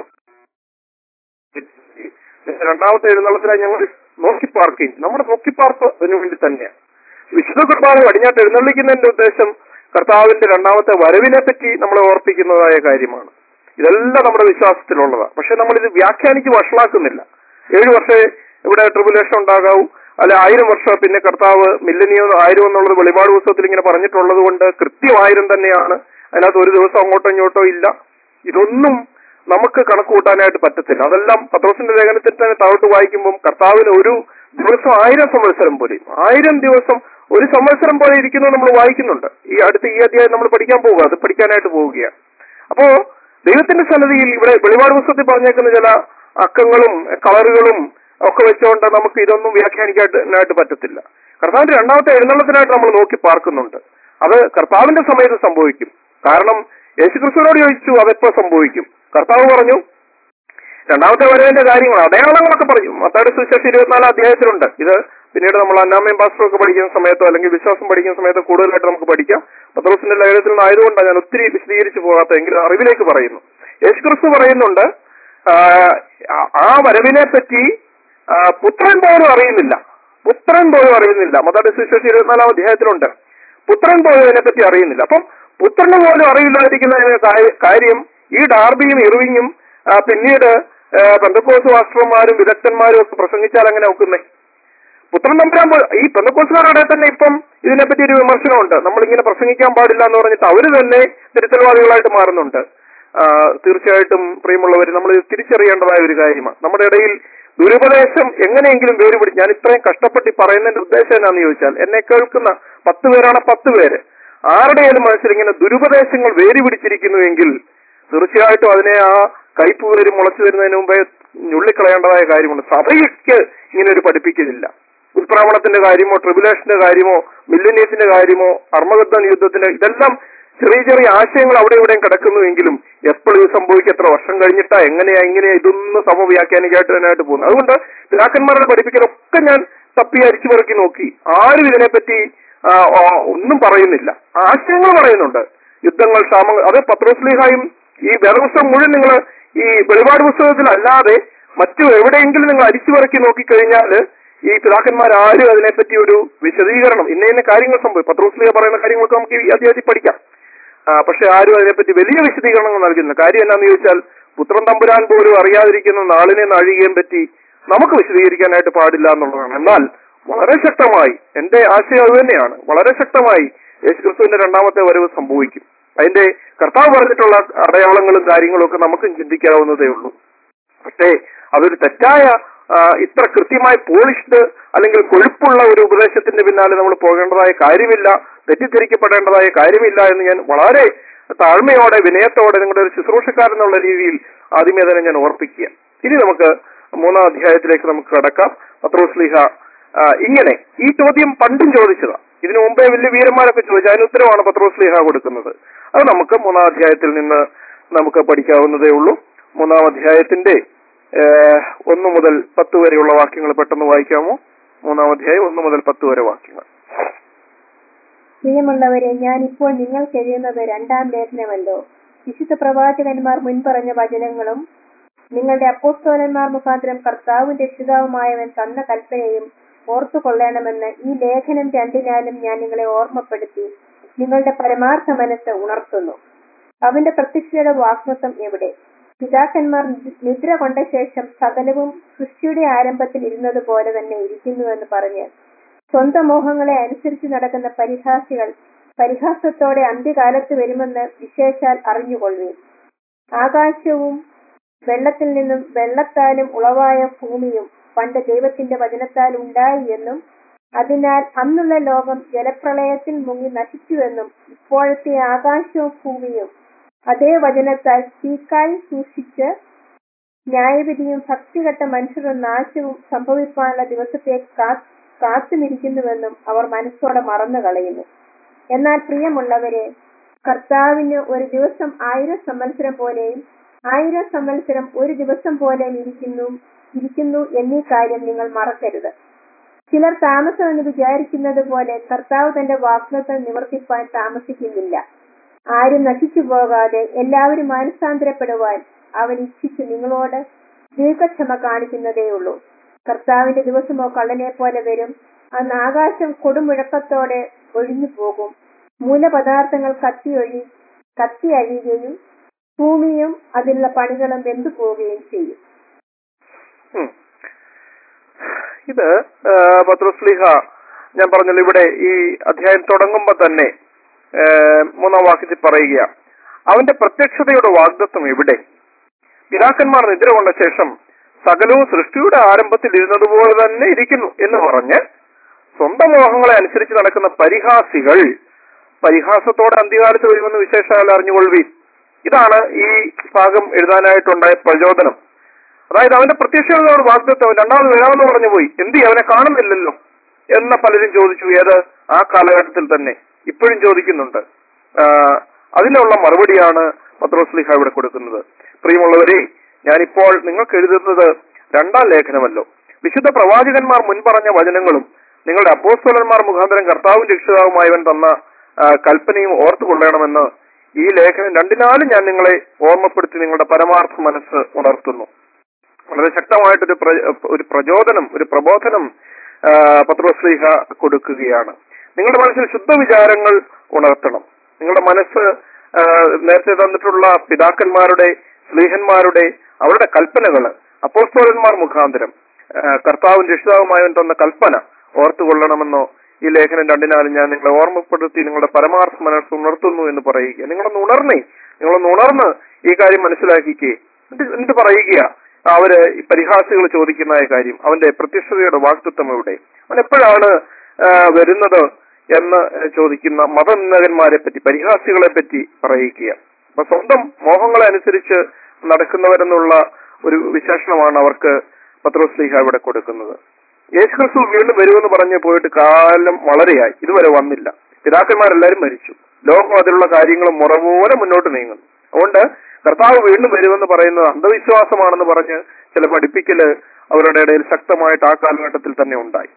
രണ്ടാമത്തെ എഴുന്നള്ളത്തിനായി ഞങ്ങൾ നോക്കിപ്പാർക്കുകയും നമ്മുടെ നോക്കിപ്പാർപ്പതിനു വേണ്ടി തന്നെയാണ് വിശുദ്ധ കുർബാന അടിഞ്ഞാട്ട് എഴുന്നള്ളിക്കുന്നതിന്റെ ഉദ്ദേശം കർത്താവിന്റെ രണ്ടാമത്തെ വരവിനെ പറ്റി നമ്മളെ ഓർപ്പിക്കുന്നതായ കാര്യമാണ് ഇതെല്ലാം നമ്മുടെ വിശ്വാസത്തിലുള്ളതാണ് പക്ഷെ നമ്മൾ ഇത് വ്യാഖ്യാനിച്ച് വഷളാക്കുന്നില്ല ഏഴു വർഷമേ ഇവിടെ ട്രിബുലേഷൻ ഉണ്ടാകാവൂ അല്ലെ ആയിരം വർഷം പിന്നെ കർത്താവ് മില്ലനിയോ ആയിരം എന്നുള്ളത് വെളിപാട് പുസ്തകത്തിൽ ഇങ്ങനെ പറഞ്ഞിട്ടുള്ളത് കൊണ്ട് കൃത്യം ആയിരം തന്നെയാണ് അതിനകത്ത് ഒരു ദിവസം അങ്ങോട്ടോ ഇങ്ങോട്ടോ ഇല്ല ഇതൊന്നും നമുക്ക് കണക്ക് കൂട്ടാനായിട്ട് പറ്റത്തില്ല അതെല്ലാം പത്രോസിന്റെ ലേഖനത്തിൽ തന്നെ താഴോട്ട് വായിക്കുമ്പോൾ കർത്താവിന് ഒരു ദിവസം ആയിരം സംവത്സരം പോലെയും ആയിരം ദിവസം ഒരു സംവത്സരം പോലെ ഇരിക്കുന്നത് നമ്മൾ വായിക്കുന്നുണ്ട് ഈ അടുത്ത ഈ അധ്യായം നമ്മൾ പഠിക്കാൻ പോവുക അത് പഠിക്കാനായിട്ട് പോവുകയാണ് അപ്പോ ദൈവത്തിന്റെ സന്നദ്ധിയിൽ ഇവിടെ വെളിപാട് പുസ്തകത്തിൽ പറഞ്ഞേക്കുന്ന ചില അക്കങ്ങളും കളറുകളും ഒക്കെ വെച്ചുകൊണ്ട് നമുക്ക് ഇതൊന്നും വ്യാഖ്യാനിക്കാനായിട്ട് പറ്റത്തില്ല കർത്താവിന്റെ രണ്ടാമത്തെ എഴുന്നള്ളത്തിനായിട്ട് നമ്മൾ നോക്കി പാർക്കുന്നുണ്ട് അത് കർത്താവിന്റെ സമയത്ത് സംഭവിക്കും കാരണം യേശുക്രിസ്തുവിനോട് ചോദിച്ചു അതെപ്പോ സംഭവിക്കും കർത്താവ് പറഞ്ഞു രണ്ടാമത്തെ വരവിന്റെ കാര്യങ്ങൾ അടയാളങ്ങളൊക്കെ പറഞ്ഞു മത്താട് സുവിശേഷം ഇരുപത്തിനാലാം അധ്യായത്തിലുണ്ട് ഇത് പിന്നീട് നമ്മൾ അന്നാമയും പാസ്റ്ററും ഒക്കെ പഠിക്കുന്ന സമയത്തോ അല്ലെങ്കിൽ വിശ്വാസം പഠിക്കുന്ന സമയത്തോ കൂടുതലായിട്ട് നമുക്ക് പഠിക്കാം പത്രോസിന്റെ ലേഖനത്തിൽ നിന്ന് ആയതുകൊണ്ടാണ് ഞാൻ ഒത്തിരി വിശദീകരിച്ചു പോകാത്ത എങ്കിലും അറിവിലേക്ക് പറയുന്നു യേശുക്രിസ്തു പറയുന്നുണ്ട് ആ, ആ വരവിനെ പറ്റി ആ, പുത്രൻ പോലും അറിയുന്നില്ല പുത്രൻ പോലും അറിയുന്നില്ല മത്താട് സുവിശേഷം ഇരുപത്തിനാലാം അധ്യായത്തിലുണ്ട് പുത്രൻ പോലും അതിനെപ്പറ്റി അറിയുന്നില്ല അപ്പം പുത്രന് പോലും അറിയില്ലാതിരിക്കുന്ന കാ- കാര്യം ഈ ഡാർബിയും ഇറുവിങ്ങും ആ, പിന്നീട് ആ, പെന്തക്കോസ് വാസ്ത്രന്മാരും വിദഗ്ധന്മാരും ഒക്കെ പ്രസംഗിച്ചാൽ അങ്ങനെ ഒക്കുന്നേ പുത്രൻ തമ്പുരാൻ പോ- ഈ പെന്തക്കോസുകാരുടെ തന്നെ ഇപ്പം ഇതിനെപ്പറ്റി ഒരു വിമർശനമുണ്ട് നമ്മളിങ്ങനെ പ്രസംഗിക്കാൻ പാടില്ല എന്ന് പറഞ്ഞിട്ട് അവര് തന്നെ തിരുത്തൽവാദികളായിട്ട് മാറുന്നുണ്ട് ആ, തീർച്ചയായിട്ടും പ്രിയമുള്ളവർ നമ്മൾ ഇത് തിരിച്ചറിയേണ്ടതായ ഒരു കാര്യമാണ് നമ്മുടെ ഇടയിൽ ദുരുപദേശം എങ്ങനെയെങ്കിലും വേരുപിടി ഞാൻ ഇത്രയും കഷ്ടപ്പെട്ട് ഈ പറയുന്നതിന്റെ ഉദ്ദേശം എന്നാന്ന് ചോദിച്ചാൽ എന്നെ കേൾക്കുന്ന പത്ത് പേരാണ് പത്ത് പേര് ആരുടെയും മനസ്സിൽ ഇങ്ങനെ ദുരുപദേശങ്ങൾ വേരി പിടിച്ചിരിക്കുന്നുവെങ്കിൽ തീർച്ചയായിട്ടും അതിനെ ആ കയ്പ് വേര് മുളച്ചു വരുന്നതിന് മുമ്പേ ഞുള്ളിക്കളയേണ്ടതായ കാര്യമുണ്ട് സഭയ്ക്ക് ഇങ്ങനെ ഒരു പഠിപ്പിക്കുന്നില്ല ഉത്പ്രാവണത്തിന്റെ കാര്യമോ ട്രിബുലേഷന്റെ കാര്യമോ മില്ലിനീസിന്റെ കാര്യമോ അർമ്മഗദ്ധൻ യുദ്ധത്തിന്റെ ഇതെല്ലാം ചെറിയ ചെറിയ ആശയങ്ങൾ അവിടെ ഇവിടെയും കിടക്കുന്നുവെങ്കിലും എപ്പോഴും ഇത് സംഭവിക്കും എത്ര വർഷം കഴിഞ്ഞിട്ടാ എങ്ങനെയാ ഇങ്ങനെയാ ഇതൊന്നും സഭ വ്യാഖ്യാനിക്കായിട്ട് തന്നെയായിട്ട് പോകുന്നത് അതുകൊണ്ട് പിതാക്കന്മാരുടെ പഠിപ്പിക്കലൊക്കെ ഞാൻ തപ്പി അരിച്ചു പെറുക്കി നോക്കി ആരും ഇതിനെപ്പറ്റി ആ, ആ, ഒന്നും പറയുന്നില്ല ആശയങ്ങൾ പറയുന്നുണ്ട് യുദ്ധങ്ങൾ ക്ഷാമങ്ങൾ അത് പത്രോസ്ലിഹായും ഈ വേദപുസ്തകം മുഴുവൻ നിങ്ങൾ ഈ വെളിപാട് പുസ്തകത്തിൽ അല്ലാതെ മറ്റു എവിടെയെങ്കിലും നിങ്ങൾ അരിച്ചു പെറുക്കി നോക്കിക്കഴിഞ്ഞാൽ ഈ പിതാക്കന്മാരാരും അതിനെപ്പറ്റി ഒരു വിശദീകരണം ഇന്ന ഇന്ന കാര്യങ്ങൾ സംഭവിക്കും പത്രോസ്ലിഹ പറയുന്ന കാര്യങ്ങളൊക്കെ നമുക്ക് ഈ അധ്യായത്തിൽ പഠിക്കാം ആ, പക്ഷെ ആരും അതിനെപ്പറ്റി വലിയ വിശദീകരണങ്ങൾ നൽകുന്നില്ല കാര്യം എന്നാന്ന് ചോദിച്ചാൽ പുത്രൻ തമ്പുരാൻ പോലും അറിയാതിരിക്കുന്ന നാളിനെ നാഴികയും പറ്റി നമുക്ക് വിശദീകരിക്കാനായിട്ട് പാടില്ല എന്നുള്ളതാണ് എന്നാൽ വളരെ ശക്തമായി എന്റെ ആശയം അത് തന്നെയാണ് വളരെ ശക്തമായി യേശുക്രിസ്തുവിന്റെ രണ്ടാമത്തെ വരവ് സംഭവിക്കും അതിന്റെ കർത്താവ് പറഞ്ഞിട്ടുള്ള അടയാളങ്ങളും കാര്യങ്ങളും ഒക്കെ നമുക്കും ചിന്തിക്കാവുന്നതേ ഉള്ളൂ പക്ഷേ അതൊരു തെറ്റായ ആ, ഇത്ര കൃത്യമായി പോളിഷ്ഡ് അല്ലെങ്കിൽ കൊഴുപ്പുള്ള ഒരു ഉപദേശത്തിന്റെ പിന്നാലെ നമ്മൾ പോകേണ്ടതായ കാര്യമില്ല തെറ്റിദ്ധരിക്കപ്പെടേണ്ടതായ കാര്യമില്ല എന്ന് ഞാൻ വളരെ താഴ്മയോടെ വിനയത്തോടെ നിങ്ങളുടെ ഒരു ശുശ്രൂഷക്കാരൻ എന്നുള്ള രീതിയിൽ ആദ്യമേ തന്നെ ഞാൻ ഓർപ്പിക്കുക ഇനി നമുക്ക് മൂന്നാം അധ്യായത്തിലേക്ക് നമുക്ക് കടക്കാം പത്രോസ്ലിഹ ആ, ഇങ്ങനെ ഈ ചോദ്യം പണ്ടും ചോദിച്ചതാ ഇതിനു മുമ്പേ വലിയ വീരന്മാരൊക്കെ ചോദിച്ചു അതിന് ഉത്തരവാണ് പത്രോസ്ലിഹ കൊടുക്കുന്നത് അത് നമുക്ക് മൂന്നാം അധ്യായത്തിൽ നിന്ന് നമുക്ക് പഠിക്കാവുന്നതേ ഉള്ളൂ മൂന്നാം അധ്യായത്തിന്റെ ഏഹ്, ഒന്ന് മുതൽ പത്ത് വരെയുള്ള വാക്യങ്ങൾ പെട്ടെന്ന് വായിക്കാമോ മൂന്നാം അധ്യായം ഒന്ന് മുതൽ പത്ത് വരെ വാക്യങ്ങൾ പ്രിയമുള്ളവരെ ഞാൻ ഇപ്പോൾ നിങ്ങൾക്ക് എഴുതുന്നത് രണ്ടാം ലേഖനമല്ലോ വിശുദ്ധ പ്രവാചകന്മാർ മുൻപറഞ്ഞ വചനങ്ങളും നിങ്ങളുടെ അപ്പോസ്തോലന്മാർ മുഖാന്തരം കർത്താവും രക്ഷിതാവുമായവൻ തന്ന കൽപ്പനയും ഓർത്തുകൊള്ളണമെന്ന് ഈ ലേഖനം രണ്ടിനാലും ഞാൻ നിങ്ങളെ ഓർമ്മപ്പെടുത്തി നിങ്ങളുടെ പരമാർത്ഥ മനസ്സ് ഉണർത്തുന്നു അവന്റെ പ്രത്യക്ഷയുടെ വാഗ്മത്വം എവിടെ പിതാക്കന്മാർ നിദ്ര കൊണ്ട ശേഷം സകലവും സൃഷ്ടിയുടെ ആരംഭത്തിൽ ഇരുന്നത് പോലെ തന്നെ ഇരിക്കുന്നുവെന്ന് പറഞ്ഞ് സ്വന്തം മോഹങ്ങളെ അനുസരിച്ച് നടക്കുന്ന പരിഹാസികൾ പരിഹാസത്തോടെ അന്ത്യകാലത്ത് വരുമെന്ന് വിശേഷാൽ അറിഞ്ഞുകൊള്ളുവിൻ ആകാശവും വെള്ളത്തിൽ നിന്നും വെള്ളത്താലും ഉളവായ ഭൂമിയും പണ്ട് ദൈവത്തിന്റെ വചനത്താൽ ഉണ്ടായി എന്നും അതിനാൽ അന്നുള്ള ലോകം ജലപ്രളയത്തിൽ മുങ്ങി നശിച്ചുവെന്നും ഇപ്പോഴത്തെ ആകാശവും ഭൂമിയും അതേ വചനത്താൽ തീക്കായി സൂക്ഷിച്ച് ന്യായവിധിയും ഭക്തികെട്ട മനുഷ്യരുടെ നാശവും സംഭവിക്കാനുള്ള ദിവസത്തെ കാ- കാത്തുനിരിക്കുന്നുവെന്നും അവർ മനസ്സോടെ മറന്നു കളയുന്നു എന്നാൽ പ്രിയമുള്ളവരെ കർത്താവിന് ഒരു ദിവസം ആയിരം സംവത്സരം പോലെയും ആയിരം സംവത്സരം ഒരു ദിവസം പോലെയും ഇരിക്കുന്നു ഇരിക്കുന്നു എന്നീ കാര്യം നിങ്ങൾ മറക്കരുത് ചിലർ താമസമെന്ന് വിചാരിക്കുന്നത് പോലെ കർത്താവ് തന്റെ വാഗ്ദത്തം നിവർത്തിപ്പാൻ താമസിക്കുന്നില്ല ആരും നശിച്ചു പോകാതെ എല്ലാവരും മാനസാന്തരപ്പെടുവാൻ അവൻ ഇച്ഛിച്ചു നിങ്ങളോട് ദീർഘക്ഷമ കാണിക്കുന്നതേയുള്ളൂ കർത്താവിന്റെ ദിവസമോ കള്ളനെ പോലെ വരും അന്ന് ആകാശം കൊടുമുഴക്കത്തോടെ ഒഴിഞ്ഞു പോകും മൂലപദാർത്ഥങ്ങൾ കത്തിയൊഴി കത്തി അഴിയുകയും ഭൂമിയും അതിലുള്ള പണികളും വെന്തു പോവുകയും ചെയ്യും ഉം. ഇത് ആ, പത്രോസ്ലിഹ ഞാൻ പറഞ്ഞല്ലോ ഇവിടെ ഈ അധ്യായം തുടങ്ങുമ്പോ തന്നെ ആ, മൂന്നാം വാക്യത്തിൽ പറയുക അവന്റെ പ്രത്യക്ഷതയുടെ വാഗ്ദത്വം എവിടെ പിതാക്കന്മാർ നിദ്ര കൊണ്ട ശേഷം സകലവും സൃഷ്ടിയുടെ ആരംഭത്തിൽ ഇരുന്നതുപോലെ തന്നെ ഇരിക്കുന്നു എന്ന് പറഞ്ഞ് സ്വന്തം മോഹങ്ങളെ അനുസരിച്ച് നടക്കുന്ന പരിഹാസികൾ പരിഹാസത്തോടെ അന്ത്യകാലത്ത് വരുമെന്ന് വിശേഷാൽ അറിഞ്ഞുകൊള്ളുവീൻ ഇതാണ് ഈ ഭാഗം എഴുതാനായിട്ടുണ്ടായ പ്രചോദനം അതായത് അവന്റെ പ്രത്യക്ഷതയോട് വാഗ്ദത്വം രണ്ടാമത് വരാമെന്ന് പറഞ്ഞു പോയി എന്തി അവനെ കാണുന്നില്ലല്ലോ എന്ന പലരും ചോദിച്ചു ഏത് ആ കാലഘട്ടത്തിൽ തന്നെ ഇപ്പോഴും ചോദിക്കുന്നുണ്ട് ആ, അതിനുള്ള മറുപടിയാണ് പത്രോസ്ലിഹ ഇവിടെ കൊടുക്കുന്നത് പ്രിയമുള്ളവരെ ഞാനിപ്പോൾ നിങ്ങൾക്ക് എഴുതുന്നത് രണ്ടാം ലേഖനമല്ലോ വിശുദ്ധ പ്രവാചകന്മാർ മുൻപറഞ്ഞ വചനങ്ങളും നിങ്ങളുടെ അപ്പോസ്തലന്മാർ മുഖാന്തരം കർത്താവും രക്ഷിതാവുമായവൻ തന്ന ആ, കൽപ്പനയും ഓർത്തുകൊള്ളണമെന്ന് ഈ ലേഖനം രണ്ടിനാലും ഞാൻ നിങ്ങളെ ഓർമ്മപ്പെടുത്തി നിങ്ങളുടെ പരമാർത്ഥ മനസ്സ് ഉണർത്തുന്നു വളരെ ശക്തമായിട്ടൊരു പ്ര- ഒരു പ്രചോദനം ഒരു പ്രബോധനം ആ, പത്രോസ്ലീഹ കൊടുക്കുകയാണ് നിങ്ങളുടെ മനസ്സിൽ ശുദ്ധ വിചാരങ്ങൾ ഉണർത്തണം നിങ്ങളുടെ മനസ്സ് ആ, നേരത്തെ തന്നിട്ടുള്ള പിതാക്കന്മാരുടെ സ്ലീഹന്മാരുടെ അവരുടെ കൽപ്പനകള് അപ്പോസ്തോലന്മാർ മുഖാന്തരം ആ, കർത്താവും രക്ഷിതാവുമായവൻ തന്ന കൽപ്പന ഓർത്തുകൊള്ളണമെന്നോ ഈ ലേഖനം രണ്ടിനാലും ഞാൻ നിങ്ങളെ ഓർമ്മപ്പെടുത്തി നിങ്ങളുടെ പരമാർത്ഥ മനസ്സ് ഉണർത്തുന്നു എന്ന് പറയുക നിങ്ങളൊന്ന് ഉണർന്നേ നിങ്ങളൊന്ന് ഉണർന്ന് ഈ കാര്യം മനസ്സിലാക്കിക്കേ എന്നിട്ട് എന്നിട്ട് പറയുക അവര് ഈ പരിഹാസികൾ ചോദിക്കുന്ന കാര്യം അവന്റെ പ്രത്യക്ഷതയുടെ വാക്തത്വം എവിടെ അവൻ എപ്പോഴാണ് ആ, വരുന്നത് എന്ന് ചോദിക്കുന്ന മതനിന്ദകന്മാരെ പറ്റി പരിഹാസികളെ പറ്റി പറയുക അപ്പൊ സ്വന്തം മോഹങ്ങളെ അനുസരിച്ച് നടക്കുന്നവരെന്നുള്ള ഒരു വിശേഷണമാണ് അവർക്ക് പത്രോസ്ലിഹ ഇവിടെ കൊടുക്കുന്നത് യേശുക്രിസ്തു വീണ്ടും വരുമെന്ന് പറഞ്ഞ് പോയിട്ട് കാലം വളരെയായി ഇതുവരെ വന്നില്ല പിതാക്കന്മാരെല്ലാരും മരിച്ചു ലോകം അതിലുള്ള കാര്യങ്ങൾ മുറപോലെ മുന്നോട്ട് നീങ്ങുന്നു അതുകൊണ്ട് കർത്താവ് വീണ്ടും വരുമെന്ന് പറയുന്നത് അന്ധവിശ്വാസമാണെന്ന് പറഞ്ഞ് ചില പഠിപ്പിക്കല് അവരുടെ ഇടയിൽ ശക്തമായിട്ട് ആ കാലഘട്ടത്തിൽ തന്നെ ഉണ്ടായി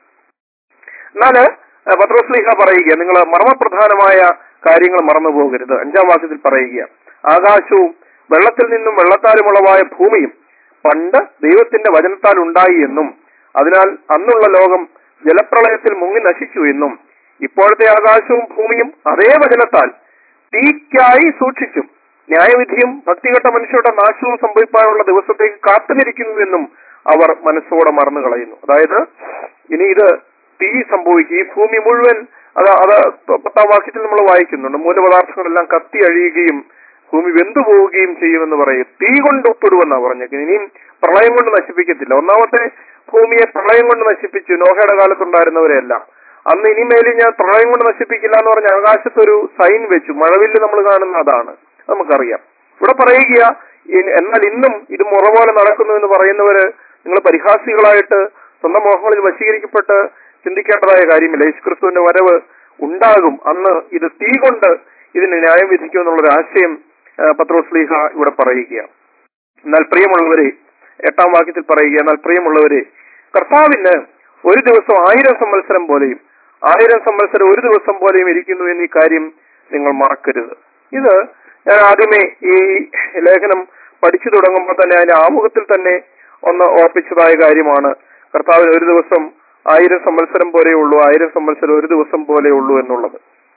എന്നാല് ഏഹ്, പത്രോസ്ലീഹ പറയുക നിങ്ങൾ മർമ്മപ്രധാനമായ കാര്യങ്ങൾ മറന്നു പോകരുത് അഞ്ചാം വാക്യത്തിൽ പറയുക ആകാശവും വെള്ളത്തിൽ നിന്നും വെള്ളത്താലും ഉളവായ ഭൂമിയും പണ്ട് ദൈവത്തിന്റെ വചനത്താൽ ഉണ്ടായി എന്നും അതിനാൽ അന്നുള്ള ലോകം ജലപ്രളയത്തിൽ മുങ്ങി നശിച്ചു എന്നും ഇപ്പോഴത്തെ ആകാശവും ഭൂമിയും അതേ വചനത്താൽ തീക്കായി സൂക്ഷിച്ചും ന്യായവിധിയും ഭക്തികെട്ട മനുഷ്യരുടെ നാശവും സംഭവിക്കാനുള്ള ദിവസത്തേക്ക് കാത്തുനിരിക്കുന്നുവെന്നും അവർ മനസ്സോടെ മറന്നു കളയുന്നു അതായത് ഇനി ഇത് തീ സംഭവിക്കും ഈ ഭൂമി മുഴുവൻ അത് അത് പത്താം വാക്യത്തിൽ നമ്മൾ വായിക്കുന്നുണ്ട് മൂലപദാർത്ഥങ്ങളെല്ലാം കത്തി അഴിയുകയും ഭൂമി വെന്തു പോവുകയും ചെയ്യുമെന്ന് പറയും തീ കൊണ്ട് ഒപ്പിടുമെന്നാണ് പറഞ്ഞേക്കുന്നത് ഇനിയും പ്രളയം കൊണ്ട് നശിപ്പിക്കത്തില്ല ഒന്നാമത്തെ ഭൂമിയെ പ്രളയം കൊണ്ട് നശിപ്പിച്ചു നോഹയുടെ കാലത്തുണ്ടായിരുന്നവരെല്ലാം അന്ന് ഇനിമേലും ഞാൻ പ്രളയം കൊണ്ട് നശിപ്പിക്കില്ല എന്ന് പറഞ്ഞ ആകാശത്തൊരു സൈൻ വെച്ചു മഴവില്ല് നമ്മൾ കാണുന്ന അതാണ് നമുക്കറിയാം ഇവിടെ പറയുക ഇ- എന്നാൽ ഇന്നും ഇത് മുറ പോലെ നടക്കുന്നു എന്ന് പറയുന്നവര് നിങ്ങൾ പരിഹാസികളായിട്ട് സ്വന്തം മോഹങ്ങളിൽ വശീകരിക്കപ്പെട്ട് ചിന്തിക്കേണ്ടതായ കാര്യമില്ല യേശുക്രിസ്തുവിന്റെ വരവ് ഉണ്ടാകും അന്ന് ഇത് തീ കൊണ്ട് ഇതിന് ന്യായം വിധിക്കും എന്നുള്ളൊരു ആശയം ആ, പത്രോസ്ലീഹ ഇവിടെ പറയുകയാണ് എന്നാൽ പ്രിയമുള്ളവരെ എട്ടാം വാക്യത്തിൽ പറയുക എന്നാൽ പ്രിയമുള്ളവരെ കർത്താവിന് ഒരു ദിവസം ആയിരം സംവത്സരം പോലെയും ആയിരം സംവത്സരം ഒരു ദിവസം പോലെയും ഇരിക്കുന്നു എന്നീ കാര്യം നിങ്ങൾ മറക്കരുത് ഇത് ഞാൻ ആദ്യമേ ഈ ലേഖനം പഠിച്ചു തുടങ്ങുമ്പോൾ തന്നെ അതിന്റെ ആമുഖത്തിൽ തന്നെ ഒന്ന് ഓർപ്പിച്ചതായ കാര്യമാണ് കർത്താവിന് ഒരു ദിവസം ആയിരം സംവത്സരം പോലെയേ ഉള്ളൂ ആയിരം സംവത്സരം ഒരു ദിവസം പോലെ ഉള്ളൂ എന്നുള്ളത്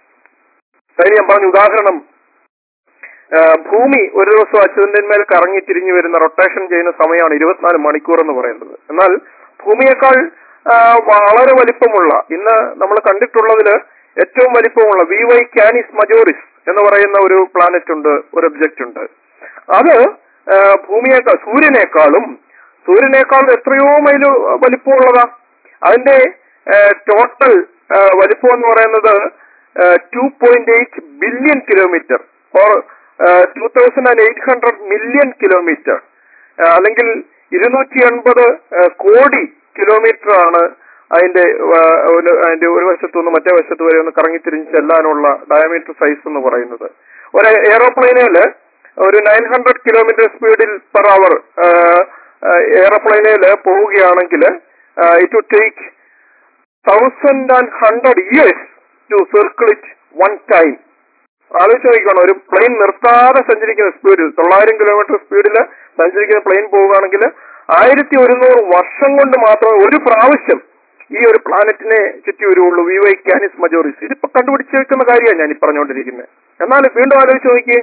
കഴിഞ്ഞ ഞാൻ പറഞ്ഞ ഉദാഹരണം ആ, ഭൂമി ഒരു ദിവസം അച്യുതന്മേൽ കറങ്ങി തിരിഞ്ഞു വരുന്ന റൊട്ടേഷൻ ചെയ്യുന്ന സമയമാണ് ഇരുപത്തിനാല് മണിക്കൂർ എന്ന് പറയുന്നത് എന്നാൽ ഭൂമിയേക്കാൾ ആ, വളരെ വലിപ്പമുള്ള ഇന്ന് നമ്മൾ കണ്ടിട്ടുള്ളതില് ഏറ്റവും വലിപ്പമുള്ള വി വൈ കാനിസ് മജോറിസ് എന്ന് പറയുന്ന ഒരു പ്ലാനറ്റ് ഉണ്ട് ഒരു ഒബ്ജക്റ്റ് ഉണ്ട് അത് ആ, ഭൂമിയേക്കാൾ സൂര്യനേക്കാളും സൂര്യനേക്കാളും എത്രയോ മൈൽ വലിപ്പമുള്ളതാ അതിന്റെ ടോട്ടൽ വലിപ്പം എന്ന് പറയുന്നത് two point eight billion kilometre or two thousand and eight hundred million kilometre അല്ലെങ്കിൽ ഇരുന്നൂറ്റി എൺപത് കോടി കിലോമീറ്റർ ആണ് അതിന്റെ ആ, ഒരു- അതിന്റെ ഒരു വശത്തു നിന്ന് മറ്റേ വശത്ത് വരെ ഒന്ന് കറങ്ങിത്തിരിഞ്ഞ് ചെല്ലാനുള്ള ഡയമീറ്റർ സൈസ് എന്ന് പറയുന്നത് ഒരു എയറോപ്ലെയിനില് ഒരു നയൻ ഹൺഡ്രഡ് കിലോമീറ്റർ സ്പീഡിൽ പെർ അവർ എയറോപ്ലെയിനിൽ പോവുകയാണെങ്കിൽ it to take thousand and hundred years to circle it one time ആലോചിച്ച് നോക്കണം ഒരു പ്ലെയിൻ നിർത്താതെ സഞ്ചരിക്കുന്ന സ്പീഡിൽ തൊള്ളായിരം കിലോമീറ്റർ സ്പീഡിൽ സഞ്ചരിക്കുന്ന പ്ലെയിൻ പോവുകയാണെങ്കിൽ ആയിരത്തി ഒരുന്നൂറ് വർഷം കൊണ്ട് മാത്രമേ ഒരു പ്രാവശ്യം ഈ ഒരു പ്ലാനറ്റിനെ ചുറ്റി വരുള്ളൂ വി വൈ കാനിസ് മജോറിസ് ഇതിപ്പോ കണ്ടുപിടിച്ച് വെക്കുന്ന കാര്യമാണ് ഞാൻ ഈ പറഞ്ഞുകൊണ്ടിരിക്കുന്നത് എന്നാൽ വീണ്ടും ആലോചിച്ച് നോക്കിയേ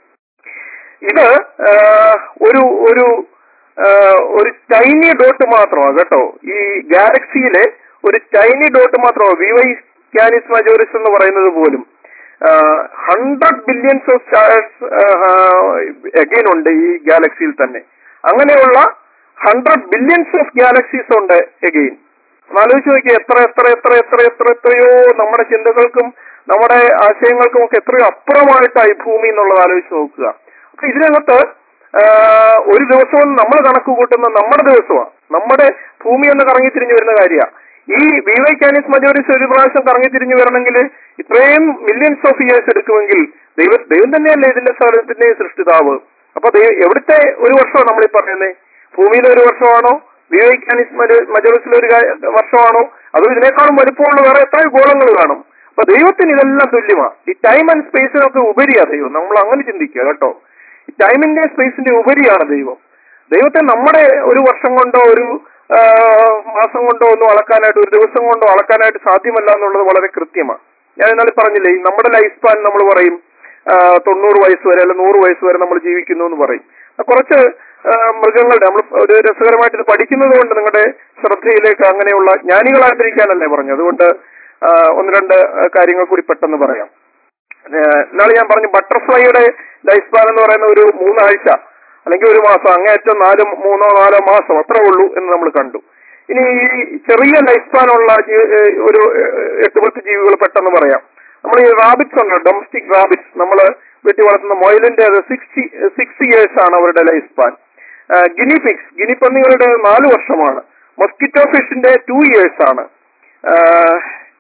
ഇത് ആ, ഒരു ഒരു ആ, ഒരു ടൈനി ഡോട്ട് മാത്രമാണ് കേട്ടോ ഈ ഗാലക്സിയിലെ ഒരു ടൈനി ഡോട്ട് മാത്രമാണ് വി വൈ കാനിസ് മജോറിസ് എന്ന് പറയുന്നത് പോലും hundred billions of stars again ഉണ്ട് ഈ ഗാലക്സിയിൽ തന്നെ അങ്ങനെയുള്ള ഹൺഡ്രഡ് ബില്യൺസ് ഓഫ് ഗാലക്സീസ് ഉണ്ട് എഗെയിൻ ആലോചിച്ച് നോക്കിയാൽ എത്ര എത്ര എത്ര എത്ര എത്ര എത്രയോ നമ്മുടെ ചിന്തകൾക്കും നമ്മുടെ ആശയങ്ങൾക്കും ഒക്കെ എത്രയോ അപ്പുറമായിട്ടായി ഭൂമി എന്നുള്ളത് ആലോചിച്ച് നോക്കുക അപ്പൊ ഇതിനകത്ത് ആ, ഒരു ദിവസവും നമ്മൾ കണക്ക് കൂട്ടുന്ന നമ്മുടെ ദിവസമാണ് നമ്മുടെ ഭൂമി എന്ന് കറങ്ങി തിരിഞ്ഞു വരുന്ന കാര്യമാണ് ഈ വി വൈ കാനിസ് മജോറിസ് ഒരു പ്രാവശ്യം കറങ്ങി തിരിഞ്ഞു വരണമെങ്കിൽ ഇത്രയും മില്യൺസ് ഓഫ് ഇയേഴ്സ് എടുക്കുമെങ്കിൽ ദൈവം ദൈവം തന്നെയല്ലേ ഇതിന്റെ സ്ഥലത്തിന്റെ സൃഷ്ടിതാവ് അപ്പൊ ദൈവം എവിടുത്തെ ഒരു വർഷമാണ് നമ്മൾ ഈ പറയുന്നത് ഭൂമിയിലെ ഒരു വർഷമാണോ വി വൈ കാനിസ് മജോറിസിലെ ഒരു കാ- വർഷമാണോ അതോ ഇതിനേക്കാളും വലുപ്പമുള്ള വേറെ എത്രയോ ഗോളങ്ങൾ കാണും അപ്പൊ ദൈവത്തിന് ഇതെല്ലാം തുല്യമാണ് ഈ ടൈം ആൻഡ് സ്പേസിനൊക്കെ ഉപരിയാ ദൈവം നമ്മൾ അങ്ങനെ ചിന്തിക്കുക കേട്ടോ ഈ ടൈമിന്റെ സ്പേസിന്റെ ഉപരിയാണ് ദൈവം ദൈവത്തെ നമ്മുടെ ഒരു വർഷം കൊണ്ടോ ഒരു ആ, മാസം കൊണ്ടോ ഒന്നും അളക്കാനായിട്ട് ഒരു ദിവസം കൊണ്ടോ അളക്കാനായിട്ട് സാധ്യമല്ല എന്നുള്ളത് വളരെ കൃത്യമാണ് ഞാൻ ഇന്നലെ പറഞ്ഞില്ലേ ഈ നമ്മുടെ ലൈഫ് സ്പാൻ നമ്മൾ പറയും ആ, തൊണ്ണൂറ് വയസ്സ് വരെ അല്ല നൂറ് വയസ്സ് വരെ നമ്മൾ ജീവിക്കുന്നു എന്ന് പറയും ആ, കുറച്ച് ആ, മൃഗങ്ങളുടെ നമ്മൾ ഒരു രസകരമായിട്ട് ഇത് പഠിക്കുന്നത് കൊണ്ട് നിങ്ങളുടെ ശ്രദ്ധയിലേക്ക് അങ്ങനെയുള്ള ജ്ഞാനികളായിട്ടിരിക്കാനല്ലേ പറഞ്ഞു അതുകൊണ്ട് ആ, ഒന്ന് രണ്ട് ആ, കാര്യങ്ങൾ കൂടി പെട്ടെന്ന് പറയാം ഏഹ് ഇന്നാള് ഞാൻ പറഞ്ഞു ബട്ടർഫ്ലൈയുടെ ലൈഫ് സ്പാൻ എന്ന് പറയുന്ന ഒരു മൂന്നാഴ്ച അല്ലെങ്കിൽ ഒരു മാസം അങ്ങേറ്റം നാല് മൂന്നോ നാലോ മാസം അത്രേ ഉള്ളൂ എന്ന് നമ്മൾ കണ്ടു ഇനി ഈ ചെറിയ ലൈഫ് സ്പാൻ ഉള്ള ജീ- ഏഹ് ഒരു ഏഹ് എട്ട് പത്ത് ജീവികൾ പെട്ടെന്ന് പറയാം നമ്മൾ ഈ റാബിറ്റ്സ് ഉണ്ട് ഡൊമസ്റ്റിക് റാബിറ്റ്സ് നമ്മൾ വീട്ടിൽ വളർത്തുന്ന മൊയിലിന്റെ സിക്സ്റ്റി സിക്സ് ഇയേഴ്സ് ആണ് അവരുടെ life span guinea pigs guinea പന്നികളുടെ നാല് വർഷമാണ് മൊസ്കിറ്റോ ഫിഷിന്റെ ടു ഇയേഴ്സ് ആണ് ആഹ്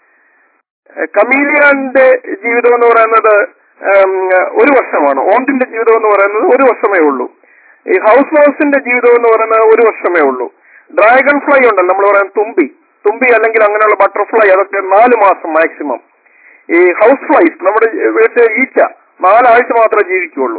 കമീലിയന്റെ ജീവിതം എന്ന് പറയുന്നത് ഉം, ഒരു വർഷമാണ് ഓണ്ടിന്റെ ജീവിതം എന്ന് പറയുന്നത് ഒരു വർഷമേ ഉള്ളൂ ഈ ഹൗസ് മൗസിന്റെ ജീവിതം എന്ന് പറയുന്നത് ഒരു വർഷമേ ഉള്ളൂ ഡ്രാഗൺ ഫ്ലൈ ഉണ്ടല്ലോ നമ്മൾ പറയുന്ന തുമ്പി തുമ്പി അല്ലെങ്കിൽ അങ്ങനെയുള്ള ബട്ടർഫ്ലൈ അതൊക്കെ നാല് മാസം മാക്സിമം ഈ ഹൗസ് ഫ്ലൈസ് നമ്മുടെ വീട്ടിൽ ഈച്ച നാലാഴ്ച മാത്രമേ ജീവിക്കുള്ളൂ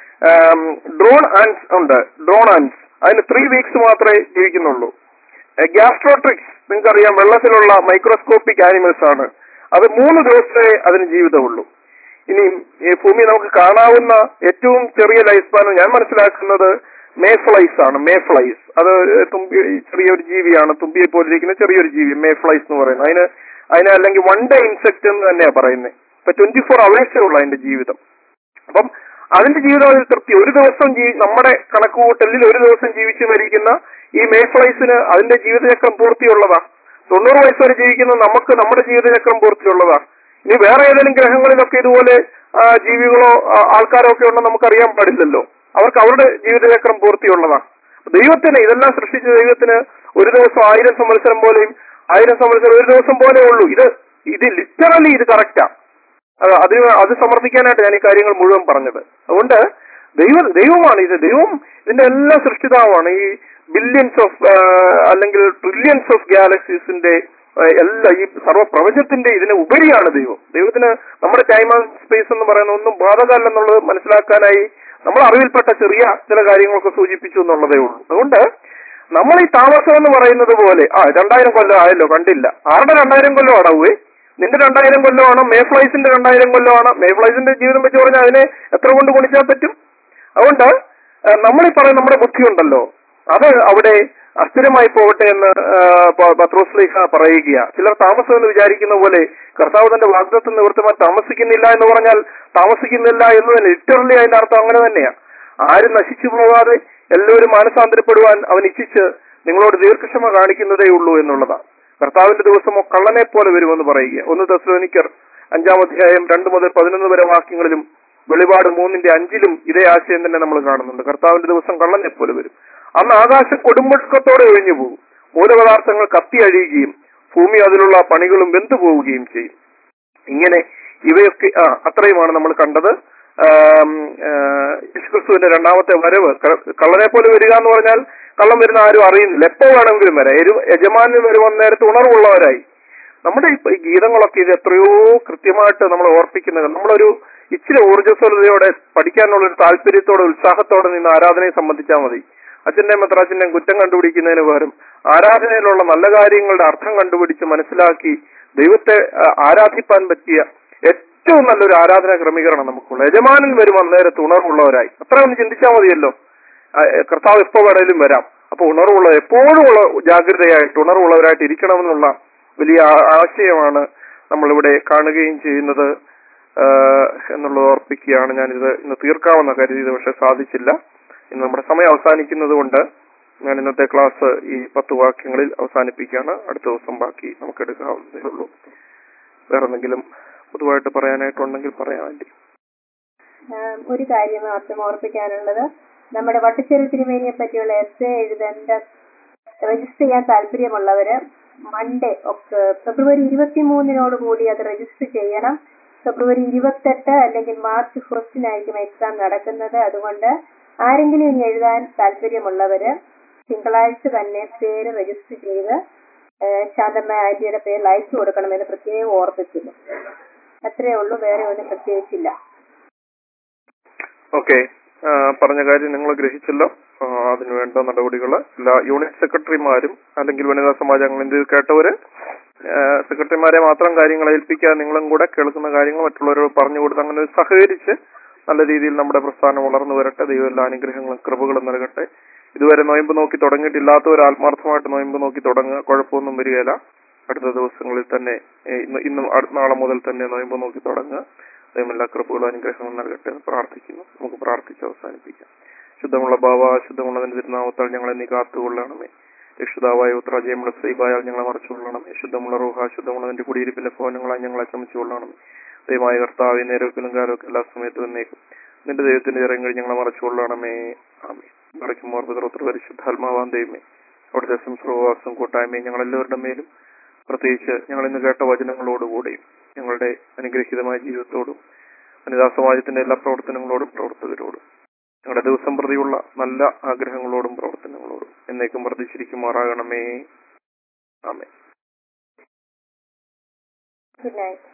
ഡ്രോൺ ആൻസ് ഉണ്ട് ഡ്രോൺ ആൻസ് അതിന് ത്രീ വീക്സ് മാത്രമേ ജീവിക്കുന്നുള്ളൂ ഗ്യാസ്ട്രോട്രിക്സ് നിങ്ങൾക്കറിയാം വെള്ളത്തിലുള്ള മൈക്രോസ്കോപ്പിക് ആനിമൽസ് ആണ് അത് മൂന്ന് ദിവസമേ അതിന് ജീവിതമുള്ളൂ ഇനി ഈ ഭൂമി നമുക്ക് കാണാവുന്ന ഏറ്റവും ചെറിയ ലൈഫ് സ്പാൻ ഞാൻ മനസ്സിലാക്കുന്നത് മേ ഫ്ലൈസ് ആണ് മേ ഫ്ലൈസ് അത് തുമ്പി ചെറിയൊരു ജീവിയാണ് തുമ്പിയെ പോലിരിക്കുന്ന ചെറിയൊരു ജീവി മേ ഫ്ലൈസ് എന്ന് പറയുന്നത് അതിന് അതിന് അല്ലെങ്കിൽ വൺ ഡേ ഇൻസെക്ട് എന്ന് തന്നെയാണ് പറയുന്നത് ഇപ്പൊ ട്വന്റി ഫോർ അവേഴ്സേ ഉള്ളൂ അതിന്റെ ജീവിതം അപ്പം അതിന്റെ ജീവിതം അതിൽ തൃപ്തി ഒരു ദിവസം ജീവി നമ്മുടെ കണക്കുകൂട്ടലിൽ ഒരു ദിവസം ജീവിച്ചു മരിക്കുന്ന ഈ മേഫ്ലൈസിന് അതിന്റെ ജീവിതചക്രം പൂർത്തിയുള്ളതാ തൊണ്ണൂറ് വയസ്സ് വരെ ജീവിക്കുന്ന നമുക്ക് നമ്മുടെ ജീവിതചക്രം പൂർത്തിയുള്ളതാ ഇനി വേറെ ഏതെങ്കിലും ഗ്രഹങ്ങളിലൊക്കെ ഇതുപോലെ ആ, ജീവികളോ ആ, ആൾക്കാരോ ഒക്കെ ഉണ്ടോ നമുക്കറിയാൻ പാടില്ലല്ലോ അവർക്ക് അവരുടെ ജീവിതചക്രം പൂർത്തിയുള്ളതാ ദൈവത്തിന് ഇതെല്ലാം സൃഷ്ടിച്ച ദൈവത്തിന് ഒരു ദിവസം ആയിരം സംവത്സരം പോലെയും ആയിരം സംവത്സരം ഒരു ദിവസം പോലെ ഉള്ളൂ ഇത് ഇത് ലിറ്ററലി ഇത് കറക്റ്റാ അത് അതിന് അത് സമർത്ഥിക്കാനായിട്ട് ഞാൻ ഈ കാര്യങ്ങൾ മുഴുവൻ പറഞ്ഞത് അതുകൊണ്ട് ദൈവ ദൈവമാണ് ഇത് ദൈവം ഇതിന്റെ എല്ലാ സൃഷ്ടിതാവാണ് ഈ ബില്യൺസ് ഓഫ് അല്ലെങ്കിൽ ട്രില്യൺസ് ഓഫ് ഗാലക്സീസിന്റെ എല്ലാ ഈ സർവ്വപ്രപഞ്ചത്തിന്റെ ഇതിന് ഉപരിയാണ് ദൈവം ദൈവത്തിന് നമ്മുടെ ടൈം ആൻഡ് സ്പേസ് എന്ന് പറയുന്ന ഒന്നും ബാധകമല്ലെന്നുള്ളത് മനസ്സിലാക്കാനായി നമ്മൾ അറിവിൽപ്പെട്ട ചെറിയ ചില കാര്യങ്ങളൊക്കെ സൂചിപ്പിച്ചു എന്നുള്ളതേ ഉള്ളൂ അതുകൊണ്ട് നമ്മൾ ഈ താമസം എന്ന് പറയുന്നത് പോലെ ആ രണ്ടായിരം കൊല്ലം ആയല്ലോ കണ്ടില്ല ആരുടെ രണ്ടായിരം കൊല്ലം അടവേ നിന്റെ രണ്ടായിരം കൊല്ലമാണോ മേഫ്ലൈസിന്റെ രണ്ടായിരം കൊല്ലമാണോ മേഫ്ലൈസിന്റെ ജീവിതം വെച്ച് പറഞ്ഞാൽ അതിനെ എത്ര കൊണ്ട് ഗുണിച്ചാൽ പറ്റും അതുകൊണ്ട് ആ, നമ്മൾ ഈ പറയുന്ന നമ്മുടെ ബുദ്ധി ഉണ്ടല്ലോ അത് അവിടെ അസ്ഥിരമായി പോകട്ടെ എന്ന് പത്രോസ്ലിഹ പറയുക ചിലർ താമസം എന്ന് വിചാരിക്കുന്ന പോലെ കർത്താവ് തന്റെ വാഗ്ദത്വം നിവൃത്തമായി താമസിക്കുന്നില്ല എന്ന് പറഞ്ഞാൽ താമസിക്കുന്നില്ല എന്ന് തന്നെ ലിറ്ററലി അതിന്റെ അർത്ഥം അങ്ങനെ തന്നെയാണ് ആരും നശിച്ചു പോകാതെ എല്ലാവരും മാനസാന്തരപ്പെടുവാൻ അവൻ ഇച്ഛിച്ച് നിങ്ങളോട് ദീർഘക്ഷമ കാണിക്കുന്നതേ ഉള്ളൂ എന്നുള്ളതാണ് കർത്താവിന്റെ ദിവസമോ കള്ളനെ പോലെ വരുമെന്ന് പറയുക ഒന്ന് തെസ്ലോനിക്കർ അഞ്ചാം അധ്യായം രണ്ട് മുതൽ പതിനൊന്ന് വരെ വാക്യങ്ങളിലും വെളിപാട് മൂന്നിന്റെ അഞ്ചിലും ഇതേ ആശയം തന്നെ നമ്മൾ കാണുന്നുണ്ട് കർത്താവിന്റെ ദിവസം കള്ളനെ പോലെ വരും അന്ന് ആകാശം കൊടുമുഴക്കത്തോടെ ഒഴിഞ്ഞു പോകും മൂലപദാർത്ഥങ്ങൾ കത്തി അഴിയുകയും ഭൂമി അതിലുള്ള പണികളും വെന്തു പോവുകയും ചെയ്യും ഇങ്ങനെ ഇവയൊക്കെ ആ അത്രയുമാണ് നമ്മൾ കണ്ടത് ആം, ആ, യേശുക്രിസ്തുവിന്റെ രണ്ടാമത്തെ വരവ് ക- കള്ളനെ പോലെ വരിക എന്ന് പറഞ്ഞാൽ കള്ളം വരുന്ന ആരും അറിയുന്നില്ല എപ്പോ വേണമെങ്കിലും വരാം എരു യജമാനിൽ വരുന്ന നേരത്ത് ഉണർവുള്ളവരായി നമ്മുടെ ഇപ്പൊ ഈ ഗീതങ്ങളൊക്കെ ഇത് എത്രയോ കൃത്യമായിട്ട് നമ്മൾ ഓർപ്പിക്കുന്നത് നമ്മളൊരു ഇച്ചിരി ഊർജ്ജസ്വലതയോടെ പഠിക്കാനുള്ള ഒരു താല്പര്യത്തോടെ ഉത്സാഹത്തോടെ നിന്ന് ആരാധനയെ സംബന്ധിച്ചാൽ മതി അച്ഛന്റെയും മെത്രാച്ചന്റെയും കുറ്റം കണ്ടുപിടിക്കുന്നതിന് പകരം ആരാധനയിലുള്ള നല്ല കാര്യങ്ങളുടെ അർത്ഥം കണ്ടുപിടിച്ച് മനസ്സിലാക്കി ദൈവത്തെ ആ, ആരാധിപ്പാൻ പറ്റിയ ഏറ്റവും നല്ലൊരു ആരാധന ക്രമീകരണം നമുക്കുള്ള യജമാനൻ വരും അന്നേരത്ത് ഉണർവുള്ളവരായി അത്ര ഒന്ന് ചിന്തിച്ചാൽ മതിയല്ലോ ആ, ഏ, കർത്താവ് എപ്പോ വേണേലും വരാം അപ്പൊ ഉണർവുള്ള എപ്പോഴും ഉള്ള ജാഗ്രതയായിട്ട് ഉണർവുള്ളവരായിട്ട് ഇരിക്കണമെന്നുള്ള വലിയ ആ- ആശയമാണ് നമ്മളിവിടെ കാണുകയും ചെയ്യുന്നത് ആ, എന്നുള്ളത് ഓർപ്പിക്കുകയാണ് ഞാനിത് ഇന്ന് തീർക്കാമെന്ന് കരുതിയത് പക്ഷെ സാധിച്ചില്ല ഇന്ന് നമ്മുടെ സമയം അവസാനിക്കുന്നത് കൊണ്ട് ഞാൻ ഇന്നത്തെ ക്ലാസ് ഈ പത്ത് വാക്യങ്ങളിൽ അവസാനിപ്പിക്കുകയാണ് അടുത്ത ദിവസം ബാക്കി നമുക്ക് എടുക്കാവുന്നതേ ഉള്ളൂ വേറെ എന്തെങ്കിലും പൊതുവായിട്ട് പറയാനായിട്ടുണ്ടെങ്കിൽ പറയാൻ വേണ്ടി ആം, ഒരു കാര്യം മാത്രം ഓർപ്പിക്കാനുള്ളത് നമ്മുടെ വട്ടിച്ചെരു തിരുമേനിയെ പറ്റിയുള്ള എസ് എ എഴുതേണ്ട രജിസ്റ്റർ ചെയ്യാൻ താല്പര്യമുള്ളവര് മൺഡേ ഒക്കെ ഫെബ്രുവരി ഇരുപത്തി മൂന്നിനോട് കൂടി അത് രജിസ്റ്റർ ചെയ്യണം ഫെബ്രുവരി ഇരുപത്തെട്ട് അല്ലെങ്കിൽ മാർച്ച് ഫസ്റ്റിനായിരിക്കും എക്സാം നടക്കുന്നത് അതുകൊണ്ട് ആരെങ്കിലും ഇനി എഴുതാൻ താല്പര്യമുള്ളവര് തിങ്കളാഴ്ച തന്നെ പേര് രജിസ്റ്റർ ചെയ്ത് ഏഹ് ശാന്തമ്മ ആന്റിയുടെ പേരിൽ അയച്ചു കൊടുക്കണമെന്ന് പ്രത്യേകം ഓർപ്പിക്കുന്നു അത്രേ ഉള്ളൂ വേറെ ഒന്നും പ്രത്യേകിച്ചില്ല ഓക്കെ പറഞ്ഞ കാര്യം നിങ്ങൾ ഗ്രഹിച്ചല്ലോ ആ, അതിന് വേണ്ട നടപടികൾ എല്ലാ യൂണിറ്റ് സെക്രട്ടറിമാരും അല്ലെങ്കിൽ വനിതാ സമാജങ്ങൾ ഇത് കേട്ടവര് ആ, സെക്രട്ടറിമാരെ മാത്രം കാര്യങ്ങൾ ഏൽപ്പിക്കാൻ നിങ്ങളും കൂടെ കേൾക്കുന്ന കാര്യങ്ങൾ മറ്റുള്ളവരോട് പറഞ്ഞു കൊടുത്ത് അങ്ങനെ സഹകരിച്ച് നല്ല രീതിയിൽ നമ്മുടെ പ്രസ്ഥാനം വളർന്നു വരട്ടെ ദൈവം എല്ലാ അനുഗ്രഹങ്ങളും കൃപകളും നൽകട്ടെ ഇതുവരെ നോയമ്പ് നോക്കി തുടങ്ങിയിട്ടില്ലാത്തവർ ആത്മാർത്ഥമായിട്ട് നോയമ്പ് നോക്കി തുടങ്ങുക കുഴപ്പമൊന്നും വരികയില്ല അടുത്ത ദിവസങ്ങളിൽ തന്നെ ഏ, ഇന്ന് ഇന്നും അടുത്ത നാളെ മുതൽ തന്നെ നോയമ്പ് നോക്കി തുടങ്ങുക ദൈവം എല്ലാ കൃപകളും അനുഗ്രഹങ്ങളും നൽകട്ടെ എന്ന് പ്രാർത്ഥിക്കുന്നു നമുക്ക് പ്രാർത്ഥിച്ച് അവസാനിപ്പിക്കാം ശുദ്ധമുള്ള ഭാവ ശുദ്ധമുള്ളതിന്റെ തിരുനാമത്താൽ ഞങ്ങളെ നീ കാത്തുകൊള്ളണമേ രക്ഷിതാവായ ഉത്രാജയമുള്ള ശ്രീബായാൽ ഞങ്ങളെ മറച്ചുകൊള്ളണമേ ശുദ്ധമുള്ള റൂഹ ശുദ്ധമുള്ളതിന്റെ കുടിയിരിപ്പിന്റെ ഭവനങ്ങളായി ഞങ്ങളെ ചമച്ചുകൊള്ളണമേ ദൈവമായ കർത്താവ് നേരത്തിലും കാലമൊക്കെ എല്ലാ സമയത്തും എന്നേക്കും നിന്റെ ദൈവത്തിന്റെ ഇറങ്ങി കഴിഞ്ഞ് ഞങ്ങളെ മറച്ചുകൊള്ളണമേ ആമേ മറയ്ക്കുമോർ പിതൃത്ര പരിശുദ്ധാത്മാവാൻ ദൈവമേ അവിടുത്തെ സംസ്രവാസം കൂട്ടായ്മയും ഞങ്ങൾ എല്ലാവരുടെ മേലും പ്രത്യേകിച്ച് ഞങ്ങൾ ഇന്ന് കേട്ട വചനങ്ങളോടുകൂടെയും ഞങ്ങളുടെ അനുഗ്രഹീതമായ ജീവിതത്തോടും വനിതാ സമാജത്തിന്റെ എല്ലാ പ്രവർത്തനങ്ങളോടും പ്രവർത്തകരോടും ഞങ്ങളുടെ ദിവസം പ്രതിയുള്ള നല്ല ആഗ്രഹങ്ങളോടും പ്രവർത്തനങ്ങളോടും എന്നേക്കും വർദ്ധിച്ചിരിക്കുമാറാകണമേ ആമേ ഗുഡ് നൈറ്റ്